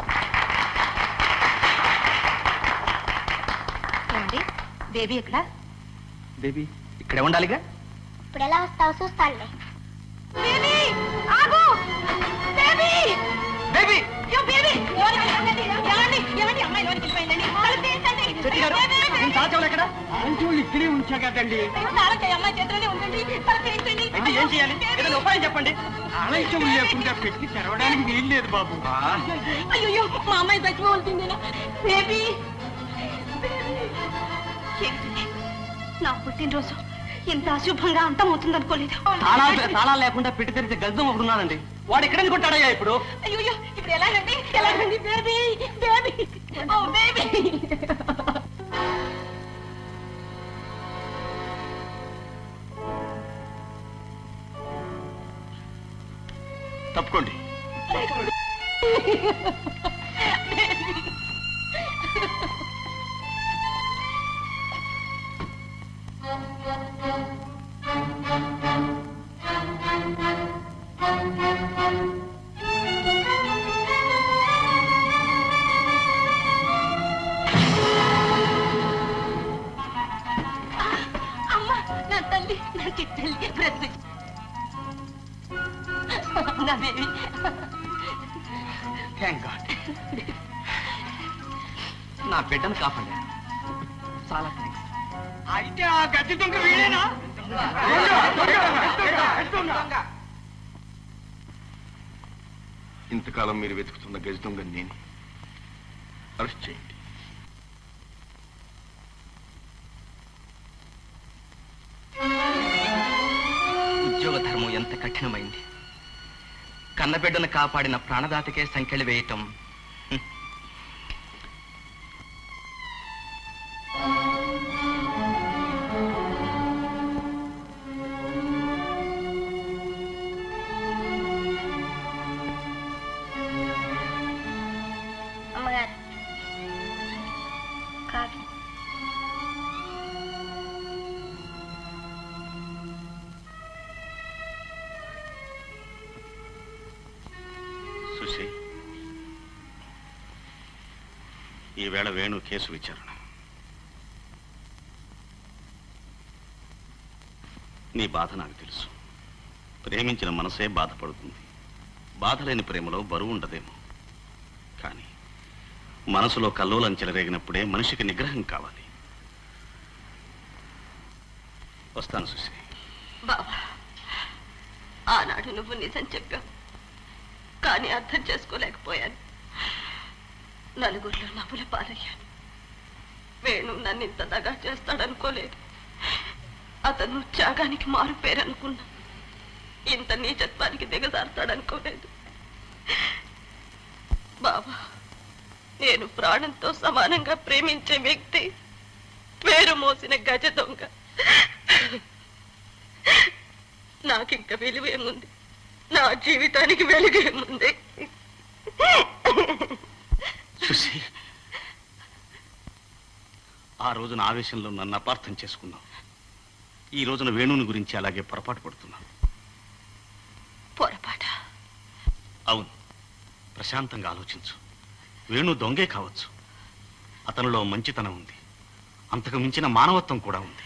ఏమండి బేబీ ఎక్కడ బేబీ ఇక్కడే ఉండాలిగా ఇప్పుడు ఎలా వస్తావు చూస్తానులే బేబీ ఆగు బేబీ బేబీ యో బేబీ లోనికి వెళ్ళండి ఏమండి ఏమండి అమ్మాయి లోనికి వెళ్ళిపోయిందండి తలుపు తీయండి. శెట్టి గారు బేబీ, బేబీ. నేను తాచవులు ఎక్కడ అంచులు ఇక్కడే ఉంచా కదండి తాళం చేయి, అమ్మాయి చేతిలోనే ఉందండి తలుపు తీయించండి. అయితే ఏం చేయాలి ఏదైనా ఉపాయం చెప్పండి ఆలస్యం లేకుండా పెట్టి తెరవడానికి వీలు లేదు బాబు అయ్యో మా అమ్మాయి చచ్చిపోతుందేనా బేబీ ఏమిటండి? నా పుట్టినరోజు ఇంత అశుభంగా అంతమవుతుందనుకోలేదు తాళాలు తాళాలు లేకుండా పెట్టి తెరిచే గజం ఒకడు ఉన్నానండి వాడు ఎక్కడ కొట్టాడయ్యా ఇప్పుడు అయ్యో ఇప్పుడు ఎలాగండి ఎలాగండి బేబీ బేబీ ఓ బేబీ తప్పుకోండి అమ్మ నా తల్లి నా చిట్టల్లి బ్రతుకు నా బేబీ థ్యాంక్ గాడ్ నా బిడ్డను కాపాడారు చాలా థ్యాంక్స్ అయితే ఆ గట్టి దొంగ వీడేనా ఇంతకాలం మీరు వెతుకుతున్న గజ దొంగ నేను అరెస్ట్ చేయండి ఉద్యోగ ధర్మం ఎంత కఠినమైంది కన్నబిడ్డను కాపాడిన ప్రాణదాతకే సంఖ్యలు వేయటం హ్మ్. అమ్మగారు కాఫీ సుశీ ఈవేళ వేణు కేసు విచారణ నీ బాధ నాకు తెలుసు ప్రేమించిన మనసే బాధపడుతుంది బాధ లేని ప్రేమలో బరువు ఉండదేమో కానీ మనసులో కల్లోలం చెలరేగినప్పుడే మనిషికి నిగ్రహం కావాలి వస్తాను సుశీ బాబా ఆనాడు నువ్వు నిజం చెప్పావు కానీ అర్థం చేసుకోలేకపోయాను నలుగురిలో నవ్వుల పాలయ్యాను వేణు నన్ను ఇంత దగా చేస్తాడనుకోలేదు అతను త్యాగానికి మారు పేరనుకున్నా ఇంత నీచత్వానికి దిగజారుతాడనుకోలేదు బాబా నేను ప్రాణంతో సమానంగా ప్రేమించే వ్యక్తి పేరు మోసిన గజ దొంగ నాకింక విలువేముంది నా జీవితానికి వెలుగేముంది సుశీ ఆ రోజున ఆవేశంలో నన్ను అపార్థం చేసుకున్నావు ఈ రోజున వేణుని గురించి అలాగే పొరపాటు పడుతున్నావు పొరపాట అవును ప్రశాంతంగా ఆలోచించు వేణు దొంగే కావచ్చు అతనిలో మంచితనం ఉంది అంతకు మించిన మానవత్వం కూడా ఉంది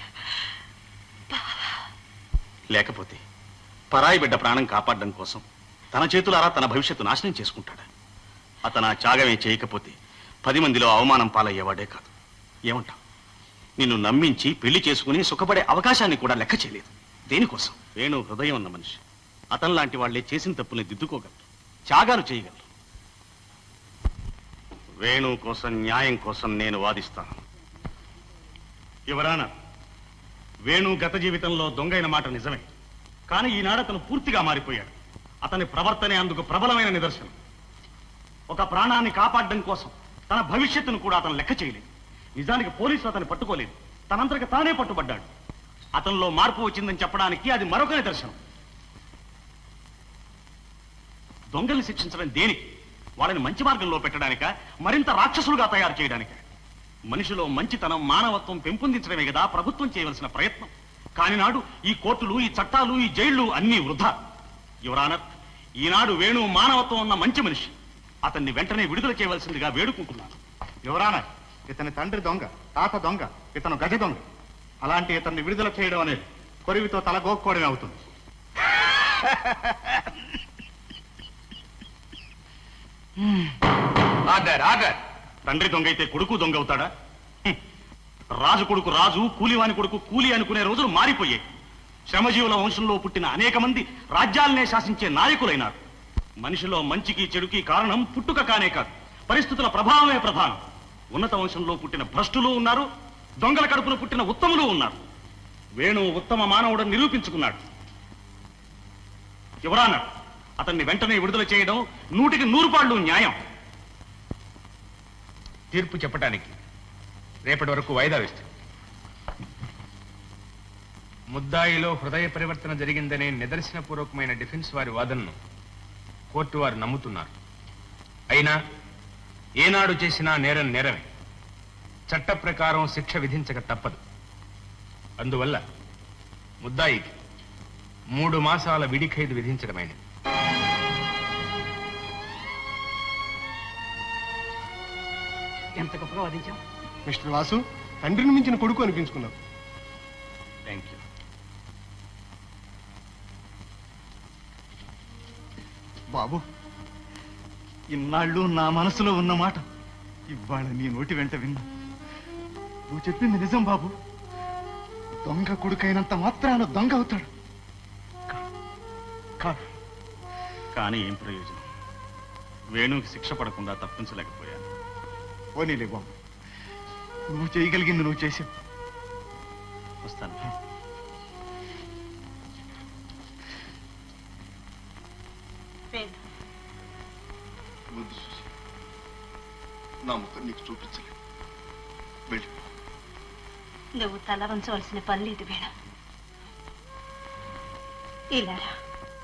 లేకపోతే పరాయి బిడ్డ ప్రాణం కాపాడడం కోసం తన చేతులారా తన భవిష్యత్తు నాశనం చేసుకుంటాడా అతను ఆ త్యాగమే చేయకపోతే పది మందిలో అవమానం పాలయ్యేవాడే కాదు ఏమంటావు నిన్ను నమ్మించి పెళ్లి చేసుకుని సుఖపడే అవకాశాన్ని కూడా లెక్క చేయలేదు దేనికోసం వేణు హృదయం ఉన్న మనిషి అతను లాంటి వాళ్లే చేసిన తప్పుల్ని దిద్దుకోగలరు త్యాగాలు చేయగలరు వేణు కోసం న్యాయం కోసం నేను వాదిస్తాను యువరాన వేణు గత జీవితంలో దొంగైన మాట నిజమే కానీ ఈనాడు అతను పూర్తిగా మారిపోయాడు అతని ప్రవర్తనే అందుకు ప్రబలమైన నిదర్శనం ఒక ప్రాణాన్ని కాపాడడం కోసం తన భవిష్యత్తును కూడా అతను లెక్క చేయలేదు నిజానికి పోలీసులు అతను పట్టుకోలేదు తనంతటికి తానే పట్టుబడ్డాడు అతనిలో మార్పు వచ్చిందని చెప్పడానికి అది మరొక నిదర్శనం దొంగల్ని శిక్షించడం దేనికి వాళ్ళని మంచి మార్గంలో పెట్టడానిక మరింత రాక్షసులుగా తయారు చేయడానిక మనిషిలో మంచితనం మానవత్వం పెంపొందించడమే కదా ప్రభుత్వం చేయవలసిన ప్రయత్నం కాని నాడు ఈ కోర్టులు ఈ చట్టాలు ఈ జైళ్లు అన్నీ వృధా యువరానర్ ఈనాడు వేణు మానవత్వం ఉన్న మంచి మనిషి అతన్ని వెంటనే విడుదల చేయవలసిందిగా వేడుకుంటున్నాను యువరానర్ ఇతని తండ్రి దొంగ తాత దొంగ ఇతను గజ దొంగ అలాంటి ఇతన్ని విడుదల చేయడం అనేది కొరివితో తల గోక్కోవడమే అవుతుంది ఆర్డర్ ఆర్డర్ తండ్రి దొంగ అయితే కొడుకు దొంగ అవుతాడా హ్మ్. రాజు కొడుకు రాజు కూలివాని కొడుకు కూలి అనుకునే రోజులు మారిపోయాయి శ్రమజీవుల వంశంలో పుట్టిన అనేక మంది రాజ్యాలనే శాసించే నాయకులైనారు మనిషిలో మంచికి చెడుకి కారణం పుట్టుక కానే కాదు పరిస్థితుల ప్రభావమే ప్రధానం ఉన్నత వంశంలో పుట్టిన భ్రష్టులు ఉన్నారు దొంగల కడుపున పుట్టిన ఉత్తములు ఉన్నారు వేణు ఉత్తమ మానవుడు నిరూపించుకున్నాడు యువరాన అతన్ని వెంటనే విడుదల చేయడం నూటికి నూరు పాళ్ళు న్యాయం తీర్పు చెప్పడానికి రేపటి వరకు వాయిదా వేస్తుంది ముద్దాయిలో హృదయ పరివర్తన జరిగిందనే నిదర్శనపూర్వకమైన డిఫెన్స్ వారి వాదనను కోర్టు వారు నమ్ముతున్నారు అయినా ఏనాడు చేసినా నేరం నేరమే చట్ట ప్రకారం శిక్ష విధించక తప్పదు అందువల్ల ముద్దాయికి మూడు మాసాల విడి ఖైదు విధించడమైనది ఎంత గొప్పగా వాదించాం మిస్టర్ వాసు తండ్రిని మించిన కొడుకు అనిపించుకున్నావు థ్యాంక్ యూ బాబు ఇన్నాళ్ళు నా మనసులో ఉన్న మాట ఇవాళ నీ నోటి వెంట విన్నా నువ్వు చెప్పింది నిజం బాబు దొంగ కొడుకైనంత మాత్రాన దొంగ అవుతాడు కాదు కానీ ఏం ప్రయోజనం వేణుకి శిక్ష పడకుండా తప్పించలేకపోయాను పోనీలే బాబు నువ్వు చేయగలిగింది నువ్వు చేసావు వస్తాను వేణు వద్దు సుశీ. నా ముఖం నీకు చూపించలేదు వెళ్ళి నువ్వు తల వంచవలసిన పని లేదు వేణ ఇలా రా.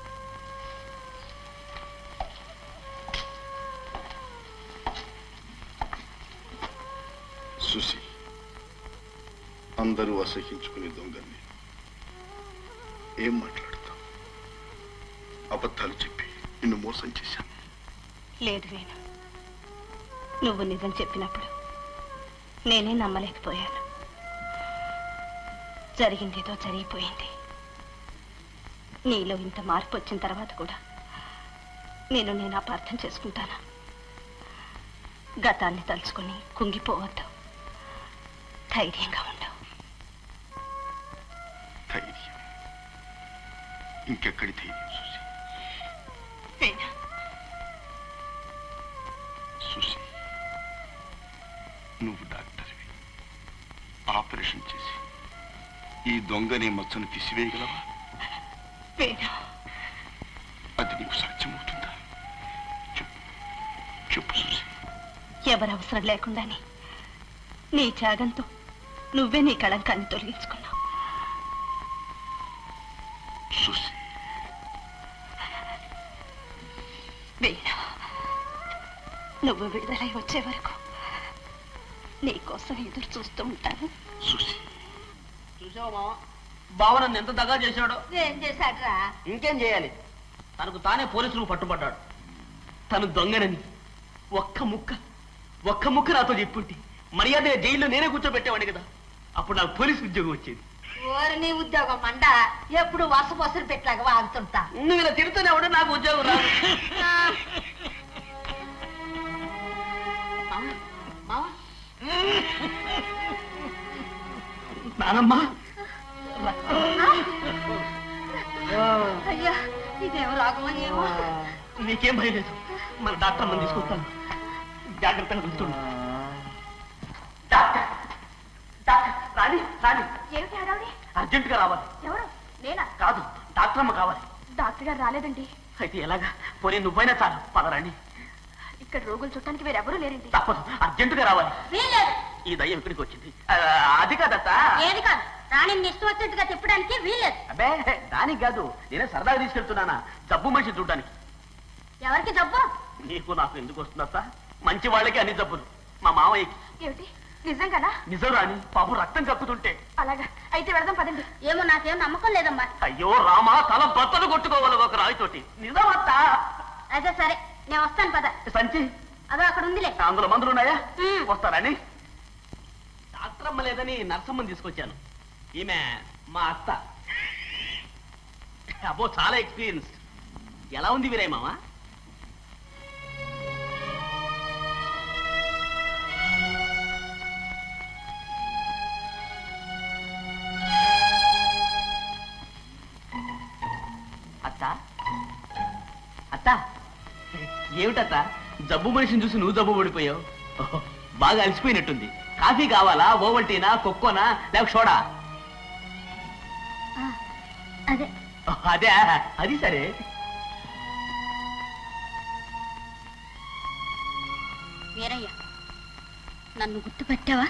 సుశీ అందరూ అసహించుకునే దొంగని ఏం మాట్లాడతావు అబద్ధాలు చెప్పి నిన్ను మోసం చేశాను లేదు వేణు నువ్వు నిజం చెప్పినప్పుడు నేనే నమ్మలేకపోయాను జరిగిందేదో జరిగిపోయింది నీలో ఇంత మార్పు వచ్చిన తర్వాత కూడా నేను నేను అపార్థం చేసుకుంటాను గతాన్ని తలుచుకొని కుంగిపోవద్దు ధైర్యంగా ఉండవు ధైర్యం ఇంకెక్కడి ధైర్యం సుశీ వేణు సుశీ నువ్వు డాక్టర్వి ఆపరేషన్ చేసి ఈ దొంగనే మచ్చను తీసివేయగలవా వేణు అది నీకు సాధ్యమవుతుందా చెప్పు చెప్పు సుశీ ఎవరు అవసరం లేకుండానే నీ త్యాగంతో నువ్వే నీ కళంకాన్ని తొలగించుకున్నావు సుశీ వేణు నువ్వు విడుదలై వచ్చే వరకు నీ కోసం ఎదురు చూస్తూ ఉంటాను సుశీ చూసావా మామ బావ నన్ను ఎంత దగా చేశాడో ఏం చేశాడ్రా ఇంకేం చేయాలి తనకు తానే పోలీసులకు పట్టుబడ్డాడు తను దొంగనని ఒక్క ముక్క ఒక్క ముక్క నాతో చెప్పుంటే మర్యాద జైల్లో నేనే కూర్చోబెట్టేవాడిని కదా అప్పుడు నాకు పోలీసు ఉద్యోగం వచ్చేది ఓరి నీ ఉద్యోగం మండ ఎప్పుడు వస పొసరు పెట్టలాగా వాగుతుంటా నువ్వు ఇలా తిరుగుతూనే ఉంటే నాకు ఉద్యోగం రాదు నానమ్మ అయ్యా ఇదేం రాగమో ఏమో నీకేం భయం లేదు మన డాక్టర్ మనం తీసుకొస్తాను జాగ్రత్తగా చూస్తుండు డాక్టర్ డాక్టర్ రాణి రాణి ఏమిటి హడావుడి అర్జెంటుగా రావాలి ఎవరు నేనా కాదు డాక్టర్ అమ్మ కావాలి డాక్టర్ గారు రాలేదండి అయితే ఎలాగా పోనీ నువ్వైనా చాలు పదరండి ఇక్కడ రోగులు చుట్టానికి వేరెవరూ లేరండి తప్పదు అర్జెంటుగా రావాలి వీల్లేదు ఈ దయ్యం ఇక్కడికి వచ్చింది ఆ, అది కాదత్త ఏది కాదు రాణిని ఇష్టం వచ్చినట్టుగా తిప్పడానికి వీల్లేదు అబ్బే దానికి కాదు నేనే సరదాగా తీసుకెళ్తున్నానా జబ్బు మనిషి చూడడానికి ఎవరికి జబ్బు నీకు నాకు ఎందుకు వస్తుందత్త మంచి వాళ్ళకి అన్ని జబ్బులు మా మామయ్యకి ఏమిటి నిజంగానా నిజం రాని పాపం రక్తం కక్కుతుంటే అలాగా అయితే వెళదాం పదండి ఏమో నాకేం నమ్మకం లేదమ్మా అయ్యో రామా తల బత్తలు కొట్టుకోవాలి ఒక రాయితోటి నిజమత్తా అయితే సరే నేను వస్తాను పద సంచి అదో అక్కడ ఉందిలే అందులో మందులు ఉన్నాయా వస్తారని డాక్టర్ అమ్మ లేదని నర్సమ్మని తీసుకొచ్చాను ఈమె మా అత్త అబ్బో చాలా ఎక్స్పీరియన్స్ ఎలా ఉంది వీరయ్య మామ అత్త అత్త ఏమిటత్త జబ్బు మనిషిని చూసి నువ్వు జబ్బు పడిపోయావు ఓహో, బాగా అలసిపోయినట్టుంది కాఫీ కావాలా ఓవల్టీనా కొక్కోనా లేక సోడా అదే ఓహ్, అదే అది సరే వీరయ్య నన్ను గుర్తుపెట్టావా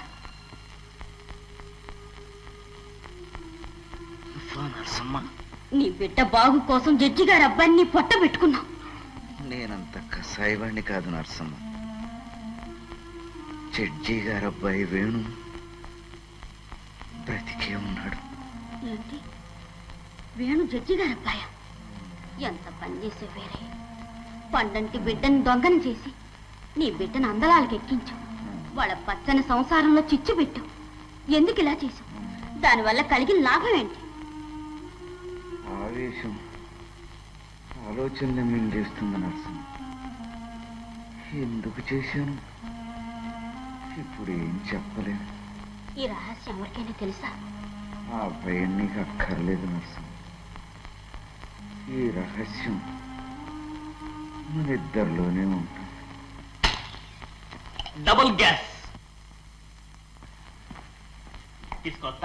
నరసమ్మ నీ బిడ్డ బాగు కోసం జడ్జి గారి అబ్బాయిని పొట్ట పెట్టుకున్నావు నేనంత కసాయివాణ్ణి కాదు నరసమ్మ జడ్జి గారు అబ్బాయి వేణు బ్రతికే ఉన్నాడు ఏంటి వేణు జడ్జి గారి అబ్బాయ ఎంత పని చేసే వేరే పండంటి బిడ్డని దొంగని చేసి నీ బిడ్డను అందలాలకు ఎక్కించు వాళ్ళ పచ్చని సంసారంలో చిచ్చు పెట్టు ఎందుకు ఇలా చేసావు దానివల్ల కలిగిన లాభం ఏంటి ఆవేశం ఆలోచనలు మింగేస్తుంది నరసమ్మ ఎందుకు చేశాను ఇప్పుడు ఏం చెప్పలేను ఈ రహస్యం ఎవరికైనా తెలుసా ఆ భయం నీకు అక్కర్లేదు నర్సం ఈ రహస్యం మన ఇద్దరిలోనే ఉంటుంది డబుల్ గ్యాస్ తీసుకొస్తా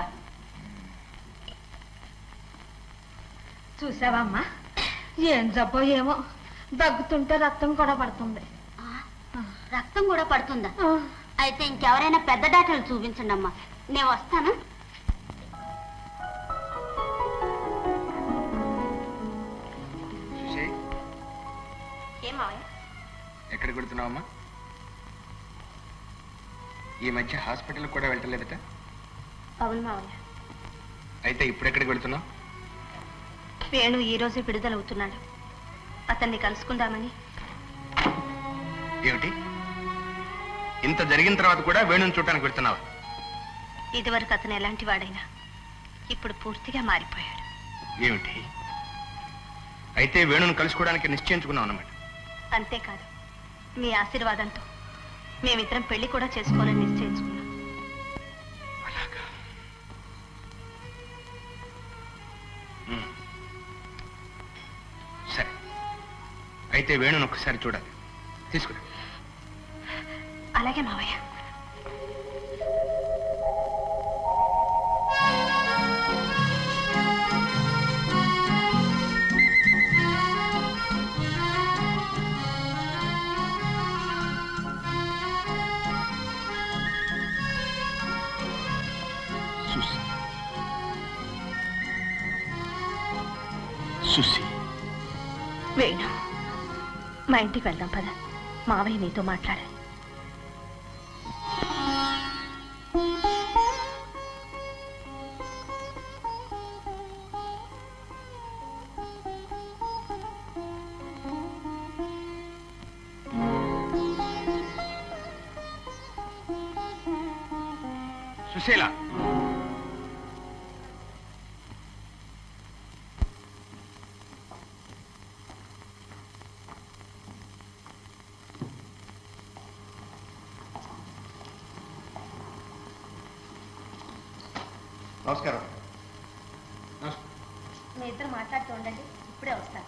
చూసావమ్మా ఏం జబ్బో ఏమో దగ్గుతుంటే రక్తం కూడా పడుతుంది రక్తం కూడా పడుతుందా అయితే ఇంకెవరైనా పెద్ద డాక్టర్లు చూపించండి అమ్మా నేను వస్తాను సుశీ ఏం మావయ్య ఎక్కడ కొడుతున్నావమ్మా ఈ మధ్య హాస్పిటల్ కూడా వెళ్ళలేదట అవును మావయ్య అయితే ఇప్పుడు ఎక్కడికి వెళ్తున్నావు వేణు ఈ రోజు విడుదలవుతున్నాడు అతన్ని కలుసుకుందామని ఏమిటి ఇంత జరిగిన తర్వాత కూడా వేణుని చూడటానికి వెళ్తున్నావా ఇదివరకు అతను ఎలాంటి వాడైనా ఇప్పుడు పూర్తిగా మారిపోయాడు ఏమిటి అయితే వేణుని కలుసుకోవడానికి నిశ్చయించుకున్నావు అన్నమాట అంతేకాదు మీ ఆశీర్వాదంతో మేమిద్దరం పెళ్లి కూడా చేసుకోవాలని నిశ్చయించుకున్నాం ఉమ్. సరే అయితే వేణుని ఒక్కసారి చూడాలి తీసుకురా అలాగే మావయ్య సుసి సుసి వేణు మా ఇంటికి వెళ్దాం పద మావయ్య నీతో మాట్లాడాలి సుశీల నమస్కారం మీ ఇద్దరు మాట్లాడుతూ ఉండండి ఇప్పుడే వస్తాను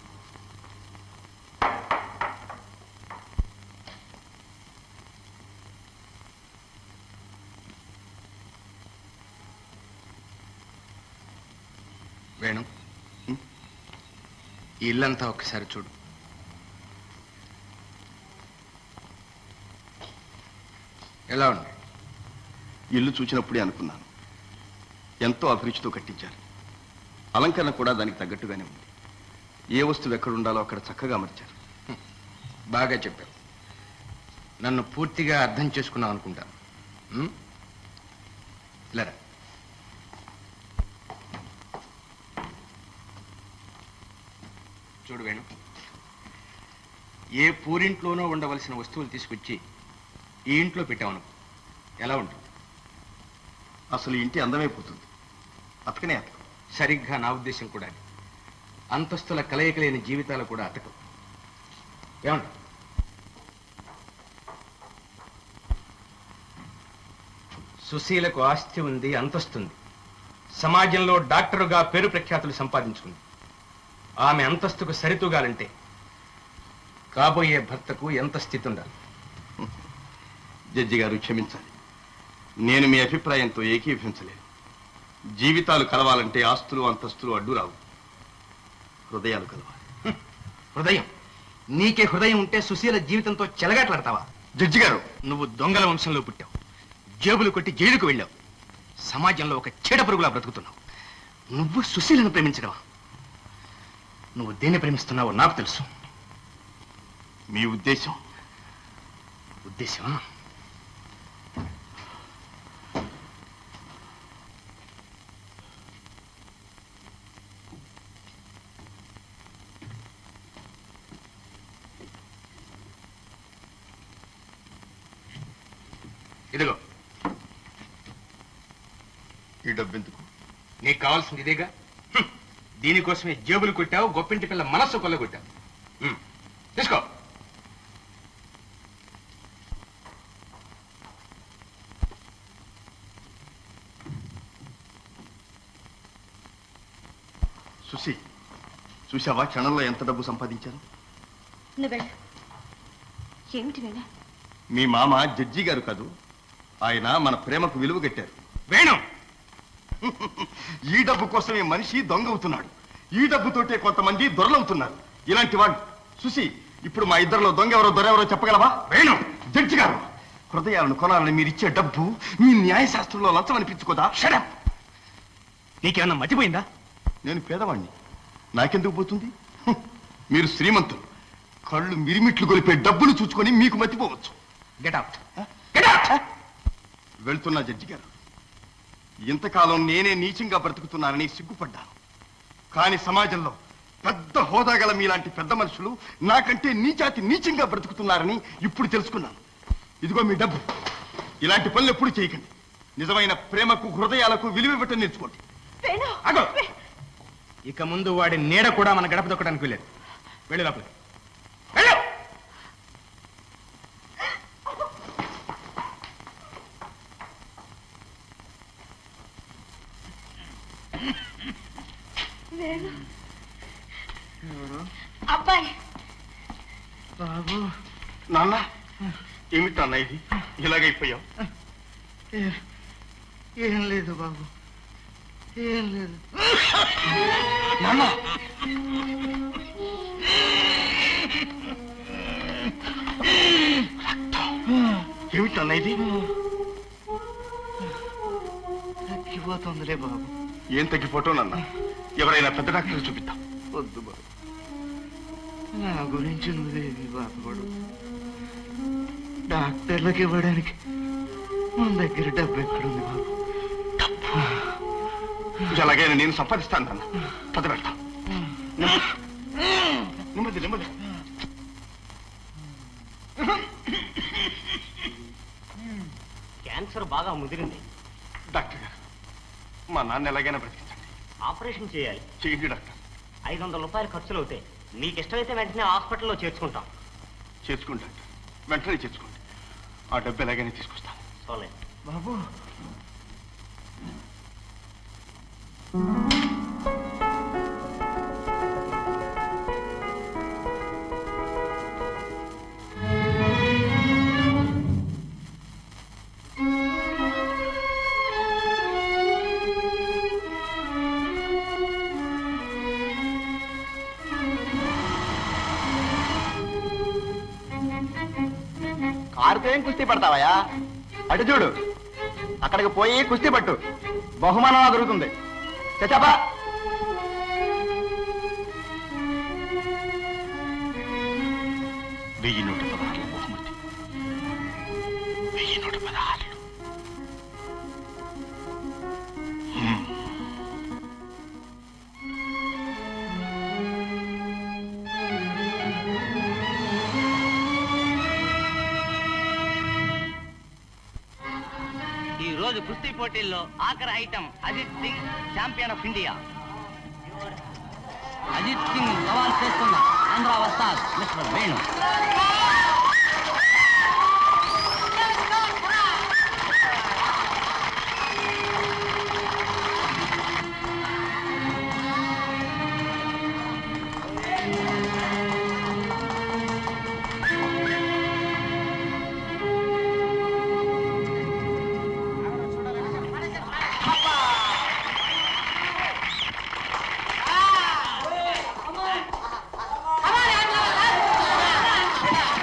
వేణు ఈ ఇల్లంతా ఒక్కసారి చూడు ఎలా ఉంది ఇల్లు చూచినప్పుడే అనుకున్నాను ఎంతో అభిరుచితో కట్టించారు అలంకరణ కూడా దానికి తగ్గట్టుగానే ఉంది ఏ వస్తువు ఎక్కడ ఉండాలో అక్కడ చక్కగా అమర్చారు బాగా చెప్పావు నన్ను పూర్తిగా అర్థం చేసుకున్నావు అనుకుంటా ఉం? లేరా చూడు వేణు ఏ పూరింట్లోనో ఉండవలసిన వస్తువులు తీసుకొచ్చి ఈ ఇంట్లో పెట్టావను ఎలా ఉంటుంది అసలు ఈ ఇంటి అందమైపోతుంది అతకనే అతకం సరిగ్గా నా ఉద్దేశం కూడా అది. అంతస్తుల కలయిక లేని జీవితాలు కూడా అతకం ఏమంట సుశీలకు ఆస్తి ఉంది అంతస్తుంది సమాజంలో డాక్టరుగా పేరు ప్రఖ్యాతులు సంపాదించుకుంది ఆమె అంతస్తుకు సరితూగాలంటే కాబోయే భర్తకు ఎంత స్థితి ఉండాలి జడ్జి గారు క్షమించాలి నేను మీ అభిప్రాయంతో ఏకీభవించలేను జీవితాలు కలవాలంటే ఆస్తులు అంతస్తులు అడ్డు రావు హృదయాలు కలవాలి హృదయం నీకే హృదయం ఉంటే సుశీల జీవితంతో చెలగాట్లాడతావా జడ్జి గారు నువ్వు దొంగల వంశంలో పుట్టావు జేబులు కొట్టి జైలుకు వెళ్ళావు సమాజంలో ఒక చీడ పురుగులా బ్రతుకుతున్నావు నువ్వు సుశీలను ప్రేమించడమా నువ్వు దేన్ని ప్రేమిస్తున్నావో నాకు తెలుసు మీ ఉద్దేశం ఉద్దేశమా ఇదిగో ఈ డబ్బెందుకు నీకు కావాల్సింది ఇదేగా హ్మ్. దీనికోసమే జేబులు కొట్టావు గొప్పింటి పిల్ల మనస్సు కొల్లగొట్టావు హ్మ్. తీసుకో సుసి చూసావా క్షణంలో ఎంత డబ్బు సంపాదించాను నువ్వు వెళ్ళు ఏమిటి వేణు మీ మామ జడ్జి గారు కాదు ఆయన మన ప్రేమకు విలువ కట్టారు వేణు ఈ డబ్బు కోసమే మనిషి దొంగ అవుతున్నాడు ఈ డబ్బుతోటే కొంతమంది దొరలవుతున్నారు ఇలాంటి వాళ్ళు చూసి ఇప్పుడు మా ఇద్దరిలో దొంగ ఎవరో దొర ఎవరో చెప్పగలవా వేణు జడ్జి గారు హృదయాలను కొనాలని మీరు ఇచ్చే డబ్బు మీ న్యాయశాస్త్రంలో లంచం అనిపించుకోదా షడప్ నీకేమన్నా మర్చిపోయిందా నేను పేదవాణ్ణి నాకెందుకు పోతుంది హ్, మీరు శ్రీమంతులు కళ్ళు మిరిమిట్లు గొలిపే డబ్బులు చూచుకొని మీకు మతిపోవచ్చు గెట్ అవుట్ వెళ్తున్నా జడ్జి గారు ఇంతకాలం నేనే నీచంగా బ్రతుకుతున్నానని సిగ్గుపడ్డాను కానీ సమాజంలో పెద్ద హోదా గల మీలాంటి పెద్ద మనుషులు నాకంటే నీచాతి నీచంగా బ్రతుకుతున్నారని ఇప్పుడు తెలుసుకున్నాను ఇదిగో మీ డబ్బు ఇలాంటి పనులు ఎప్పుడు చేయకండి నిజమైన ప్రేమకు హృదయాలకు విలువ ఇవ్వటం నేర్చుకోండి అగో ఇక ముందు వాడి నీడ కూడా మన గడప దొక్కడానికి వెళ్ళేది వెళ్ళి లోపలికి వెళ్ళు వేణు అబ్బాయి బాబు నాన్న ఏమిటి నాన్న ఇది ఇలాగైపోయావు ఏం లేదు బాబు ఏం లేదు నాన్న ఏమిటి నాన్న ఇది తగ్గిపోతుందిలే బాబు ఏం తగ్గిపోవటం నాన్న ఎవరైనా పెద్ద డాక్టర్ చూపిద్దాం వద్దు బాబు నా గురించి నువ్వేమి బాధపడు డాక్టర్లకు ఇవ్వడానికి మన దగ్గర డబ్బు ఎక్కడుంది బాబు ఎలాగైనా నేను సంపాదిస్తాను నాన్న పద వెళ్తాం నెమ్మది నెమ్మది క్యాన్సర్ బాగా ముదిరింది డాక్టర్ గారు మా నాన్న ఎలాగైనా బ్రతికించండి ఆపరేషన్ చేయాలి చేయండి డాక్టర్ ఐదు వందల రూపాయలు ఖర్చులు అవుతాయి మీకు ఇష్టమైతే వెంటనే హాస్పిటల్లో చేర్చుకుంటాం చేర్చుకోండి డాక్టర్ వెంటనే చేర్చుకోండి ఆ డబ్బు ఎలాగైనా తీసుకొస్తాను సోలే బాబు కారుతో ఏం కుస్తీ పడతావయ్యా అటు చూడు అక్కడికి పోయి కుస్తీ పట్టు బహుమానం దొరుకుతుంది చచ్చాపా వెయ్యి నూట పదహారుల బహుమతి వెయ్యి నూట పదహారులు హ్మ్. ఈ రోజు కుస్తీ పోటీల్లో ఆఖరి item Ajit Singh champion of India Ajit Singh సవాల్ చేస్తున్న ఆంధ్ర వస్తాద్ మిస్టర్ వేణు Come on,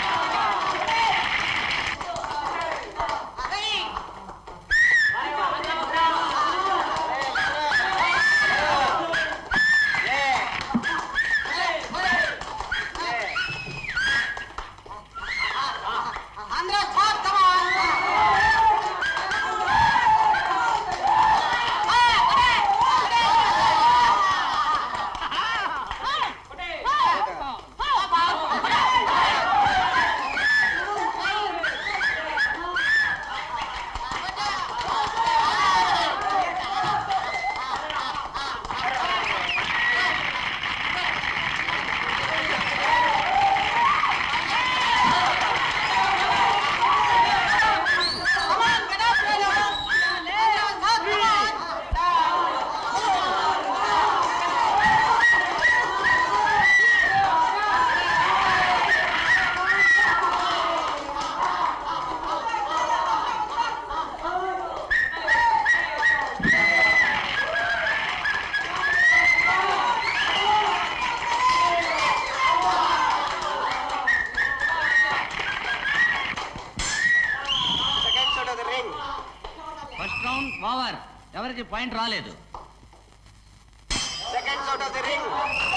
ఎవరికి పాయింట్ రాలేదు Seconds out of the ring.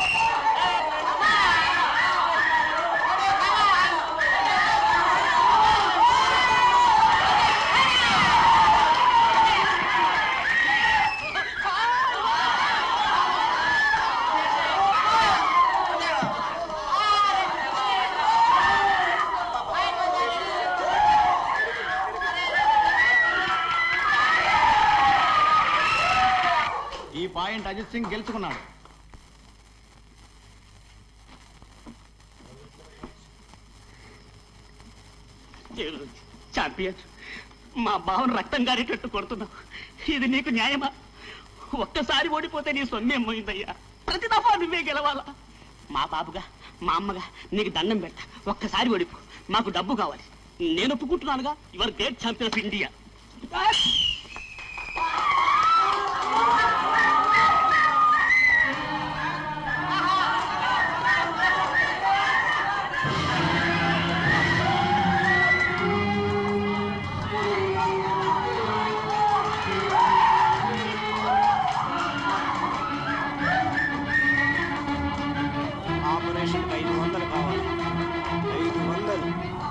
ఈ పాయింట్ అజిత్ సింగ్ గెలుచుకున్నాడు చాంపియన్ మా బావను రక్తం గారేటట్టు కొడుతున్నావు ఇది నీకు న్యాయమా ఒక్కసారి ఓడిపోతే నీ సొమ్మేం పోయిందయ్యా ప్రతి దఫా నువ్వే గెలవాలా మా బాబుగా మా అమ్మగా నీకు దండం పెడతా ఒక్కసారి ఓడిపో మాకు డబ్బు కావాలి నేను ఒప్పుకుంటున్నానుగా your great champion of India operation ఐదు వందలు కావాలి ఐదు వందలు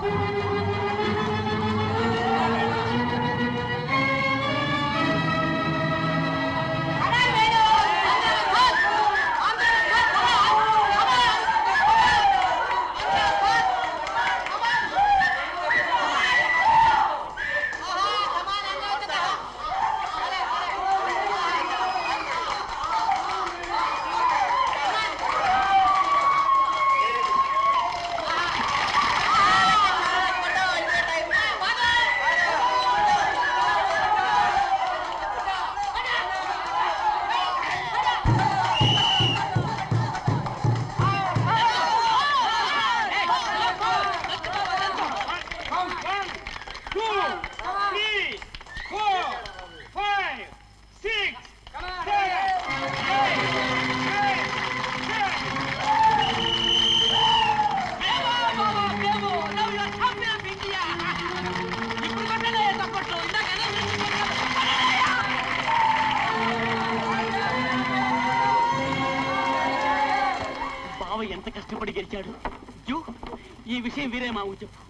బావ ఎంత కష్టపడి గెలిచాడు జూ ఈ విషయం వీరే మా చెప్పు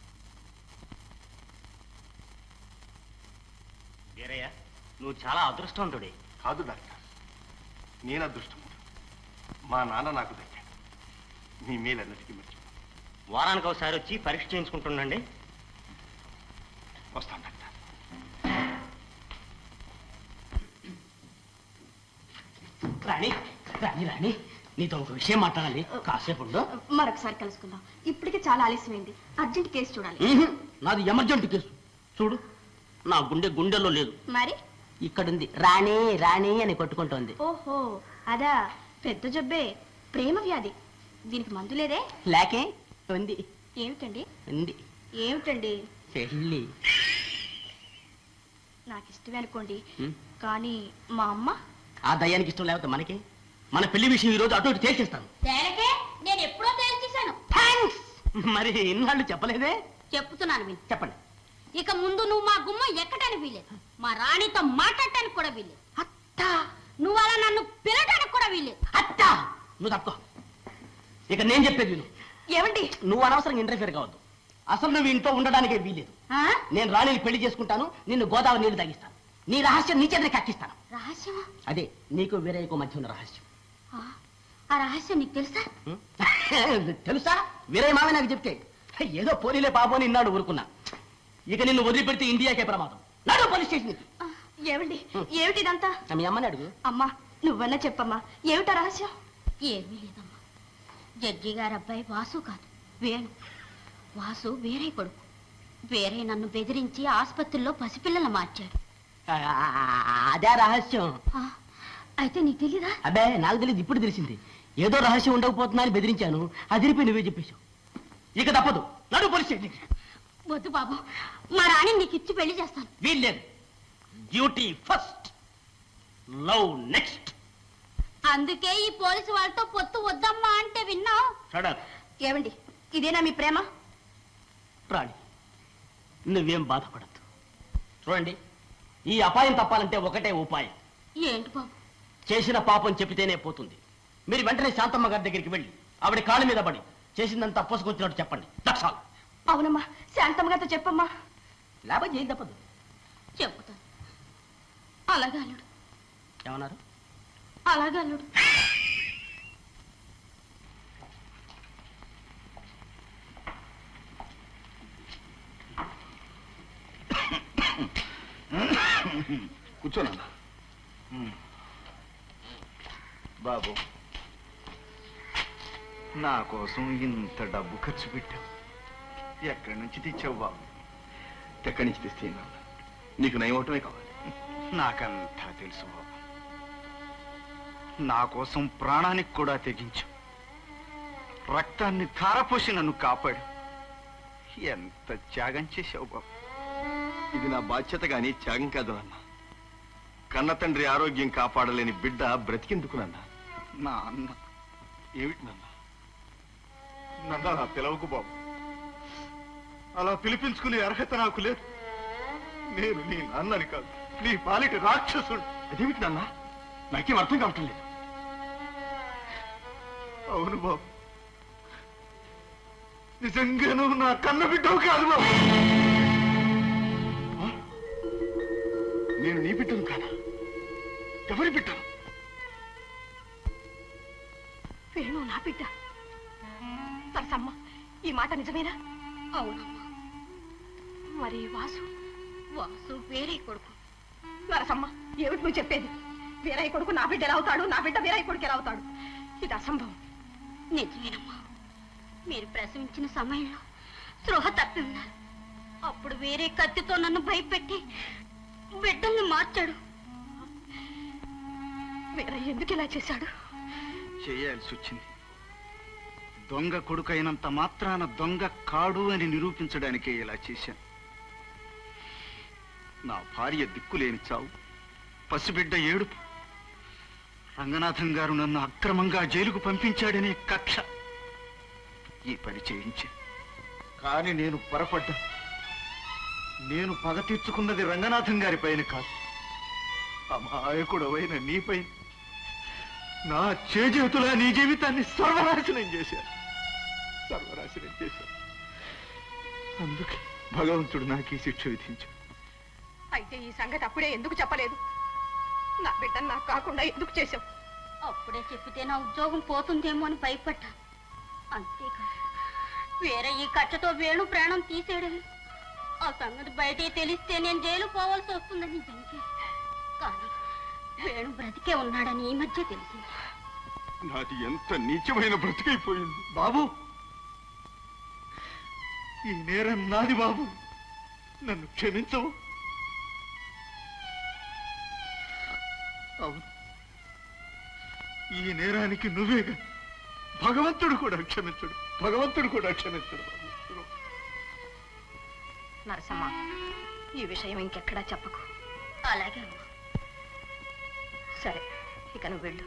వీరయ్య నువ్వు చాలా అదృష్టవంతుడి కాదు డాక్టర్ నేను అదృష్టం మా నాన్న నాకు దక్కాడు మీ మేలన్నిటికీ మర్చి వారానికి ఒకసారి వచ్చి పరీక్ష చేయించుకుంటుండండి వస్తాను డాక్టర్ రాణి రాణి రాణి నీతో ఒక విషయం మాట్లాడాలి కాసేపు ఉండు మరొకసారి కలుసుకుందాం ఇప్పటికే చాలా ఆలస్యమైంది అర్జెంట్ కేసు చూడాలి ఉహుం, నాది ఎమర్జెంట్ కేసు చూడు నా గుండె గుండెల్లో లేదు మరి ఇక్కడుంది రాణి రాణి అని కొట్టుకుంటోంది ఓహో అదా పెద్ద జబ్బే ప్రేమ వ్యాధి దీనికి మందు లేదే లేకే ఉంది ఏమిటండి ఉంది ఏమిటండి చెల్లి నాకు ఇష్టమే అనుకోండి ఉం? కానీ మా అమ్మ ఆ దయ్యానికి ఇష్టం లేకపోతే మనకి మన పెళ్లి విషయం ఈ రోజు అటు ఇటు తేల్చేస్తాను తేలకే నేను ఎప్పుడో తేల్చేశాను మరి ఇన్నాళ్ళు చెప్పలేదే చెప్తున్నాను విను చెప్పండి ఇక ముందు నువ్వు మా గుమ్మం ఎక్కడానికి వీలేదు మా రాణితో మాట్లాడటానికి కూడా వీలేదు అత్త నువ్వు అలా నన్ను పిలవటానికి కూడా వీలేదు అత్త నువ్వు తప్పుకో ఇక నేను చెప్పేది విను ఏమండి నువ్వు అనవసరంగా ఇంటర్ఫియర్ కావద్దు అసలు నువ్వు ఇంట్లో ఉండడానికే వీలేదు నేను రాణిని పెళ్లి చేసుకుంటాను నిన్ను గోదావరి నీళ్లు తాగిస్తాను నీ రహస్యం నీ చేతిని కక్కిస్తాను రహస్యమా అదే నీకు వీరయ్యకు మధ్య ఉన్న రహస్యం ఆ, ఆ రహస్యం నీకు తెలుసా తెలుసా వీరయ్య మామే నాకు చెప్తే ఏదో పోలీలే పాపని ఇన్నాడు ఊరుకున్నా ఇక నిన్ను వదిలిపెడితే ఇండియాకే ప్రమాదం నాడు పోలీస్ స్టేషన్ ఏమండి ఏమిటి ఇదంతా మీ అమ్మని అడుగు అమ్మా నువ్వన్నా చెప్పమ్మా ఏమిటా రహస్యం ఏమీ లేదమ్మా జడ్జి గారి అబ్బాయి వాసు కాదు వేణు వాసు వేరే కొడుకు వేరే నన్ను బెదిరించి ఆసుపత్రిలో పసిపిల్లలు మార్చాడు ఆ, అదే రహస్యం ఆ, అయితే నీకు తెలీదా అబ్బే నాకు తెలియదు ఇప్పుడు తెలిసింది ఏదో రహస్యం ఉండకపోతున్నా అని బెదిరించాను అదిరిపోయి నువ్వే చెప్పేశావు ఇక తప్పదు నడు పోలీస్ స్టేషన్ వద్దు బాబు మా రాణి నీకు ఇచ్చి పెళ్లి చేస్తాను వీల్లేదు డ్యూటీ ఫస్ట్ లవ్ నెక్స్ట్ అందుకే ఈ పోలీసు వాళ్ళతో పొత్తు వద్దమ్మా అంటే విన్నావు సడన్ ఏమండి ఇదేనా మీ ప్రేమ రాణి నువ్వేం బాధపడద్దు చూడండి ఈ అపాయం తప్పాలంటే ఒకటే ఉపాయం ఏంటి బాబు చేసిన పాపం చెప్పితేనే పోతుంది మీరు వెంటనే శాంతమ్మ గారి దగ్గరికి వెళ్ళి ఆవిడ కాళ్ళ మీద పడి చేసిందంతా పోసుకొచ్చినట్టు చెప్పండి దక్షాలు అవునమ్మా శాంతమ్మ గారితో చెప్పమ్మా లేకపోతే ఏం తప్పదు చెబుతాను అలాగే అల్లుడు ఏమన్నారు అలాగే అల్లుడు కూర్చోనన్నా బాబు నా కోసం ఇంత డబ్బు ఖర్చు పెట్టావు ఎక్కడి నుంచి తెచ్చావు బాబు ఎక్కడి నుంచి తెస్తే నీకు నయమవటమే కావాలి నాకంతా తెలుసు బాబు నా కోసం ప్రాణానికి కూడా తెగించావు రక్తాన్ని ధారపోసి నన్ను కాపాడు ఎంత త్యాగం చేశావు బాబు ఇది నా బాధ్యత గాని త్యాగం కాదు నాన్న కన్న తండ్రి ఆరోగ్యం కాపాడలేని బిడ్డ బ్రతికెందుకు నాన్న నా అన్న ఏమిటి నాన్న నన్ను అలా పిలవకు బాబు అలా పిలిపించుకునే అర్హత నాకు లేదు నేను నీ నాన్నని కాదు నీ పాలిటి రాక్షసుడు అదేమిటి నాన్న నాకేం అర్థం కావటం లేదు అవును బాబు నిజంగాను నా కన్న బిడ్డవు కాదు బాబు నేను నీ బిడ్డను కానా ఎవరి బిడ్డను వేణు నా బిడ్డ సరసమ్మ ఈ మాట నిజమేనా అవునమ్మా మరి వాసు వాసు వేరే కొడుకు నరసమ్మ ఏమిటి నువ్వు చెప్పేది వీరయ్య కొడుకు నా బిడ్డ ఎలా అవుతాడు నా బిడ్డ వీరయ్య కొడుకు ఎలా అవుతాడు ఇది అసంభవం నిజమేనమ్మా మీరు ప్రసవించిన సమయంలో స్పృహ తప్పి ఉన్నారు అప్పుడు వేరే కత్తితో నన్ను భయపెట్టి బిడ్డల్ని మార్చాడు వీరయ్య ఎందుకు ఇలా చేశాడు చేయాల్సి వచ్చింది దొంగ కొడుకైనంత మాత్రాన దొంగ కాడు అని నిరూపించడానికే ఇలా చేశాను నా భార్య దిక్కులేని చావు పసిబిడ్డ ఏడుపు రంగనాథం గారు నన్ను అక్రమంగా జైలుకు పంపించాడనే కక్ష ఈ పని చేయించి కానీ నేను పొరపడ్డా నేను పగ తీర్చుకున్నది రంగనాథం గారి పైన కాదు అమాయకుడవైన నీపై నా చేజేతులా నీ జీవితాన్ని సర్వనాశనం చేశాను సర్వనాశనం చేశాను అందుకే భగవంతుడు నాకు ఈ శిక్ష విధించాడు అయితే ఈ సంగతి అప్పుడే ఎందుకు చెప్పలేదు నా బిడ్డను నాకు కాకుండా ఎందుకు చేశావు అప్పుడే చెప్పితే నా ఉద్యోగం పోతుందేమో అని భయపడ్డా అంతేకాదు వేరే ఈ కట్టతో వేణు ప్రాణం తీసేయడమే ఆ సంగతి బయటే తెలిస్తే నేను జైలు పోవాల్సి వస్తుందని జంకే కానీ వేణు బ్రతికే ఉన్నాడని ఈ మధ్య తెలిసింది నాది ఎంత నీచమైన బ్రతికైపోయింది బాబు ఈ నేరం నాది బాబు నన్ను క్షమించవు అవును ఈ నేరానికి నువ్వేగా భగవంతుడు కూడా క్షమించడు భగవంతుడు కూడా క్షమించడు బాబు నరసమ్మ ఈ విషయం ఇంకెక్కడా చెప్పకు అలాగే అమ్మా సరే ఇక నువ్వు వెళ్ళు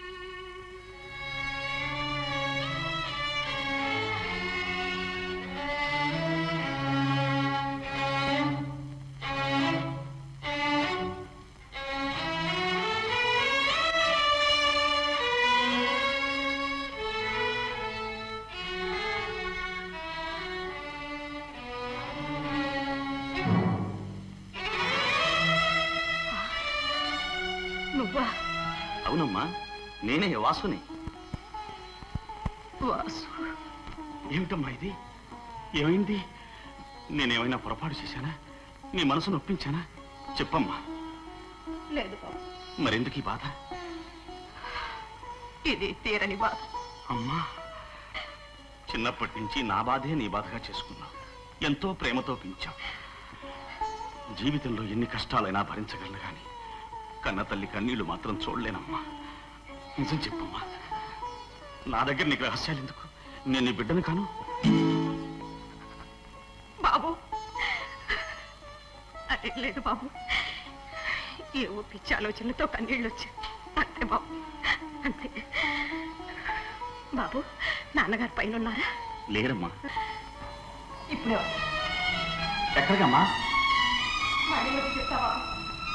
నువ్వా అవునమ్మా నేనే వాసుని వాసు ఏమిటమ్మా ఇది ఏమైంది నేనేమైనా పొరపాటు చేశానా నీ మనసు నొప్పించానా చెప్పమ్మా లేదు బాబు మరెందుకు ఈ బాధ ఇది తీరని బాధ అమ్మా చిన్నప్పటి నుంచి నా బాధే నీ బాధగా చేసుకున్నావు ఎంతో ప్రేమతో పెంచావు జీవితంలో ఎన్ని కష్టాలైనా భరించగలను గాని కన్న తల్లి కన్నీళ్లు మాత్రం చూడలేనమ్మా నిజం చెప్పమ్మా నా దగ్గర నీకు రహస్యాలు ఎందుకు నేను నీ బిడ్డను కాను బాబు అదే లేదు బాబు ఏవో పిచ్చి ఆలోచనలతో కన్నీళ్ళు వచ్చాయి అంతే బాబు అంతే బాబు నాన్నగారు పైన ఉన్నారా లేరమ్మా ఇప్పుడే ఎక్కడికమ్మా మళ్ళీ వచ్చి చెప్తావా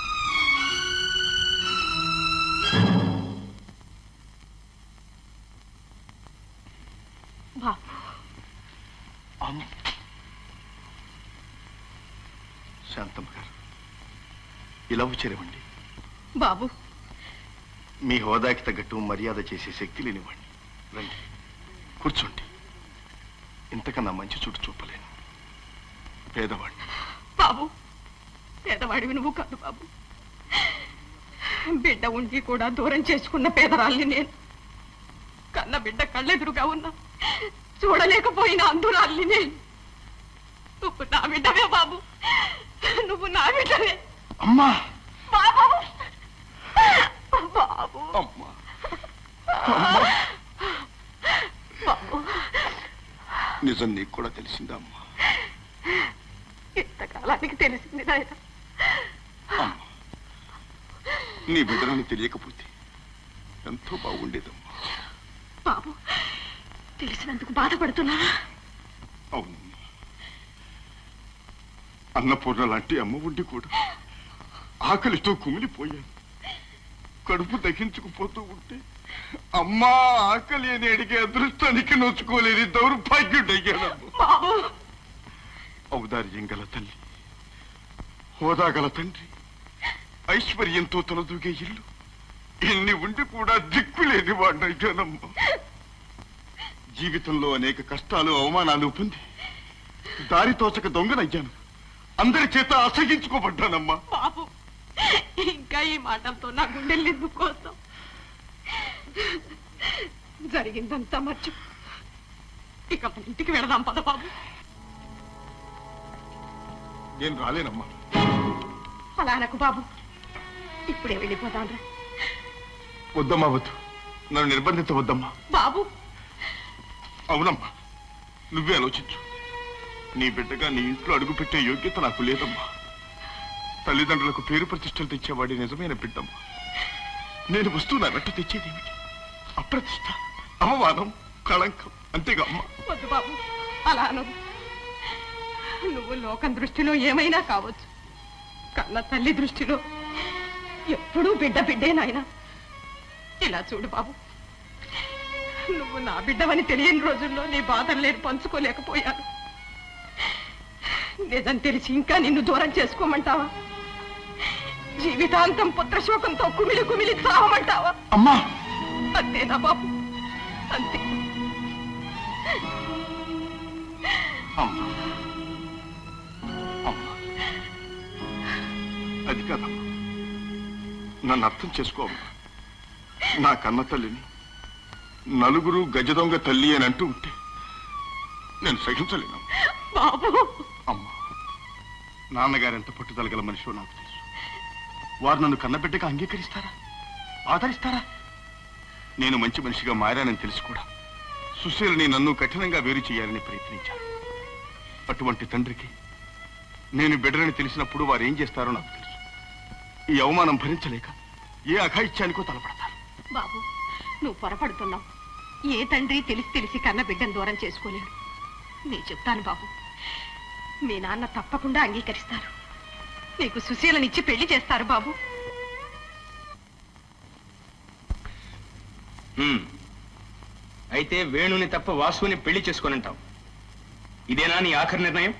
అమ్మ శాంతమ్మ గారు ఇలా వచ్చారేమండి బాబు మీ హోదాకి తగ్గట్టు మర్యాద చేసే శక్తి లేనివ్వండి రండి కూర్చోండి ఇంతకన్నా మంచి చూడు చూపలేను పేదవాడిని బాబు పేదవాడివి నువ్వు కాదు బాబు బిడ్డ ఉండి కూడా దూరం చేసుకున్న పేదరాల్ని నేను కన్న బిడ్డ కళ్ళెదురుగా ఉన్నా చూడలేకపోయిన అందురాల్ని నేను నువ్వు నా బిడ్డవే బాబు నువ్వు నా బిడ్డవే అమ్మా బాబు బాబు అమ్మా బాబు నిజం నీకు కూడా తెలిసిందా అమ్మా ఇంతకాలానికి తెలిసింది నాయన అమ్మా నీ బిడ్డలని తెలియకపోతే ఎంతో బాగుండేదమ్మా బాబు తెలిసినందుకు బాధపడుతున్నావా అవునమ్మా అన్నపూర్ణ లాంటి అమ్మ ఉండి కూడా ఆకలితో కుమిలిపోయాను కడుపు దహించుకుపోతూ ఉంటే అమ్మా ఆకలి అని అడిగే అదృష్టానికి నోచుకోలేని దౌర్భాగ్యుడయ్యానమ్మా బాబు ఔదార్యం గల తల్లి హోదా గల తండ్రి ఐశ్వర్యంతో తలదూగే ఇల్లు ఇన్ని ఉండి కూడా దిక్కులేని వాడినయ్యానమ్మా జీవితంలో అనేక కష్టాలు అవమానాలు పొంది దారి తోచక దొంగనయ్యాను అందరి చేత అసహించుకోబడ్డానమ్మా బాబు ఇంకా ఈ మాటలతో నా గుండెలు ఎందుకు కోసం జరిగిందంతా మర్చి ఇక మన ఇంటికి వెళదాం పద బాబు నేను రాలేనమ్మా అలా అనకు బాబు ఇప్పుడే వెళ్ళిపోదాం రా వద్దమ్మా వద్దు నన్ను నిర్బంధించవద్దమ్మా బాబు అవునమ్మా నువ్వే ఆలోచించు నీ బిడ్డగా నీ ఇంట్లో అడుగుపెట్టే యోగ్యత నాకు లేదమ్మా తల్లిదండ్రులకు పేరు ప్రతిష్టలు తెచ్చేవాడి నిజమైన బిడ్డమ్మా నేను వస్తువు నా వెంట తెచ్చేదేమిటి అప్రతిష్ట అవమానం కళంకం అంతేగా అమ్మా వద్దు బాబు అలా అనవు నువ్వు లోకం దృష్టిలో ఏమైనా కావచ్చు కన్న తల్లి దృష్టిలో ఎప్పుడూ బిడ్డ బిడ్డే నాయనా ఇలా చూడు బాబు నువ్వు నా బిడ్డవని తెలియని రోజుల్లో నీ బాధలు నేను పంచుకోలేకపోయాను నిజం తెలిసి ఇంకా నిన్ను దూరం చేసుకోమంటావా జీవితాంతం పుత్రశోకంతో కుమిలి కుమిలి చావమంటావా అమ్మా అంతేనా బాబు అంతే అమ్మా అమ్మా అది కాదమ్మా నన్ను అర్థం చేసుకోమ్మా నా కన్న తల్లిని నలుగురు గజ దొంగ తల్లి అని అంటూ ఉంటే నేను సహించలేను బాబు అమ్మా నాన్నగారు ఎంత పట్టుదల గల మనిషో నాకు తెలుసు వారు నన్ను కన్నబిడ్డగా అంగీకరిస్తారా ఆదరిస్తారా నేను మంచి మనిషిగా మారానని తెలిసి కూడా సుశీలని నన్ను కఠినంగా వేరు చేయాలని ప్రయత్నించారు అటువంటి తండ్రికి నేను బిడ్డలని తెలిసినప్పుడు వారు ఏం చేస్తారో నాకు తెలుసు ఈ అవమానం భరించలేక ఏ అఘాయిత్యానికో తలపడతారు బాబు నువ్వు పొరపడుతున్నావు ఏ తండ్రి తెలిసి తెలిసి కన్న బిడ్డను దూరం చేసుకోలేడు నేను చెప్తాను బాబు మీ నాన్న తప్పకుండా అంగీకరిస్తారు నీకు సుశీలనిచ్చి పెళ్లి చేస్తారు బాబు హ్మ్. అయితే వేణుని తప్ప వాసుని పెళ్లి చేసుకొనంటావు ఇదేనా నీ ఆఖరి నిర్ణయం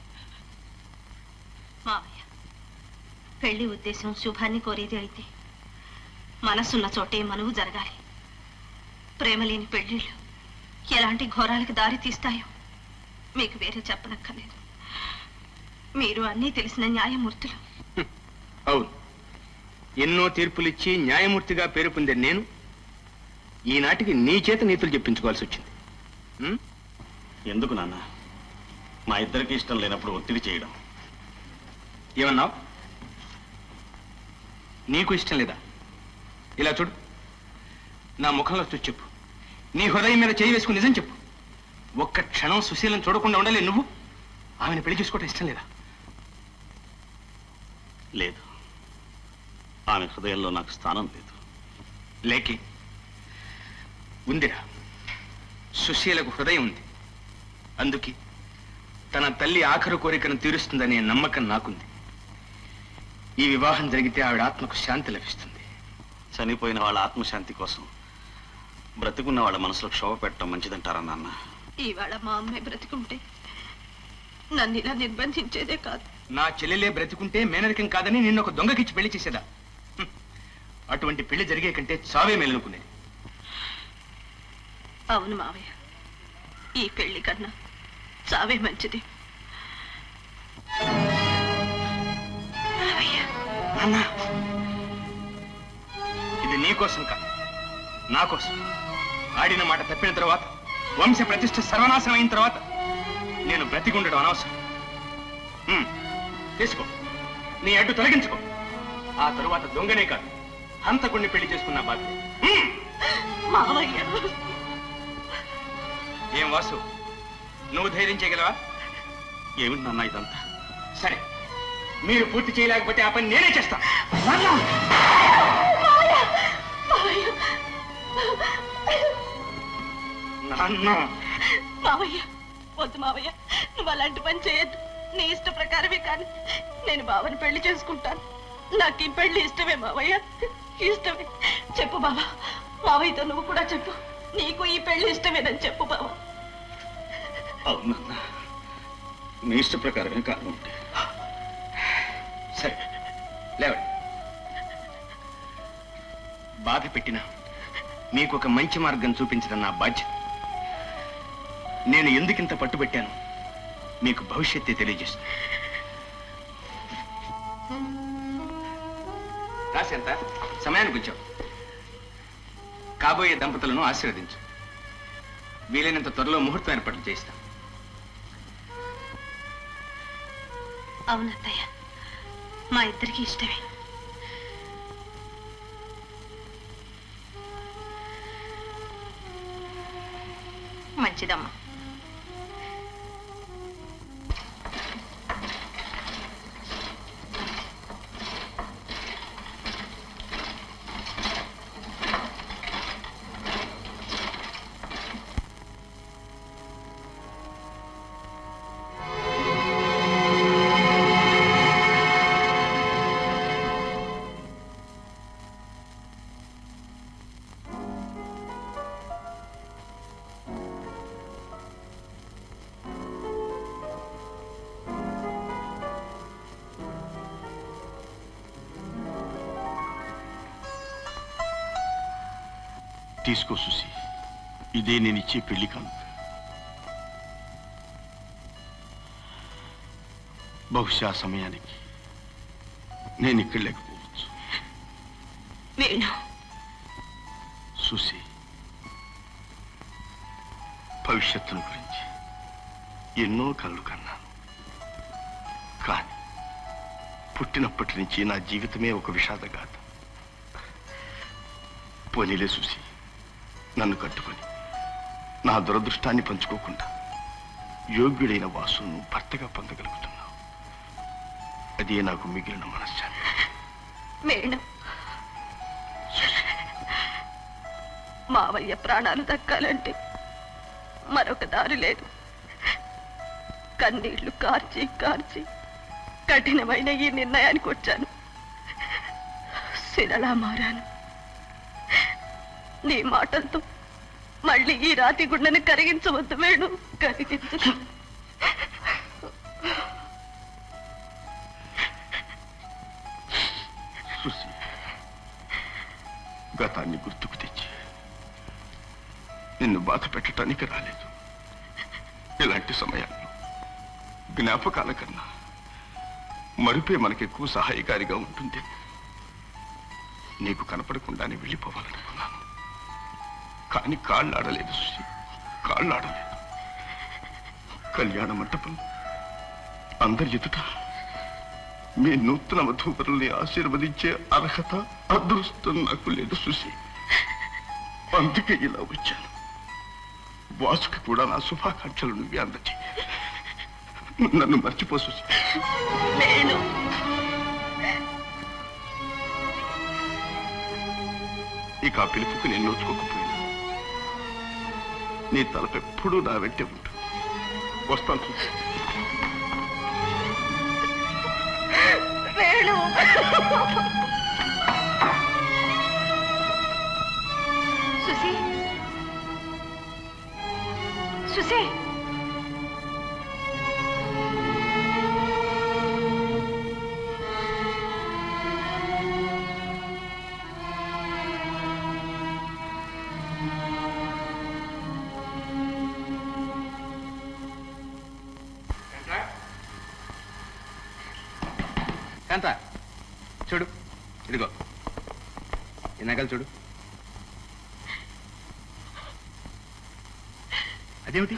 మావయ్య పెళ్లి ఉద్దేశం శుభాన్ని కోరేది అయితే మనసున్న చోటే మనువు జరగాలి ప్రేమ లేని పెళ్లిళ్ళు ఎలాంటి ఘోరాలకు దారి తీస్తాయో మీకు వేరే చెప్పనక్కర్లేదు మీరు అన్నీ తెలిసిన న్యాయమూర్తులు అవును ఎన్నో తీర్పులిచ్చి న్యాయమూర్తిగా పేరు పొందే నేను ఈనాటికి నీ చేత నీతులు చెప్పించుకోవాల్సి వచ్చింది హ్మ్? ఎందుకు నాన్న మా ఇద్దరికి ఇష్టం లేనప్పుడు ఒత్తిడి చేయడం ఏమన్నావు నీకు ఇష్టం లేదా ఇలా చూడు నా ముఖంలో చూసి చెప్పు నీ హృదయం మీద చేయి వేసుకుని నిజం చెప్పు ఒక్క క్షణం సుశీలను చూడకుండా ఉండలే నువ్వు ఆమెను పెళ్లి చేసుకోవటం ఇష్టం లేదా లేదు ఆమె హృదయంలో నాకు స్థానం లేదు లేకి ఉందిరా సుశీలకు హృదయం ఉంది అందుకే తన తల్లి ఆఖరు కోరికను తీరుస్తుందనే నమ్మకం నాకుంది ఈ వివాహం జరిగితే ఆవిడ ఆత్మకు శాంతి లభిస్తుంది చనిపోయిన వాళ్ళ ఆత్మశాంతి కోసం బ్రతికున్న వాళ్ళ మనసులో క్షోభ పెట్టడం మంచిదంటారా నాన్న ఇవాళ మా అమ్మాయి బ్రతికుంటే నన్ను ఇలా నిర్బంధించేదే కాదు నా చెల్లెలే బ్రతికుంటే మేనరికం కాదని నిన్ను ఒక దొంగకిచ్చి పెళ్లి చేసేదా హ్మ్. అటువంటి పెళ్లి జరిగే కంటే చావే మేలనుకునేది అవును మావయ్య ఈ పెళ్లి కన్నా చావే మంచిది ఇది నీ కోసం కాదు నా కోసం ఆడిన మాట తప్పిన తర్వాత వంశ ప్రతిష్ఠ సర్వనాశనం అయిన తర్వాత నేను బ్రతికుండడం అనవసరం హ్మ్. తీసుకో నీ అడ్డు తొలగించుకో ఆ తరువాత దొంగనే కాదు హంతకుణ్ణి పెళ్లి చేసుకున్న బాధ్యత హ్మ్. మావయ్య ఏం వాసు నువ్వు ధైర్యం చేయగలవా ఏమిటి నాన్న ఇదంతా సరే మీరు పూర్తి చేయలేకపోతే ఆ పని నేనే చేస్తా నాన్న మావయ్య వద్దు మావయ్య నువ్వు అలాంటి పని చేయొద్దు నీ ఇష్ట ప్రకారమే కానీ నేను బావని పెళ్లి చేసుకుంటాను నాకు ఈ పెళ్లి ఇష్టమే మావయ్య ఇష్టమే చెప్పు బావా మావయ్యతో నువ్వు కూడా చెప్పు నీకు ఈ పెళ్లి ఇష్టమేనని చెప్పు బావా అవునన్నా నీ ఇష్ట ప్రకారమే కారణం ఉంటే సరే లేవండి బాధ పెట్టినా మీకు ఒక మంచి మార్గం చూపించడం నా బాధ్యత నేను ఎందుకింత పట్టుబట్టాను మీకు భవిష్యత్తే తెలియజేస్తాను రాసి ఎంత సమయానికి వచ్చావు కాబోయే దంపతులను ఆశీర్వదించు వీలైనంత త్వరలో ముహూర్తం ఏర్పాట్లు చేయిస్తాం అవునత్తయ్య మా ఇద్దరికి ఇష్టమే మంచిదమ్మా తీసుకో సుసి ఇదే నేను ఇచ్చే పెళ్లి కానుక బహుశా ఆ సమయానికి నేను ఇక్కడ లేకపోవచ్చు వేణు సుసి భవిష్యత్తును గురించి ఎన్నో కళ్ళు కన్నాను కానీ పుట్టినప్పటి నుంచి నా జీవితమే ఒక విషాదగాథ పోనీలే చూసి నన్ను కట్టుకొని నా దురదృష్టాన్ని పంచుకోకుండా యోగ్యుడైన వాసును భర్తగా పొందగలుగుతున్నావు అదే నాకు మిగిలిన మనశ్శాంతి వేణు మావయ్య ప్రాణాలు దక్కాలంటే మరొక దారి లేదు కన్నీళ్లు కార్చి కార్చి కఠినమైన ఈ నిర్ణయానికి వచ్చాను శిలలా మారాను నీ మాటలతో మళ్ళీ ఈ రాతి గుండెను కరిగించవద్దు వేణు కరిగించు సుసి గతాన్ని గుర్తుకు తెచ్చి నిన్ను బాధ పెట్టడానికి రాలేదు ఇలాంటి సమయాల్లో జ్ఞాపకాల కన్నా మరిపే మనకెక్కువ సహాయకారిగా ఉంటుంది నీకు కనపడకుండానే వెళ్ళిపోవాలనుకున్నాను కానీ కాళ్ళాడలేదు సుశీ కాళ్ళాడలేదు కళ్యాణ మంటపం అందరి ఎదుట మీ నూతన వధూవరుల్ని ఆశీర్వదించే అర్హత అదృష్టం నాకు లేదు సుశీ అందుకే ఇలా వచ్చాను వాసుకి కూడా నా శుభాకాంక్షలు నువ్వే అందచి నన్ను మర్చిపో సుశీ వేణు ఇక ఆ పిలుపుకి నేను నోచుకోకపోయినా నీ తలపెప్పుడూ నా వెంటే ఉంటుంది వస్తాను సుశీ వేణు సుశీ సుశీ శాంత చూడు ఇదిగో ఈ నగలు చూడు అదేమిటి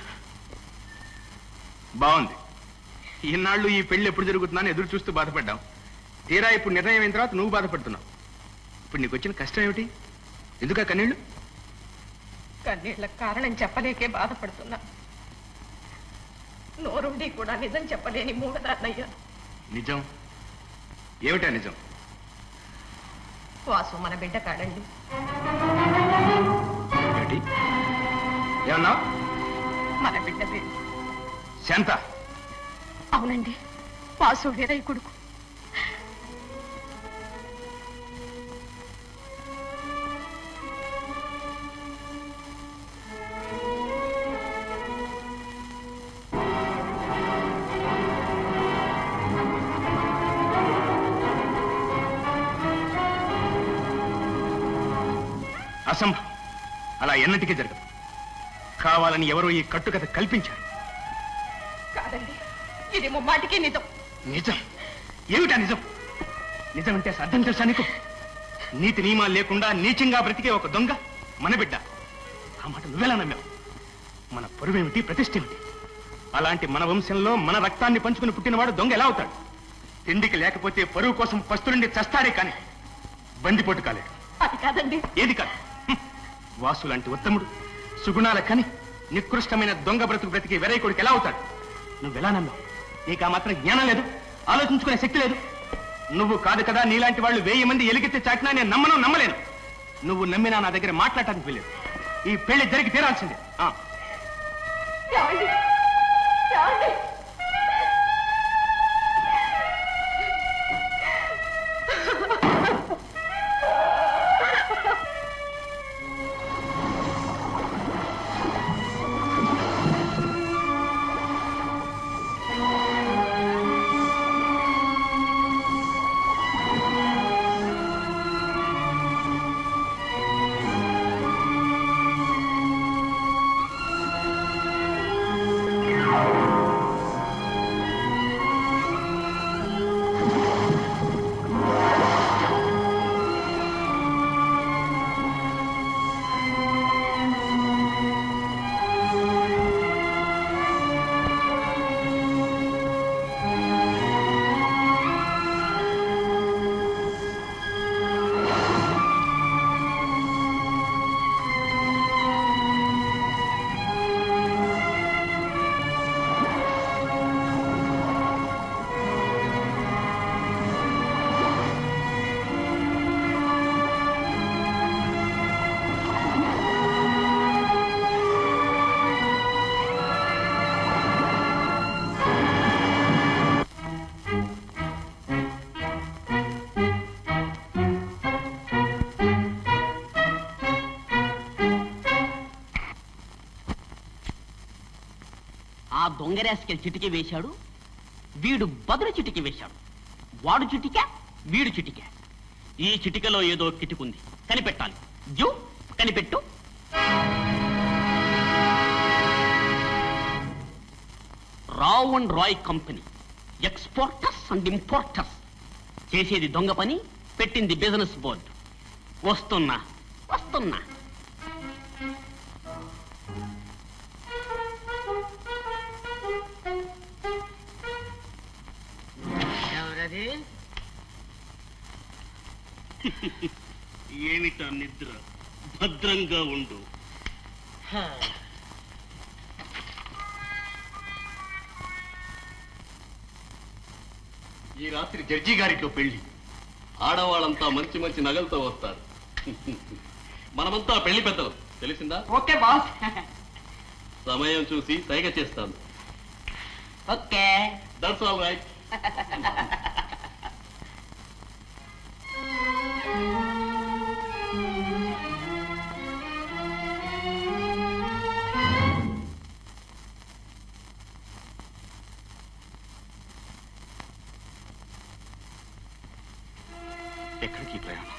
బాగుంది ఈనాళ్ళు ఈ పెళ్లి ఎప్పుడు జరుగుతుందని ఎదురు చూస్తూ బాధపడ్డాం తీరా ఇప్పుడు నిర్ణయం అయిన తర్వాత నువ్వు బాధపడుతున్నావు ఇప్పుడు నీకు వచ్చిన కష్టం ఏమిటి ఎందుక కన్నీళ్ళు కన్నీళ్ళ కారణం చెప్పలేకే బాధపడుతున్నా నోరుండి కూడా నిజం చెప్పలేని మూగదాన్నయ్యా నిజం ఏమిటా నిజం వాసు మన బిడ్డ కాడండి ఏమిటి ఏమన్నావు మన బిడ్డ పేరు శాంత అవునండి వాసు వీరయ్య కొడుకు అసంభవం అలా ఎన్నటికీ జరగదు కావాలని ఎవరో ఈ కట్టుకథ కల్పించారు కాదండి ఇది ముమ్మాటికి నిజం నిజం ఏమిటా నిజం నిజం అంటే అర్థం తెలుసా నీకు నీతి నియమాలు లేకుండా నీచంగా బ్రతికే ఒక దొంగ మన బిడ్డ ఆ మాట నువ్వెలా నమ్మావు మన పరువేమిటి ప్రతిష్ఠ ఏమిటి అలాంటి మన వంశంలో మన రక్తాన్ని పంచుకుని పుట్టినవాడు దొంగ ఎలా అవుతాడు తిండికి లేకపోతే పరువు కోసం పస్తులుండి చస్తాడే కానీ బందిపోటు కాలేడు అది కాదండి ఏది కాదు హ్మ్. వాసు లాంటి ఉత్తముడు సుగుణాల కని నికృష్టమైన దొంగ బ్రతుకు బ్రతికి వెరైకుడికి ఎలా అవుతాడు నువ్వెలా నమ్మావు నీకు ఆ మాత్రం జ్ఞానం లేదు ఆలోచించుకునే శక్తి లేదు నువ్వు కాదు కదా నీలాంటి వాళ్ళు వెయ్యి మంది ఎలిగెత్తి చాటినా నేను నమ్మను నమ్మలేను నువ్వు నమ్మినా నా దగ్గర మాట్లాడటానికి వెళ్ళలేదు ఈ పెళ్లి జరిగి తీరాల్సిందే ఆ. ఏమండి? ఏమండి? ఆ దొంగరాశికి చిటికి వేశాడు వీడు బదులు చిటికి వేశాడు వాడు చిటిక వీడు చిటిక ఈ చిటికలో ఏదో కిటికుంది కనిపెట్టాలి జూ కనిపెట్టు Rao and Roy company exporters and importers చేసేది దొంగ పని పెట్టింది బిజినెస్ బోర్డు వస్తున్నా వస్తున్నా ఎవరది ఏమిటా నిద్ర భద్రంగా ఉండు ఈ రాత్రి జడ్జి గారితో పెళ్లి ఆడవాళ్ళంతా మంచి మంచి నగలతో వస్తారు మనమంతా పెళ్లి పెద్దలు తెలిసిందా ఓకే బాస్ సమయం చూసి సైగ చేస్తాను ఓకే దట్స్ ఆల్ రైట్ ఎక్కడికి ఈ ప్రయాణం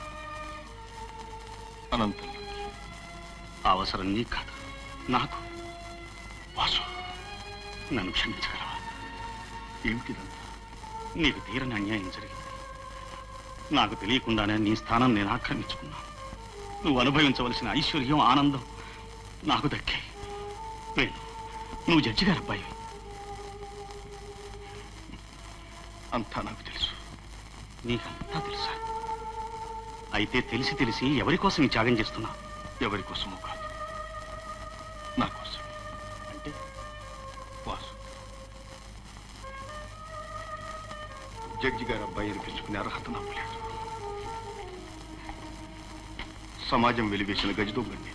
అనంతం ఆ అవసరం నీకు కాదు నాకు వాసు నన్ను క్షమించగలవా ఏమిటిదంతా నీకు తీరని అన్యాయం జరిగింది నాకు తెలియకుండానే నీ స్థానం నేను ఆక్రమించుకున్నాను నువ్వు అనుభవించవలసిన ఐశ్వర్యం ఆనందం నాకు దక్కాయి వేణు నువ్వు జడ్జి గారి అబ్బాయి అంతా నాకు తెలుసు నీకంతా తెలుసా అయితే తెలిసి తెలిసి ఎవరి కోసం ఈ త్యాగం చేస్తున్నా ఎవరి కోసమో కాదు నా కోసం అంటే వాసు జడ్జి గారి అబ్బాయి అనిపించుకునే అర్హత నాకు లేదు సమాజం వెలివేసిన గజదొంగండి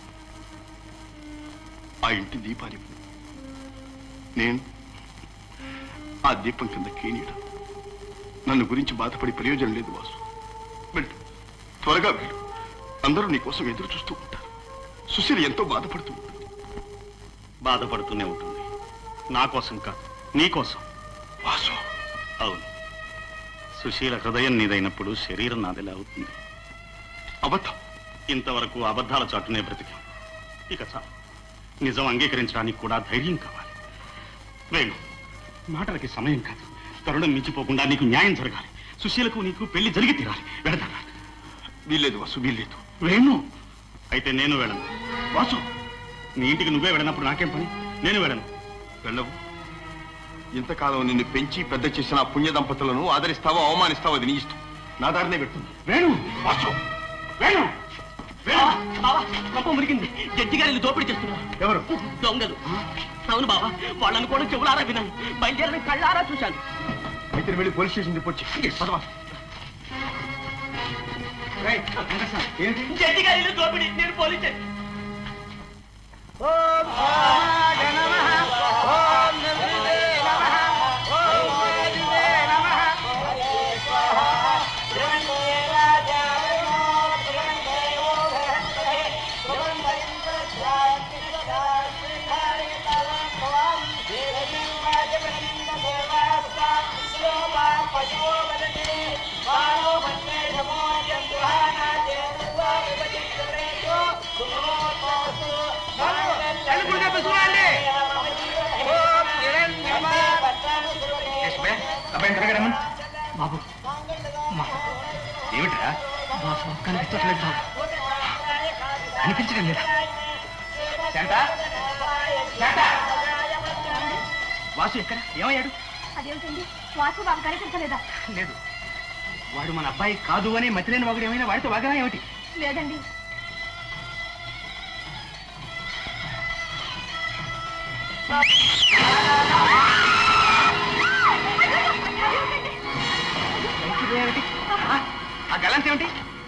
ఆ ఇంటి దీపానికి నేను ఆ దీపం కింద కేనీడ నన్ను గురించి బాధపడి ప్రయోజనం లేదు వాసు వెళ్ళు త్వరగా వెళ్ళు అందరూ నీ కోసం ఎదురు చూస్తూ ఉంటారు సుశీల ఎంతో బాధపడుతూ ఉంటుంది బాధపడుతూనే ఉంటుంది నా కోసం కాదు నీ కోసం వాసు అవును సుశీల హృదయం నీదైనప్పుడు శరీరం నాదిలా అవుతుంది అబద్ధం ఇంతవరకు అబద్ధాల చాటునే బ్రతికాం ఇక చాలు నిజం అంగీకరించడానికి కూడా ధైర్యం కావాలి వేణు మాటలకి సమయం కాదు తరుణం మించిపోకుండా నీకు న్యాయం జరగాలి సుశీలకు నీకు పెళ్లి జరిగి తీరాలి వెళదారా వీల్లేదు వాసు వీల్లేదు వేణు అయితే నేను వెళ్ళను వాసు నీ ఇంటికి నువ్వే వెళ్ళినప్పుడు నాకేం పని నేను వెళ్ళను వెళ్ళవు ఇంతకాలం నిన్ను పెంచి పెద్ద చేసిన ఆ పుణ్య దంపతులను ఆదరిస్తావో అవమానిస్తావో అది నీ ఇష్టం నా దారినే పెడుతుంది వేణు వాసు వేణు బావా గొప్ప మురిగింది జడ్జి గారు ఇల్లు దోపిడీ చేస్తున్నారు ఎవరు దొంగలు అవును బావా వాళ్ళను కూడా చెవులారా విన్నాను బయలుదేరిన కళ్ళారా చూశాను అయితే వెళ్ళి పోలీస్ స్టేషన్ రిపోర్ట్ చేయి పదవా జడ్జి గారి ఇల్లు దోపిడీ నేను పోలీస్ స్టేషన్ బాబు ఏమిట్రా బాబు కనిపించట్లేదు బాబు కనిపించడం లేదా వాసు ఎక్కడ ఏమయ్యాడు అదేమిటండి వాసు బాబు కనిపించలేదా లేదు వాడు మన అబ్బాయి కాదు అని మతిలేని వాగుడు ఏమైనా వాడితో వాగనా ఏమిటి లేదండి ఏమిటి ఆ, ఆ గలంత ఏమిటి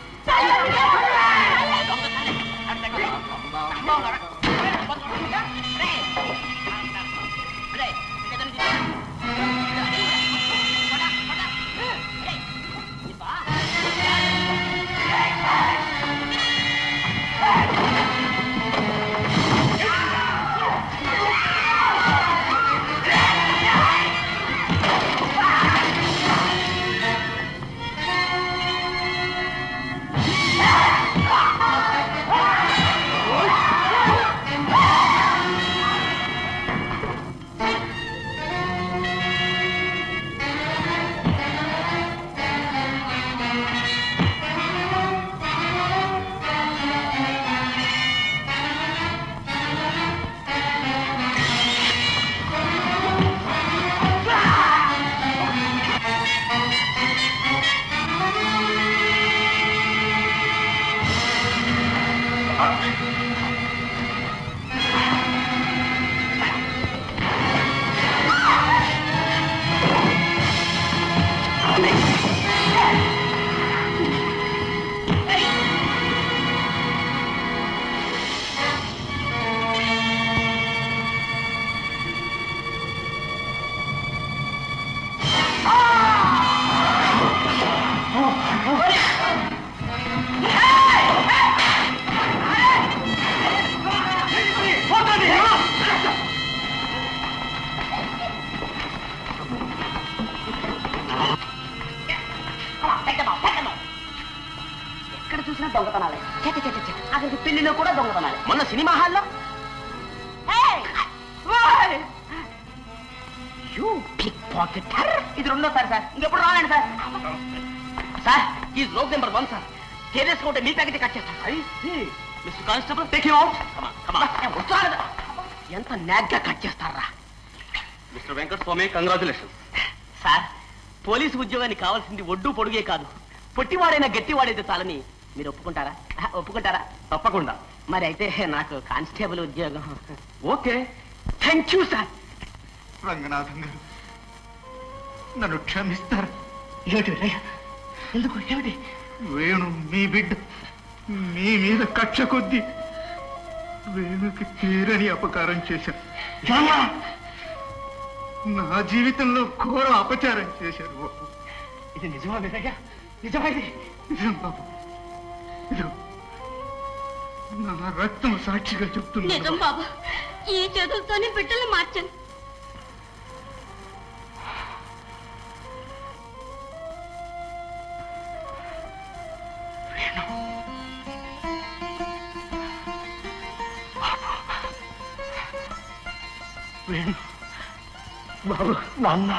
ఎక్కడ చూసినా దొంగతనాలే చెట్ట చెట్ట చెట్ట అక్కడికి పెళ్లిలో కూడా దొంగతనాలే మొన్న సినిమా హాల్లో యూ పిక్ పాకెటర్ ఇది రెండోసారి సార్ ఇంకెప్పుడు రాలండి సార్ సార్ ఈ rogue number one sir serious గా ఉంటే మీ ప్యాకెట్ కట్ చేస్తాను mister constable take you out ఎంత నాగ్గా కట్ చేస్తారా mister Venkataswamy congratulation sir police ఉద్యోగానికి కావాల్సింది ఒడ్డు పొడుగే కాదు పొట్టివాడైనా గట్టివాడైతే చాలని మీరు ఒప్పుకుంటారా ఆహా, ఒప్పుకుంటారా తప్పకుండా మరి అయితే నాకు కానిస్టేబుల్ ఉద్యోగం okay thank you sir Ranganatham గారు నన్ను క్షమిస్తారు ఏమిటి రే? ఎందుకు ఏమిటి వేణు మీ బిడ్డ మీ మీద కక్ష కొద్ది వేణుకి తీరని అపకారం చేశాను నా జీవితంలో ఘోర అపచారం చేశారు బాబు ఇది నిజమా వీరయ్య నిజమా ఇది నిజం బాబు ఇదిగో, నా రక్తం సాక్షిగా చెప్తున్నా నిజం బాబు ఈ చేతులతోనే బిడ్డలు మార్చాను వేణు బాబు నాన్న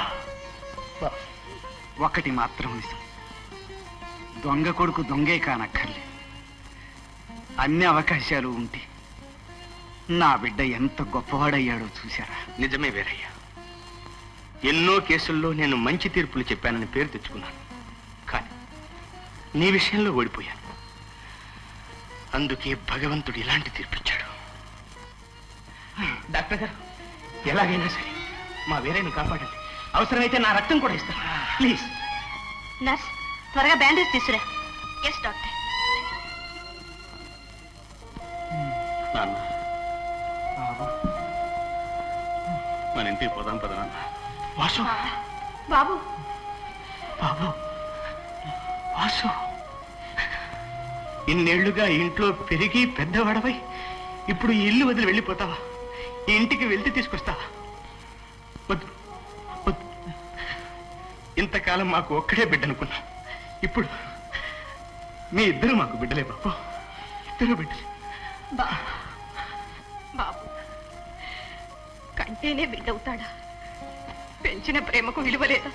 ఒకటి మాత్రం నిజం దొంగ కొడుకు దొంగే కానక్కర్లేదు అన్ని అవకాశాలు ఉంటే నా బిడ్డ ఎంత గొప్పవాడయ్యాడో చూశారా నిజమే వీరయ్య ఎన్నో కేసుల్లో నేను మంచి తీర్పులు చెప్పానని పేరు తెచ్చుకున్నాను కానీ నీ విషయంలో ఓడిపోయాను అందుకే భగవంతుడు ఇలాంటి తీర్పిచ్చాడు డాక్టర్ గారు ఎలాగైనా సరే మా వీరయ్యను కాపాడండి అవసరమైతే నా రక్తం కూడా ఇస్తాను ప్లీజ్ నర్స్ త్వరగా బ్యాండేజ్ తీసురా ఎస్ డాక్టర్ నాన్న మన ఇంటికి పోదాం పద నాన్న వాసు బాబు బాబు వాసు ఇన్నేళ్లుగా ఇంట్లో పెరిగి పెద్దవాడవై ఇప్పుడు ఈ ఇల్లు వదిలి వెళ్ళిపోతావా ఈ ఇంటికి వెళ్తే తీసుకొస్తావా వద్దు వద్దు ఇంతకాలం మాకు ఒక్కడే బిడ్డనుకున్నాం ఇప్పుడు మీ ఇద్దరు మాకు బిడ్డలే బాబు ఇద్దరు బిడ్డలే బాబు బాబు కంటేనే బిడ్డవుతాడా పెంచిన ప్రేమకు విలువ లేదా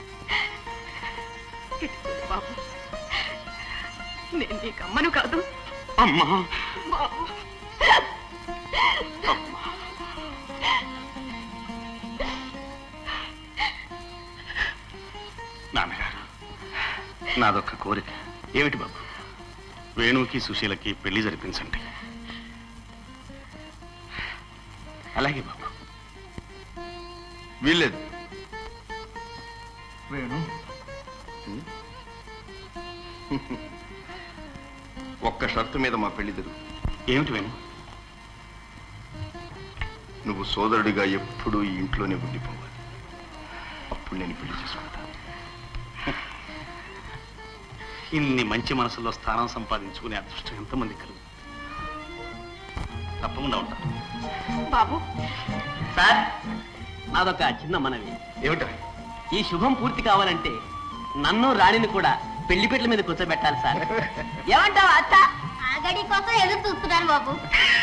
ఇటు చూడు బాబు నేను నీకు అమ్మను కాదు అమ్మా బాబు నాన్నగారు నాదొక్క కోరిక ఏమిటి బాబు వేణుకి సుశీలకి పెళ్లి జరిపించండి అలాగే బాబు వీల్లేదు వేణు ఒక్క షరతు మీద మా పెళ్లి జరుగు ఏమిటి వేణు నువ్వు సోదరుడిగా ఎప్పుడూ ఈ ఇంట్లోనే ఉండిపోవాలి అప్పుడు నేను పెళ్లి చేసుకుంటా ఇన్ని మంచి మనసులో స్థానం సంపాదించుకునే అదృష్టం ఎంతమంది కలుగు తప్పకుండా ఉంటాను బాబు సార్ నాదొక చిన్న మనవి ఏమిటా ఈ శుభం పూర్తి కావాలంటే నన్ను రాణిని కూడా పెళ్లిపెట్ల మీద కూర్చోబెట్టాలి సార్ ఏమంటావు అత్త ఆ గడి కోసం ఎదురు చూస్తున్నాను బాబు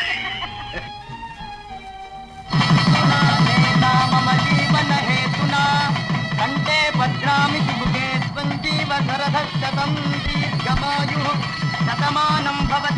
మమ జీవన హేతునా కంటే భద్రామి శుభే సంజీవ శరధ శతం దీర్ఘమాయు శతమానం భవతి